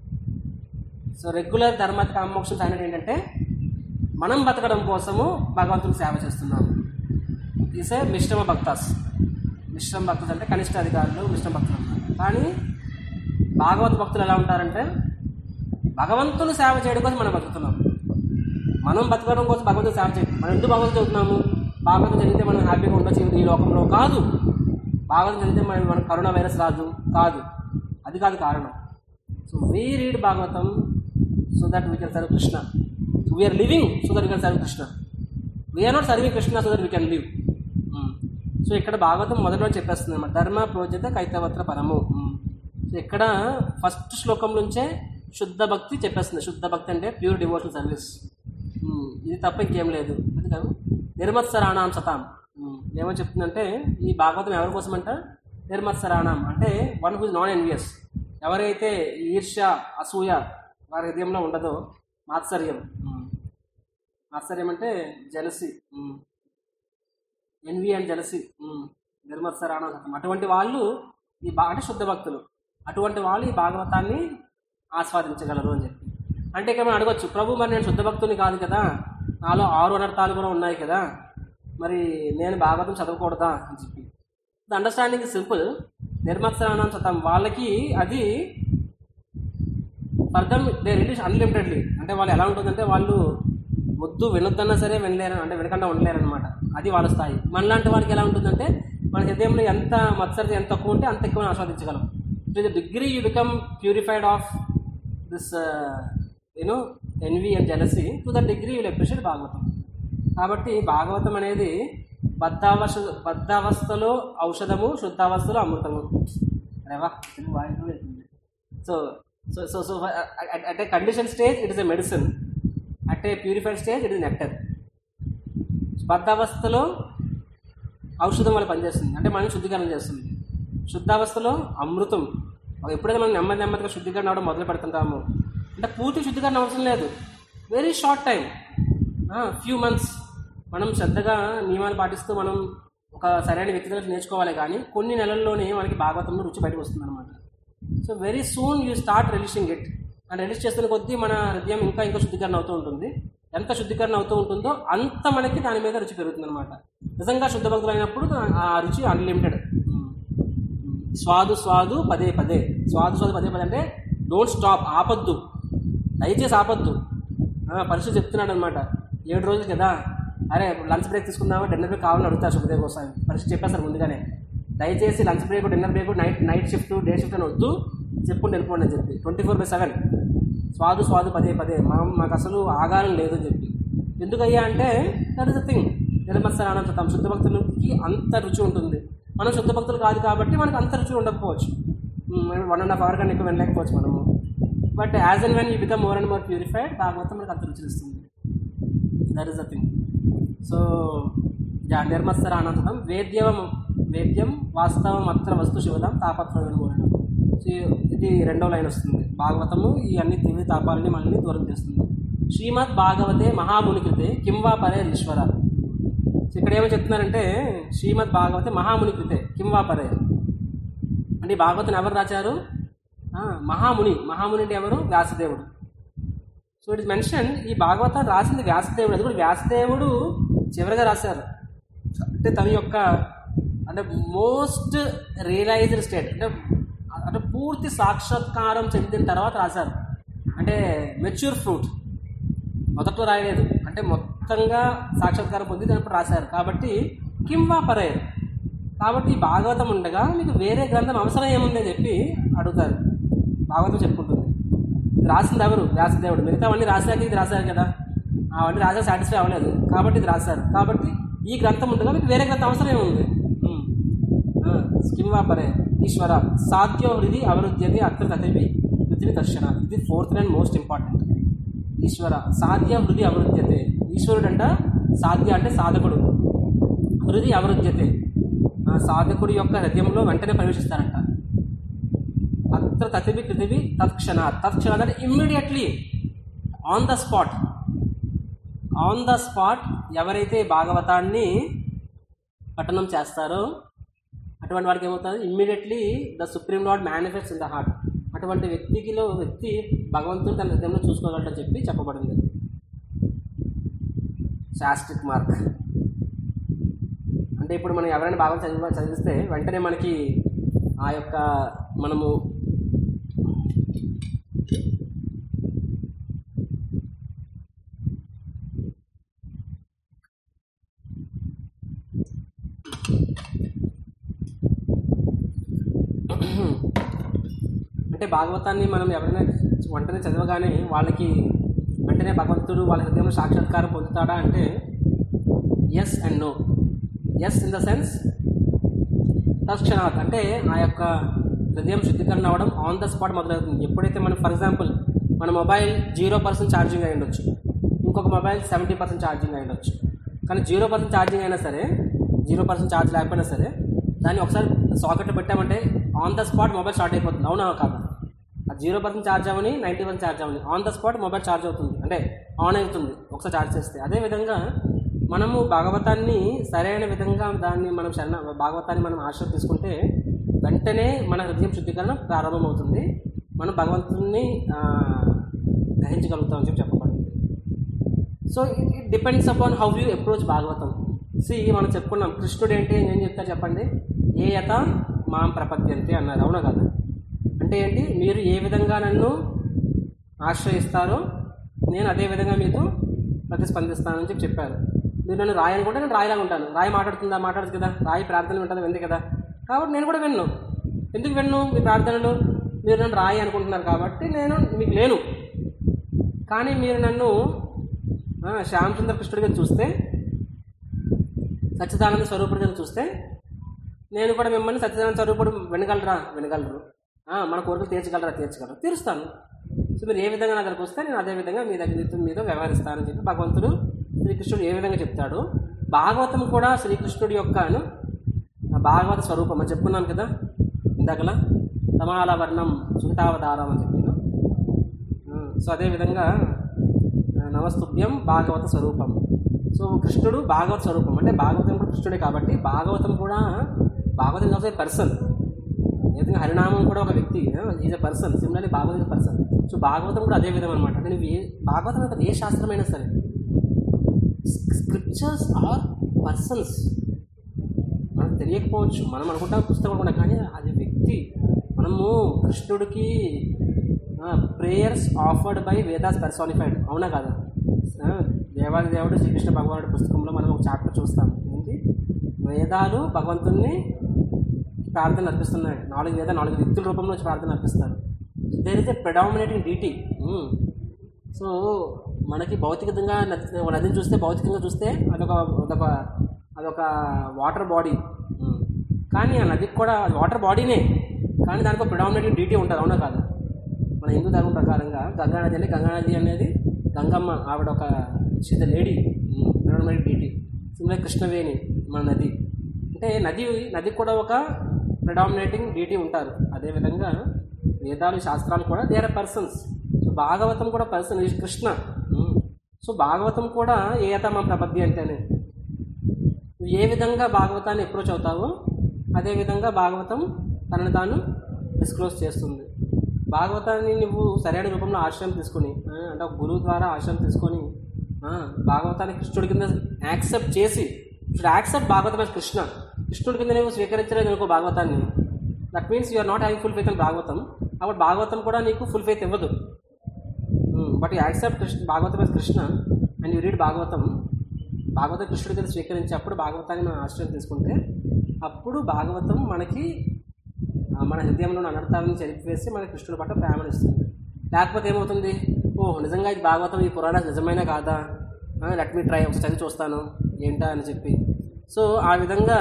సో రెగ్యులర్ ధర్మార్థ కామోక్షం స్టాండర్డ్ ఏంటంటే మనం బతకడం కోసము భగవంతుడికి సేవ చేస్తున్నాము ఈసే మిశ్రమ భక్తాస్ మిశ్రమ భక్తులు అంటే కనిష్ట అధికారులు మిశ్రమ భక్తులు అంటారు కానీ భాగవత భక్తులు ఎలా ఉంటారంటే భగవంతుని సేవ చేయడం కోసం మనం బతుకుతున్నాం మనం బతకడం కోసం భగవంతుని సేవ చేయడం మనం ఎందుకు భగవంతుడు చదువుతున్నాము భాగవతం చదివితే మనం హ్యాపీగా ఉండొచ్చు ఈ లోకంలో కాదు భాగవతం చదివితే మనం మన కరోనా వైరస్ రాదు కాదు అది కాదు కారణం so we read Bhagavatam so that we can serve Krishna so we're living so that we can serve Krishna we're not serving Krishna so that we can live so ఇక్కడ భాగవతం మొదట్లో చెప్పేస్తుంది అన్నమాట ధర్మ ప్రోజిత కైతవత్ర పరము ఉమ్. సో ఇక్కడ ఫస్ట్ శ్లోకం నుంచే శుద్ధ భక్తి చెప్పేస్తుంది శుద్ధ భక్తి అంటే ప్యూర్ డివోషనల్ సర్వీస్ ఉమ్, ఇది తప్ప ఇంకేం లేదు అది కాదు నిర్మత్సరాణం సతాం ఉమ్, ఏమని చెప్తుందంటే ఈ భాగవతం ఎవరి కోసం అంట నిర్మత్సరాణం అంటే వన్ హూజ్ నాన్ ఎన్వియస్ ఎవరైతే ఈర్ష్య అసూయ వారి హృదయంలో ఉండదో మాత్సర్యం ఉమ్. మాత్సర్యం అంటే జలసి ఎన్వి అండ్ జలసి నిర్మత్సరాణం సతం అటువంటి వాళ్ళు ఈ బా అంటే శుద్ధ భక్తులు అటువంటి వాళ్ళు ఈ భాగవతాన్ని ఆస్వాదించగలరు అని చెప్పి అంటే ఇక మనం అడగొచ్చు ప్రభు మరి నేను శుద్ధ భక్తుని కాదు కదా నాలో ఆరు అనర్థాలు కూడా ఉన్నాయి కదా మరి నేను భాగవతం చదవకూడదా అని చెప్పి ద అండర్స్టాండింగ్ సింపుల్ నిర్మత్సరాణం సతం వాళ్ళకి అది ఫర్దర్ దే రిలీజ్ అన్లిమిటెడ్లీ అంటే వాళ్ళు ఎలా ఉంటుందంటే వాళ్ళు వద్దు వినొద్దన్నా సరే వినలేరు అంటే వినకుండా ఉండలేరు అనమాట అది వాళ్ళ స్థాయి మనలాంటి వాళ్ళకి ఎలా ఉంటుందంటే మన హృదయంలో ఎంత మత్సరత ఎంత తక్కువ ఉంటే అంత ఎక్కువ ఆస్వాదించగలం to the degree you become purified of this you know envy and jealousy to the degree you appreciate Bhagavatam కాబట్టి భాగవతం అనేది బద్ధావస్థ బద్ధావస్థలో ఔషధము శుద్ధావస్థలో అమృతము రేవా so so so so at a condition stage it is a medicine at a purified stage it is nectar బద్ధావస్థలో ఔషధం వల్ల పనిచేస్తుంది అంటే మనం శుద్ధీకరణ చేస్తుంది శుద్ధావస్థలో అమృతం ఎప్పుడైతే మనం నెమ్మది నెమ్మదిగా శుద్ధీకరణ అవడం మొదలు పెడుతుంటామో అంటే పూర్తి శుద్ధీకరణ అవసరం లేదు very short time few months మనం శ్రద్ధగా నియమాలు పాటిస్తూ మనం ఒక సరైన వ్యక్తి దగ్గర నేర్చుకోవాలి కానీ కొన్ని నెలల్లోనే మనకి భాగవతంలో రుచి బయటకు వస్తుంది అనమాట so very soon you start relishing it and release చేస్తున్న కొద్దీ మన హృదయం ఇంకా ఇంకా శుద్ధీకరణ అవుతూ ఉంటుంది ఎంత శుద్ధీకరణ అవుతూ ఉంటుందో అంత మనకి దాని మీద రుచి పెరుగుతుంది అనమాట నిజంగా శుద్ధ భక్తులు అయినప్పుడు ఆ రుచి అన్లిమిటెడ్ స్వాదు స్వాదు పదే పదే స్వాదు స్వాదు పదే పదే అంటే డోంట్ స్టాప్ ఆపద్దు దయచేసి ఆపద్దు ఆ, పరిస్థితి చెప్తున్నాడు అనమాట ఏడు రోజులు కదా అరే లంచ్ బ్రేక్ తీసుకుందామా డిన్నర్ బ్రేక్ కావాలని అడుగుతారు శుభదేవ్ కోసం పరిస్థితి చెప్పేస్తారు ముందుగానే దయచేసి lunch break dinner break night night shift day shift అని వద్దు చెప్పుకుంటూ వెళ్ళిపోండి అని చెప్పి ట్వంటీ ఫోర్ బై సెవెన్ స్వాదు స్వాదు పదే పదే మా మాకు అసలు ఆగారం లేదు అని చెప్పి ఎందుకయ్యా అంటే దట్ ఇస్ ద థింగ్ నిర్మత్సర అనంతం శుద్ధ భక్తులకి అంత రుచి ఉంటుంది మనం శుద్ధ భక్తులు కాదు కాబట్టి మనకు అంత రుచి ఉండకపోవచ్చు వన్ అండ్ హాఫ్ అవర్ కన్నా ఎక్కువ వెళ్ళలేకపోవచ్చు మనము but as and when you become more and more purified Bhagavatam మనకు అంత రుచి ఇస్తుంది that is the thing so yeah నిర్మత్సర అనంతం వేద్యం వేద్యం వాస్తవం అత్ర వస్తు శివదం తాపత్రం మూలనం సో ఇది రెండో లైన్ వస్తుంది భాగవతము ఈ అన్ని దివ్య తాపాలని మనల్ని దూరం చేస్తుంది శ్రీమద్ భాగవతే మహాముని కృతే కింవా పరే ఈశ్వర సో ఇక్కడ ఏమో చెప్తున్నారంటే శ్రీమద్ భాగవతే మహాముని కృతే కింవా పరే అంటే ఈ భాగవతం ఎవరు రాశారు ఆ, మహాముని మహాముని అంటే ఎవరు వ్యాసదేవుడు సో ఇట్ ఇస్ మెన్షన్ ఈ భాగవతం రాసింది వ్యాసదేవుడు అది కూడా వ్యాసదేవుడు చివరిగా రాశారు అంటే తన యొక్క అంటే మోస్ట్ రియలైజ్డ్ స్టేట్ అంటే అంటే పూర్తి సాక్షాత్కారం చెందిన తర్వాత రాశారు అంటే మెచ్యూర్ ఫ్రూట్ మొదట్లో రాయలేదు అంటే మొత్తంగా సాక్షాత్కారం పొంది దానిప్పుడు రాశారు కాబట్టి కింవా పరే కాబట్టి ఈ భాగవతం ఉండగా మీకు వేరే గ్రంథం అవసరం ఏముంది అని చెప్పి అడుగుతారు భాగవతం చెప్పుకుంటుంది ఇది రాసింది ఎవరు వ్యాసదేవుడు మిగతావన్నీ రాసాక ఇది రాశారు కదా అవన్నీ రాసా సాటిస్ఫై అవ్వలేదు కాబట్టి ఇది రాశారు కాబట్టి ఈ గ్రంథం ఉండగా మీకు వేరే గ్రంథం అవసరం ఏముంది స్కిమ్ వాపరే ఈశ్వర సాధ్యో హృది అవరుద్ధ్యతి అత్ర తథవి పృథ్వీ దర్శన ఇది ఫోర్త్ అండ్ మోస్ట్ ఇంపార్టెంట్ ఈశ్వర సాధ్య హృది అవరుద్ధ్యతే ఈశ్వరుడు అంట సాధ్య అంటే సాధకుడు హృది అవరుద్ధ్యతే ఆ సాధకుడి యొక్క హృదయంలో వెంటనే ప్రవేశిస్తారంట అత్ర తథివి పృథివి తత్క్షణ తత్క్షణ అంటే immediately on the spot on the spot ఎవరైతే భాగవతాన్ని పఠనం చేస్తారో అటువంటి వాడికి ఏమవుతుంది immediately the supreme lord manifest in the heart అటువంటి వ్యక్తికిలో వ్యక్తి భగవంతుడు తన హృదయంలో చూసుకోగలడని చెప్పి చెప్పబడింది శాస్త్రిక్ మార్క్ అంటే ఇప్పుడు మనం ఎవరైనా బాగా చదివ చదివిస్తే వెంటనే మనకి ఆ యొక్క మనము అంటే భాగవతాన్ని మనం ఎవరైనా వెంటనే చదవగానే వాళ్ళకి వెంటనే భగవంతుడు వాళ్ళ హృదయంలో సాక్షాత్కారం పొందుతాడా అంటే yes and no yes in the sense తక్షణాత్ అంటే ఆ యొక్క హృదయం శుద్ధీకరణ అవ్వడం ఆన్ ద స్పాట్ మొదలవుతుంది ఎప్పుడైతే మనం ఫర్ ఎగ్జాంపుల్ మన మొబైల్ జీరో పర్సెంట్ ఛార్జింగ్ అయి ఉండొచ్చు ఇంకొక మొబైల్ సెవెంటీ పర్సెంట్ ఛార్జింగ్ అయి ఉండొచ్చు కానీ జీరో పర్సెంట్ ఛార్జింగ్ అయినా సరే జీరో పర్సెంట్ ఛార్జ్ లేకపోయినా సరే దాన్ని ఒకసారి సాకెట్లో పెట్టామంటే on the spot mobile start అయిపోతుంది అవునా కాదు ఆ జీరో పర్సెంట్ ఛార్జ్ అవ్వని నైంటీ పర్సెంట్ ఛార్జ్ అవ్వని on the spot mobile charge అవుతుంది అంటే ఆన్ అవుతుంది ఒకసారి ఛార్జ్ చేస్తే అదేవిధంగా మనము భాగవతాన్ని సరైన విధంగా దాన్ని మనం శరణ భాగవతాన్ని మనం ఆశ్రయం తీసుకుంటే వెంటనే మన హృదయం శుద్ధీకరణ ప్రారంభమవుతుంది మనం భగవంతుని ఆ, గ్రహించగలుగుతామని చెప్పి చెప్పబడింది so it depends upon how you approach Bhagavatam see మనం చెప్పుకున్నాం కృష్ణుడు ఏంటి ఏం చెప్తారు చెప్పండి ఏ యత మాం ప్రపద్యంతి అన్నారు అవునా కదా అంటే ఏంటి మీరు ఏ విధంగా నన్ను ఆశ్రయిస్తారో నేను అదే విధంగా మీతో ప్రతిస్పందిస్తానని చెప్పి చెప్పారు మీరు నన్ను రాయి అనుకుంటే నేను రాయిలా ఉంటాను రాయి మాట్లాడుతుందా మాట్లాడదు కదా రాయి ప్రార్థనలు వింటుందా వింది కదా కాబట్టి నేను కూడా విన్ను ఎందుకు విన్ను మీ ప్రార్థనలు మీరు నన్ను రాయి అనుకుంటున్నారు కాబట్టి నేను మీకు లేను కానీ మీరు నన్ను ఆ, శ్యామచంద్ర కృష్ణుడిగా చూస్తే సచ్చిదానంద స్వరూపుడిగా చూస్తే నేను కూడా మిమ్మల్ని సత్యనారాయణ స్వరూపుడు వినగలరా వినగలరు ఆ, మన కోరికలు తీర్చగలరా తీర్చగలరు తీరుస్తాను సో మీరు ఏ విధంగా నా దగ్గరకు వస్తే నేను అదే విధంగా మీ దగ్గర మీతో- మీతో వ్యవహరిస్తానని చెప్పి భగవంతుడు శ్రీకృష్ణుడు ఏ విధంగా చెప్తాడు భాగవతం కూడా శ్రీకృష్ణుడి యొక్కను ఆ భాగవత స్వరూపం అని చెప్పుకున్నాను కదా ఇందాకలా సమాల వర్ణం సుహితావతారం అని చెప్పాను ఆ, సో అదేవిధంగా ఆ, నమస్తుభ్యం భాగవత స్వరూపం సో కృష్ణుడు భాగవత స్వరూపం అంటే భాగవతం కూడా కృష్ణుడే కాబట్టి భాగవతం కూడా భాగవతం కాదు పర్సన్ ఏదైనా హరినామం కూడా ఒక వ్యక్తి is a person similarly Bhagavatam is person so Bhagavatam కూడా అదే విధం అనమాట అంటే నువ్వు ఏ భాగవతం అంటే ఏ శాస్త్రమైనా సరే స్క్రిప్చర్స్ ఆర్ పర్సన్స్ మనకు తెలియకపోవచ్చు మనం అనుకుంటాం పుస్తకం కూడా కానీ అది వ్యక్తి మనము కృష్ణుడికి prayers offered by Vedas personified అవునా కదా ఆ, దేవాది దేవుడు శ్రీకృష్ణ భగవానుడి పుస్తకంలో మనం ఒక చాప్టర్ చూస్తాం ఏంటి వేదాలు భగవంతుణ్ణి ప్రార్థన అర్పిస్తున్నాయి నాలుగు వేద నాలుగు వ్యక్తుల రూపంలో వచ్చి ప్రార్థన అర్పిస్తారు there is a predominating deity so మనకి భౌతికంగా నది ఒక నదిని చూస్తే భౌతికంగా చూస్తే అదొక అదొక అదొక వాటర్ బాడీ కానీ ఆ నదికి కూడా వాటర్ బాడీనే కానీ దానికి ఒక ప్రిడామినేటింగ్ డీటీ ఉంటుంది అవునా కాదు మన హిందూ ధర్మం ప్రకారంగా గంగా నది అంటే గంగా నది అనేది గంగమ్మ ఆవిడ ఒక she's lady predominating deity similar Krishnaveni మన నది అంటే నది నదికి కూడా ఒక ప్రిడామినేటింగ్ డీటీ ఉంటారు అదేవిధంగా వేదాలు శాస్త్రాలు కూడా they are persons so Bhagavatam కూడా person is Krishna so Bhagavatam కూడా ఏతమ ప్రపద్ది అంటేనే నువ్వు ఏ విధంగా భాగవతాన్ని అప్రోచ్ అవుతావో అదే విధంగా భాగవతం తనని తాను డిస్క్లోజ్ చేస్తుంది భాగవతాన్ని నువ్వు సరైన రూపంలో ఆశ్రయం తీసుకొని ఆ, అంటే ఒక గురువు ద్వారా ఆశ్రయం తీసుకొని ఆ, భాగవతాన్ని కృష్ణుడి కింద యాక్సెప్ట్ చేసి should accept Bhagavatam as Krishna కృష్ణుడి కింద నువ్వు స్వీకరించలేదు అనుకో భాగవతాన్ని that means you are not having full faith in Bhagavatam అప్పుడు భాగవతం కూడా నీకు ఫుల్ ఫెయిత్ ఇవ్వదు but you accept Krishna Bhagavatam as Krishna and you read Bhagavatam Bhagavata కృష్ణుడి కింద స్వీకరించి అప్పుడు భాగవతాన్ని మనం ఆశ్రయం తీసుకుంటే అప్పుడు భాగవతం మనకి ఆ, మన హృదయంలో ఉన్న అనర్థాలను చెరిపివేసి మన కృష్ణుడి పట్ల ప్రేమను ఇస్తుంది లేకపోతే ఏమవుతుంది ఓ నిజంగా ఇది భాగవతం ఈ పురాణ నిజమైన కాదా లెట్ మీ ట్రై ఒకసారి చదివి చూస్తాను ఏంటా అని చెప్పి సో ఆ విధంగా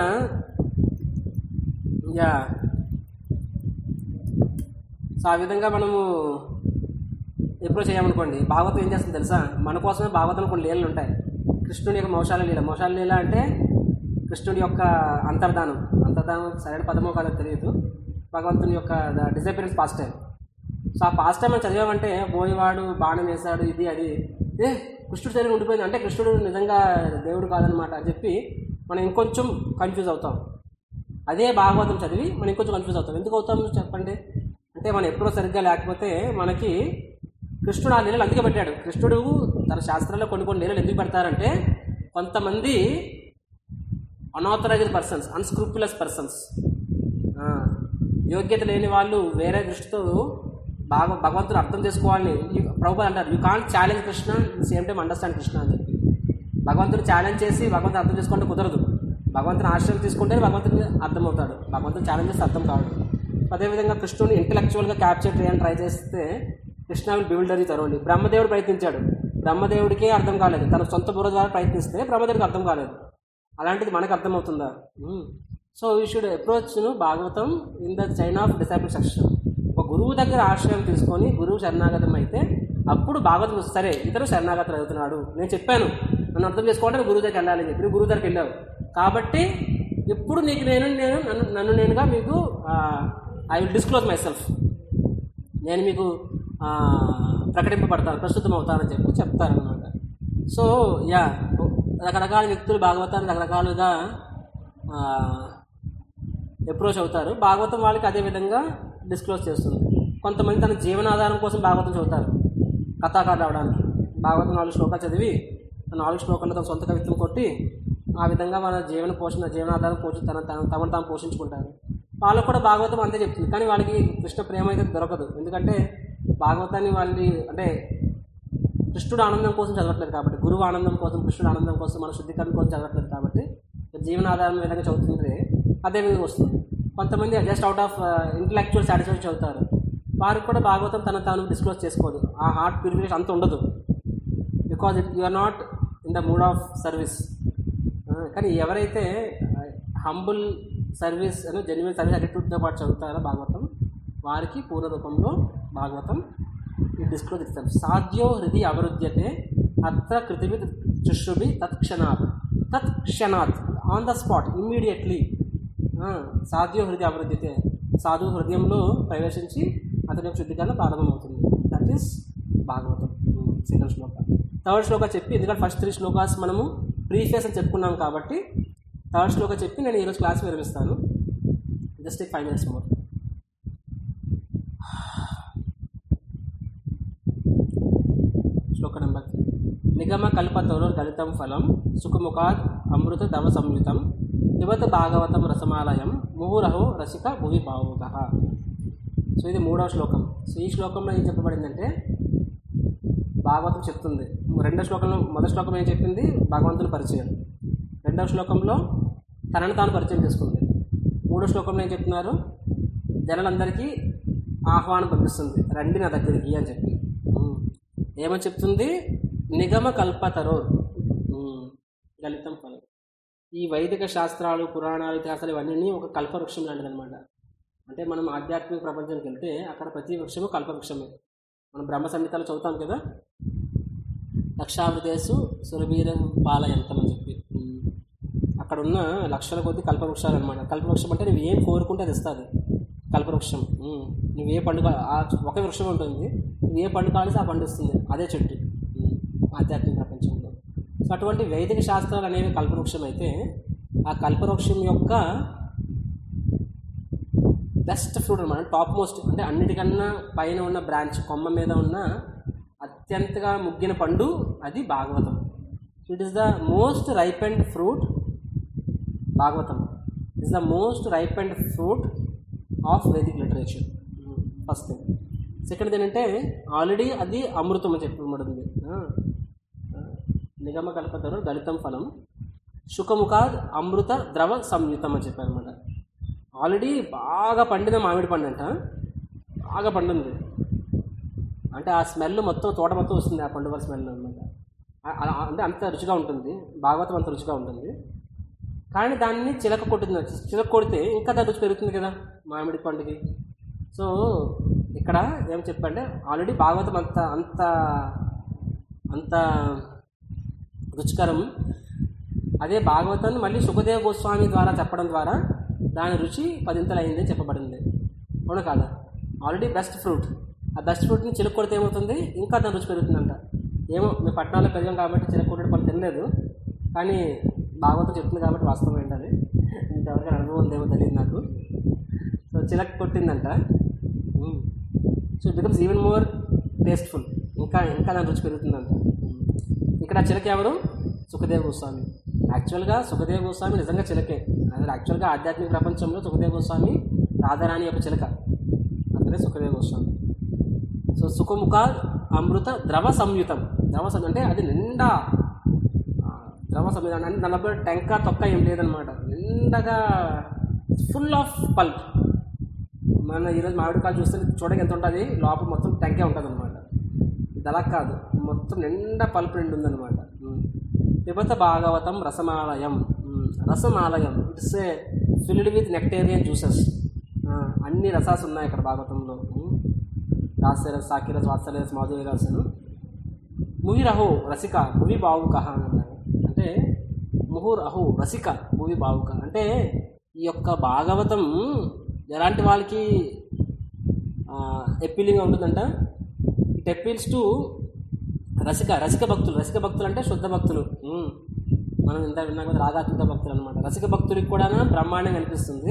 యా సో ఆ విధంగా మనము ఎప్పుడో చేయమనుకోండి భాగవతం ఏం చేస్తుంది తెలుసా మన కోసమే భాగవతం కొన్ని లీలలు ఉంటాయి కృష్ణుడి యొక్క మోషాల లీల మోషాల లీల అంటే కృష్ణుడి యొక్క అంతర్ధానం అంతర్ధానం సరైన పదమో కాదో తెలియదు భగవంతుని యొక్క డిసపిరెన్స్ పాస్ట్ టైం సో ఆ పాస్ట్ టైం మనం చదివామంటే పోయేవాడు బాణం వేశాడు ఇది అది ఏ కృష్ణుడు శరీరం ఉండిపోయింది అంటే కృష్ణుడు నిజంగా దేవుడు కాదనమాట అని చెప్పి మనం ఇంకొంచెం కన్ఫ్యూజ్ అవుతాం అదే భాగవతం చదివి మనం ఇంకొంచెం కన్ఫ్యూజ్ అవుతాం ఎందుకు అవుతాం చెప్పండి అంటే మనం ఎప్పుడో సరిగ్గా లేకపోతే మనకి కృష్ణుడు ఆ లీలలు అందుకే పెట్టాడు కృష్ణుడు తన శాస్త్రాల్లో కొన్ని కొన్ని లీలలు ఎందుకు పెడతారంటే కొంతమంది అనాథరైజ్డ్ పర్సన్స్ అన్స్క్రూపులస్ పర్సన్స్ యోగ్యత లేని వాళ్ళు వేరే దృష్టితో బాగా భగవంతుని అర్థం చేసుకోవాలని You- ప్రభు అంటారు you can't challenge Krishna same time understand Krishna అని చెప్పి భగవంతుని ఛాలెంజ్ చేసి భగవంతుని అర్థం చేసుకుంటే కుదరదు భగవంతుని ఆశ్రయం తీసుకుంటే భగవంతుని అర్థమవుతాడు భగవంతుని ఛాలెంజ్ చేస్తే అర్థం కావడం అదేవిధంగా కృష్ణుని ఇంటలెక్చువల్గా క్యాప్చర్ చేయని ట్రై చేస్తే కృష్ణ విల్ బిల్డర్ ఈ తరోలి బ్రహ్మదేవుడు ప్రయత్నించాడు బ్రహ్మదేవుడికే అర్థం కాలేదు తన సొంత బుర్ర ద్వారా ప్రయత్నిస్తే బ్రహ్మదేవుడికి అర్థం కాలేదు అలాంటిది మనకు అర్థమవుతుందా సో యూ షుడ్ అప్రోచ్ను Bhagavatam in the chain of disciple section ఒక గురువు దగ్గర ఆశ్రయం తీసుకొని గురువు శరణాగతం అయితే అప్పుడు భాగవతం వస్తుంది. సరే ఇతరు శరణాగతం అవుతున్నాడు నేను చెప్పాను నన్ను అర్థం చేసుకోవాలంటే నువ్వు గురువు దగ్గరికి వెళ్ళాలి అని చెప్పి నువ్వు గురువు దగ్గరికి వెళ్ళావు కాబట్టి ఇప్పుడు నీకు నేను నేను నన్ను నన్ను నేనుగా మీకు I will disclose myself నేను మీకు ఆ, ప్రకటింపబడతాను ప్రస్తుతం అవుతానని చెప్పి చెప్తారనమాట సో యా రకరకాల వ్యక్తులు భాగవతాన్ని రకరకాలుగా అప్రోచ్ అవుతారు భాగవతం వాళ్ళకి అదే విధంగా డిస్క్లోజ్ చేస్తుంది కొంతమంది తన జీవనాధారం కోసం భాగవతం చదువుతారు కథాకారులు అవడానికి భాగవతం నాలుగు శ్లోకాలు చదివి ఆ నాలుగు శ్లోకాలు తన సొంత కవిత్వం కొట్టి ఆ విధంగా మన జీవన పోషణ జీవనాధారం పోషి తన తన- తమను తాము పోషించుకుంటారు వాళ్ళకు కూడా భాగవతం అంతే చెప్తుంది కానీ వాళ్ళకి కృష్ణ ప్రేమ అయితే దొరకదు ఎందుకంటే భాగవతాన్ని వాళ్ళని అంటే కృష్ణుడు ఆనందం కోసం చదవట్లేదు కాబట్టి గురువు ఆనందం కోసం కృష్ణుడు ఆనందం కోసం మన శుద్ధీకరణ కోసం చదవట్లేదు కాబట్టి జీవనాధారం విధంగా చదువుతుంటే అదే విధంగా వస్తుంది కొంతమంది just out of intellectual satisfaction చదువుతారు వారికి కూడా భాగవతం తన తాను డిస్క్లోజ్ చేసుకోదు ఆ హార్ట్ ప్యూరిఫికేషన్ అంత ఉండదు because it you are not in the mood of service కానీ ఎవరైతే హంబుల్ సర్వీస్ అని జెన్యున్ సర్వీస్ అటిట్యూడ్తో పాటు చదువుతారో భాగవతం వారికి పూర్ణ రూపంలో భాగవతం ఈ డిస్క్లోజ్ ఇస్తాం సాధ్యో హృది అవరుద్యతే అత్ర కృతివి చుష్రుభి తత్క్షణాత్ తత్క్షణాత్ ఆన్ ద స్పాట్ ఇమ్మీడియట్లీ సాధ్యో హృదయ అవరుద్యతే సాధు హృదయంలో ప్రవేశించి అతని యొక్క శుద్ధీకరణ ప్రారంభమవుతుంది దట్ ఈస్ భాగవతం సెకండ్ శ్లోక థర్డ్ శ్లోక చెప్పి ఎందుకంటే ఫస్ట్ త్రీ శ్లోకాస్ మనము ప్రీఫేస్ అని చెప్పుకున్నాం కాబట్టి థర్డ్ శ్లోక చెప్పి నేను ఈరోజు క్లాస్ విరమిస్తాను just take five minutes more శ్లోక నెంబర్ నిగమ కల్పతోరు దళితం ఫలం సుఖముఖాత్ అమృత దవ సంయుతం పిబత భాగవతం రసమాలయం ముహురహో రసిక భువి భావుక సో ఇది మూడవ శ్లోకం సో ఈ శ్లోకంలో ఏం చెప్పబడిందంటే భాగవతం చెప్తుంది రెండో శ్లోకంలో మొదటి శ్లోకం ఏం చెప్పింది భగవంతుని పరిచయం రెండవ శ్లోకంలో తనను తాను పరిచయం చేసుకుంది మూడో శ్లోకంలో ఏం చెప్తున్నారు జనాలందరికీ ఆహ్వానం పంపిస్తుంది రండి నా దగ్గరికి అని చెప్పి ఉమ్. ఏమని చెప్తుంది నిగమ కల్పతరోర్ ఉమ్. లలితం ఫలం ఈ వైదిక శాస్త్రాలు పురాణాలు ఇతిహాసాలు ఇవన్నీ ఒక కల్పవృక్షం లాంటిది అనమాట అంటే మనం ఆధ్యాత్మిక ప్రపంచానికి వెళ్తే అక్కడ ప్రతి వృక్షము కల్పవృక్షమే మనం బ్రహ్మ సంహితలో చదువుతాం కదా లక్షావృతేసు సురవీర పాలయంతం అని చెప్పి ఉమ్. అక్కడ ఉన్న లక్షల కొద్ది కల్పవృక్షాలు అనమాట కల్పవృక్షం అంటే నువ్వు ఏం కోరుకుంటే అది ఇస్తుంది కల్పవృక్షం ఉమ్. నువ్వు ఏ పండుగ ఆ ఒక వృక్షం ఉంటుంది నువ్వు ఏ పండు కావాల్సి ఆ పండు ఇస్తుంది అదే చెట్టు ఉమ్. ఆధ్యాత్మిక ప్రపంచంలో సో అటువంటి వైదిక శాస్త్రాలు అనేవి కల్పవృక్షం అయితే ఆ కల్పవృక్షం యొక్క బెస్ట్ ఫ్రూట్ అనమాట టాప్ మోస్ట్ అంటే అన్నిటికన్నా పైన ఉన్న బ్రాంచ్ కొమ్మ మీద ఉన్న అత్యంతగా ముగ్గిన పండు అది Bhagavatam it is the most ripe and fruit Bhagavatam is the most ripe and fruit of Vedic literature first thing second ఏంటంటే ఆల్రెడీ అది అమృతం అని చెప్పబడింది ఆ, ఆ, నిగమ కల్పతరు దళితం ఫలం శుకముఖాద్ అమృత ద్రవ సంయుతం అని చెప్పారు అనమాట ఆల్రెడీ బాగా పండిన మామిడి పండు అంట బాగా పండింది అంటే ఆ స్మెల్ మొత్తం తోట మొత్తం వస్తుంది ఆ పండుగ స్మెల్ అనమాట ఆ- అలా అంటే అంత రుచిగా ఉంటుంది భాగవతం అంత రుచిగా ఉంటుంది కానీ దాన్ని చిలక కొట్టింది చిలక కొడితే ఇంకా దాని రుచి పెరుగుతుంది కదా మామిడి పండుగకి సో ఇక్కడ ఏం చెప్పంటే ఆల్రెడీ భాగవతం అంత అంత అంత రుచికరం అదే భాగవతాన్ని మళ్ళీ సుఖదేవ గోస్వామి ద్వారా చెప్పడం ద్వారా దాని రుచి పదింతలు అయింది అని చెప్పబడింది అవును కాదా ఆల్రెడీ బెస్ట్ ఫ్రూట్ ఆ బెస్ట్ ఫ్రూట్ని చిలక కొడితే ఏమవుతుంది ఇంకా దాని రుచి పెరుగుతుందంట ఏమో మీ పట్టణాల్లో పెరిగాం కాబట్టి చిలక కొట్టడం పని తినలేదు కానీ భాగవతం చెప్తుంది కాబట్టి వాస్తవం ఏంటది ఇంకెవరికైనా అనుభవం ఉందేమో తెలియదు నాకు సో చిలక కొట్టిందంట so it becomes even more tasteful ఇంకా ఇంకా దాని రుచి పెరుగుతుందంట ఇక్కడ చిలక ఎవరు సుఖదేవ గోస్వామి యాక్చువల్గా సుఖదేవ గోస్వామి నిజంగా చిలకే అదే యాక్చువల్గా ఆధ్యాత్మిక ప్రపంచంలో సుఖదేవ గోస్వామి రాధారాణి యొక్క చిలక అతనే సుఖదేవ గోస్వామి సో సుఖముఖ అమృత ద్రవ సంయుతం ద్రవ సంయుతం అంటే అది నిండా ఆ, ద్రవ సంయుతం అంటే నలభై టెంక తొక్క ఏం లేదనమాట నిండగా ఫుల్ ఆఫ్ పల్ప్ మన ఈరోజు మామిడికాయలు చూస్తే చూడక ఎంత ఉంటుంది లోపల మొత్తం టెంకే ఉంటుంది అనమాట ఇది అలా కాదు మొత్తం నిండా పల్పు నిండి ఉందన్నమాట పిబత భాగవతం రసమాలయం ఉమ్, రసమాలయం it's a filled with nectarean juices అన్ని రసాస్ ఉన్నాయి ఇక్కడ భాగవతంలో ఉమ్. రాసరస్ సాకిరస్ వాత్సరస్ మాధురి రాసను ముహిరహో రసిక భువి బావుక అని అన్నారు అంటే ముహురహో రసిక భువి బావుక అంటే ఈ యొక్క భాగవతం ఎలాంటి వాళ్ళకి ఎప్పీలింగ్ ఉంటుందంట ఇట్ ఎప్పీల్స్ టు రసిక రసిక భక్తులు రసిక భక్తులు అంటే శుద్ధ భక్తులు ఉమ్. మనం ఇంత విన్నాం కదా రాగాత్మిక భక్తులు అనమాట రసిక భక్తులకి కూడా బ్రహ్మాండంగా అనిపిస్తుంది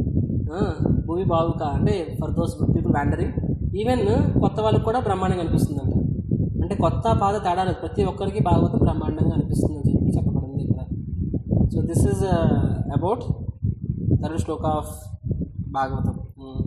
మూవీ బావుక అంటే for those people wandering even కొత్త వాళ్ళకి కూడా బ్రహ్మాండంగా అనిపిస్తుందంట అంటే కొత్త పాత తేడా లేదు ప్రతి ఒక్కరికి భాగవతం బ్రహ్మాండంగా అనిపిస్తుంది అని చెప్పి చెప్పబడింది ఇక్కడ so this is about third శ్లోక ఆఫ్ భాగవతం ఉమ్.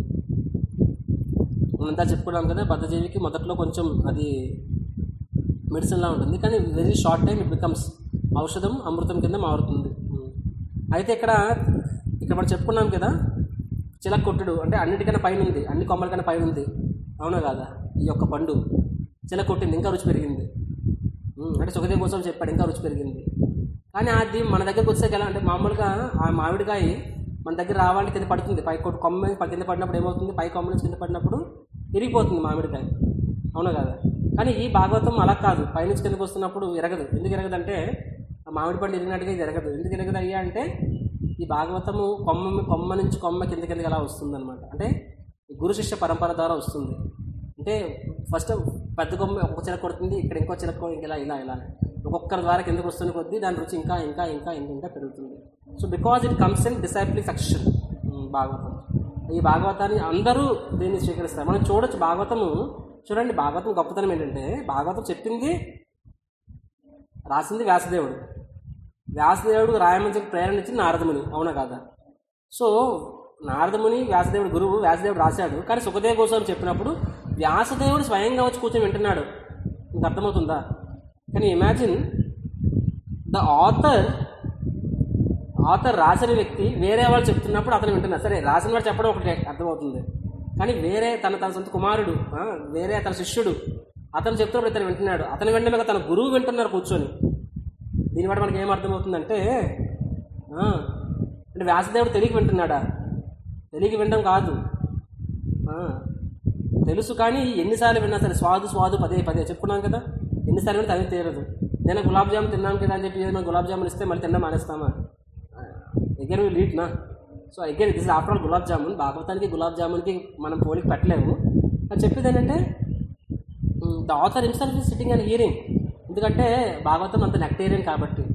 మనంతా చెప్పుకున్నాం కదా బద్ధజీవికి మొదట్లో కొంచెం అది మెడిసిన్లా ఉంటుంది కానీ very short time it becomes ఔషధం అమృతం కింద మారుతుంది ఉమ్. అయితే ఇక్కడ ఇక్కడ మనం చెప్పుకున్నాం కదా చిలక కొట్టుడు అంటే అన్నిటికన్నా పైన ఉంది అన్ని కొమ్మల కన్నా పైన ఉంది అవునా కాదా ఈ యొక్క పండు చిలక కొట్టింది ఇంకా రుచి పెరిగింది ఉమ్, అంటే సుఖదేవ్ కోసం చెప్పాడు ఇంకా రుచి పెరిగింది కానీ అది మన దగ్గరకు వచ్చాక ఎలా అంటే మామూలుగా ఆ మామిడికాయ మన దగ్గర రావాలంటే కింద పడుతుంది పై కొట్టు కొమ్మ నుంచి పై కింద పడినప్పుడు ఏమవుతుంది పై కొమ్మ నుంచి కింద పడినప్పుడు విరిగిపోతుంది మామిడికాయ అవునా కదా కానీ ఈ భాగవతం అలా కాదు పైనుంచి కిందకు వస్తున్నప్పుడు ఎరగదు ఎందుకు ఎరగదంటే ఆ మామిడి పండు ఇరిగినట్టుగా ఇది ఎరగదు ఎందుకు ఎరగదు అయ్యా అంటే ఈ భాగవతము కొమ్మ కొమ్మ నుంచి కొమ్మ కింద కిందకి అలా వస్తుంది అనమాట అంటే ఈ గురు శిష్య పరంపర ద్వారా వస్తుంది అంటే ఫస్ట్ పెద్ద కొమ్మ ఒక చిలక కొడుతుంది ఇక్కడ ఇంకో చిలక కొ- ఇలా ఇలా ఇలా ఒక ఒక్కొక్కరి ద్వారా కిందకు వస్తున్న కొద్దీ దాని రుచి ఇంకా ఇంకా ఇంకా ఇంకా ఇంకా పెరుగుతుంది so because it comes in disciplic succession Bhagavatam ఈ భాగవతాన్ని అందరూ దీన్ని స్వీకరిస్తారు మనం చూడొచ్చు భాగవతము చూడండి భాగవతం గొప్పతనం ఏంటంటే భాగవతం చెప్పింది రాసింది వ్యాసదేవుడు వ్యాసదేవుడు రాయమని చెప్పి ప్రేరణ ఇచ్చింది నారదముని అవునా కాదా సో నారదముని వ్యాసదేవుడు గురువు వ్యాసదేవుడు రాశాడు కానీ సుఖదేవ గోస్వామి చెప్పినప్పుడు వ్యాసదేవుడు స్వయంగా వచ్చి కూర్చొని వింటున్నాడు మీకు అర్థమవుతుందా కానీ ఇమాజిన్ ద ఆథర్ ఆథర్ రాసిన వ్యక్తి వేరే వాళ్ళు చెప్తున్నప్పుడు అతను వింటున్నారు సరే రాసిన వాడు చెప్పడం ఒకటి అర్థమవుతుంది కానీ వేరే తన తన సొంత కుమారుడు ఆ, వేరే తన శిష్యుడు అతను చెప్తున్నప్పుడు ఇతను వింటున్నాడు అతను వెంటనే తన గురువు వింటున్నారు కూర్చొని దీని బట్టి మనకి ఏం అర్థమవుతుందంటే ఆ, అంటే వ్యాసదేవుడు తెలియక వింటున్నాడా తెలియక వినడం కాదు ఆ, తెలుసు కానీ ఎన్నిసార్లు విన్నా సరే స్వాదు స్వాదు పదే పదే చెప్పుకున్నాం కదా ఎన్నిసార్లు విన్నా తనే తీరదు నేను గులాబ్ జామున్ తిన్నాం కదా అని చెప్పి ఏదైనా గులాబ్ జామున్ ఇస్తే మళ్ళీ తినడం మానేస్తామా ఎగర్ విల్ ఈట్ నా so again this after all gulab jamun భాగవతానికి గులాబ్ జామున్కి మనం పోలికి పెట్టలేము అని చెప్పేది ఏంటంటే the author himself is sitting and hearing ఎందుకంటే భాగవతం అంత నెక్టేరియన్ కాబట్టి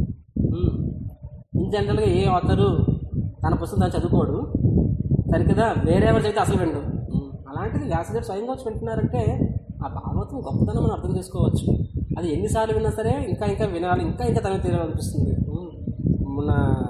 ఇన్ జనరల్గా ఏ ఆథరు తన పుస్తకం తను చదువుకోడు సరే కదా వేరే ఎవరు చదివితే అసలు విండు ఉమ్, అలాంటిది వ్యాసదేవుడు స్వయంగా వచ్చి వింటున్నారంటే ఆ భాగవతం గొప్పతనం మనం అర్థం చేసుకోవచ్చు అది ఎన్నిసార్లు విన్నా సరే ఇంకా ఇంకా వినాలి ఇంకా ఇంకా తనకు తీరాలనిపిస్తుంది ఉమ్, మొన్న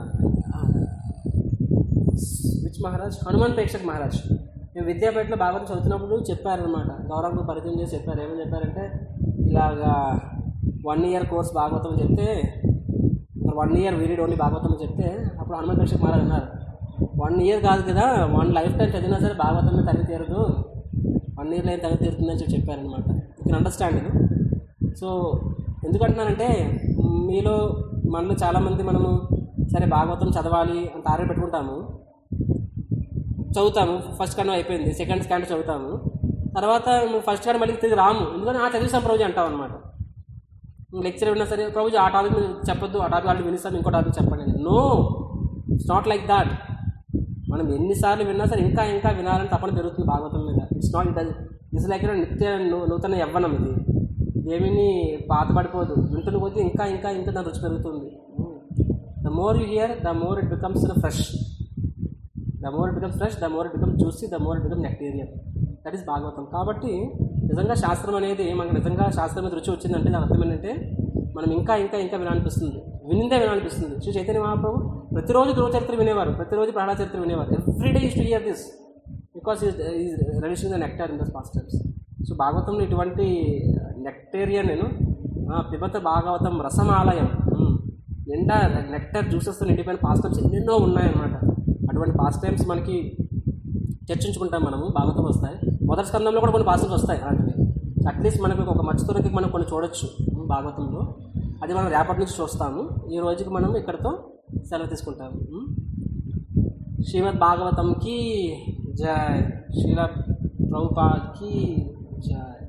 విచ్ మహారాజ్ హనుమాన్ ప్రేక్షక్ మహారాజ్ మేము విద్యాపేటలో భాగవతం చదువుతున్నప్పుడు చెప్పారనమాట గౌరవంగా పరిచయం చేసి చెప్పారు ఏమని చెప్పారంటే ఇలాగా వన్ ఇయర్ కోర్స్ భాగవతం అని చెప్తే one year period only Bhagavatam అని చెప్తే అప్పుడు హనుమాన్ ప్రేక్షక్ మహారాజ్ అన్నారు వన్ ఇయర్ కాదు కదా వన్ లైఫ్ టైం చదివినా సరే భాగవతం మీద తగ్గి తీరదు వన్ ఇయర్లో ఏం తగ్గి తీరుతుందని చెప్పి చెప్పారనమాట యూ కెన్ అండర్స్టాండ్ ఇది సో ఎందుకంటున్నానంటే మీలో మనలో చాలామంది మనము సరే భాగవతం చదవాలి అని టార్గెట్ పెట్టుకుంటాము చదువుతాము ఫస్ట్ కన్నా అయిపోయింది సెకండ్ స్కాండ్ చదువుతాము తర్వాత ఫస్ట్ కాండ్ మళ్ళీ తిరిగి రాము ఎందుకంటే ఆ చదివిస్తాం ప్రభుజీ అంటాం అనమాట లెక్చర్ విన్నా సరే ప్రభుజీ ఆ టాపిక్ మీరు చెప్పొద్దు ఆ టాపిక్ వాళ్ళు వినిస్తాను ఇంకో టాపిక్ చెప్పండి no it's not like that మనం ఎన్నిసార్లు విన్నా సరే ఇంకా ఇంకా వినాలని తపన పెరుగుతుంది భాగవతం మీద it's not it it's like నిత్య నూ- నూతన యవ్వనం ఇది ఏమీ పాత పడిపోదు వింటున్న కొద్దీ ఇంకా ఇంకా ఇంకా దాని రుచి పెరుగుతుంది the more you hear the more it becomes fresh the more it become fresh the more it become juicy the more it become nectarean that is Bhagavatam కాబట్టి నిజంగా శాస్త్రం అనేది మనకు నిజంగా శాస్త్రం మీద రుచి వచ్చిందంటే దాని అర్థం ఏంటంటే మనం ఇంకా ఇంకా ఇంకా వినాలనిపిస్తుంది వినిందే వినాలనిపిస్తుంది శ్రీ చైతన్య మహాప్రభు ప్రతిరోజు ధ్రువ చరిత్ర వినేవారు ప్రతిరోజు ప్రహ్లాద చరిత్ర వినేవారు every day to hear this because is is rendition the nectar in the pastimes so భాగవతంలో ఇటువంటి నెక్టేరియన్ నేను ఆ, పిబత భాగవతం రసమాలయం ఉమ్, నిండా నెక్టర్ జ్యూసెస్ నిండిపోయిన పాస్ట్ టైమ్స్ ఎన్నెన్నో ఉన్నాయన్నమాట అటువంటి పాస్ట్ టైమ్స్ మనకి చర్చించుకుంటాం మనము భాగవతం వస్తాయి మొదటి స్కందంలో కూడా కొన్ని పాస్టర్స్ వస్తాయి అలాంటివి అట్లీస్ట్ మనకు ఒక మచ్చుతురకి మనం కొన్ని చూడొచ్చు ఉమ్, భాగవతంలో అది మనం రేపటి నుంచి చూస్తాము ఈ రోజుకి మనం ఇక్కడతో సెలవు తీసుకుంటాము ఉమ్. శ్రీమద్ భాగవతం కి జయ శ్రీల ప్రభుపాద్ కి జయ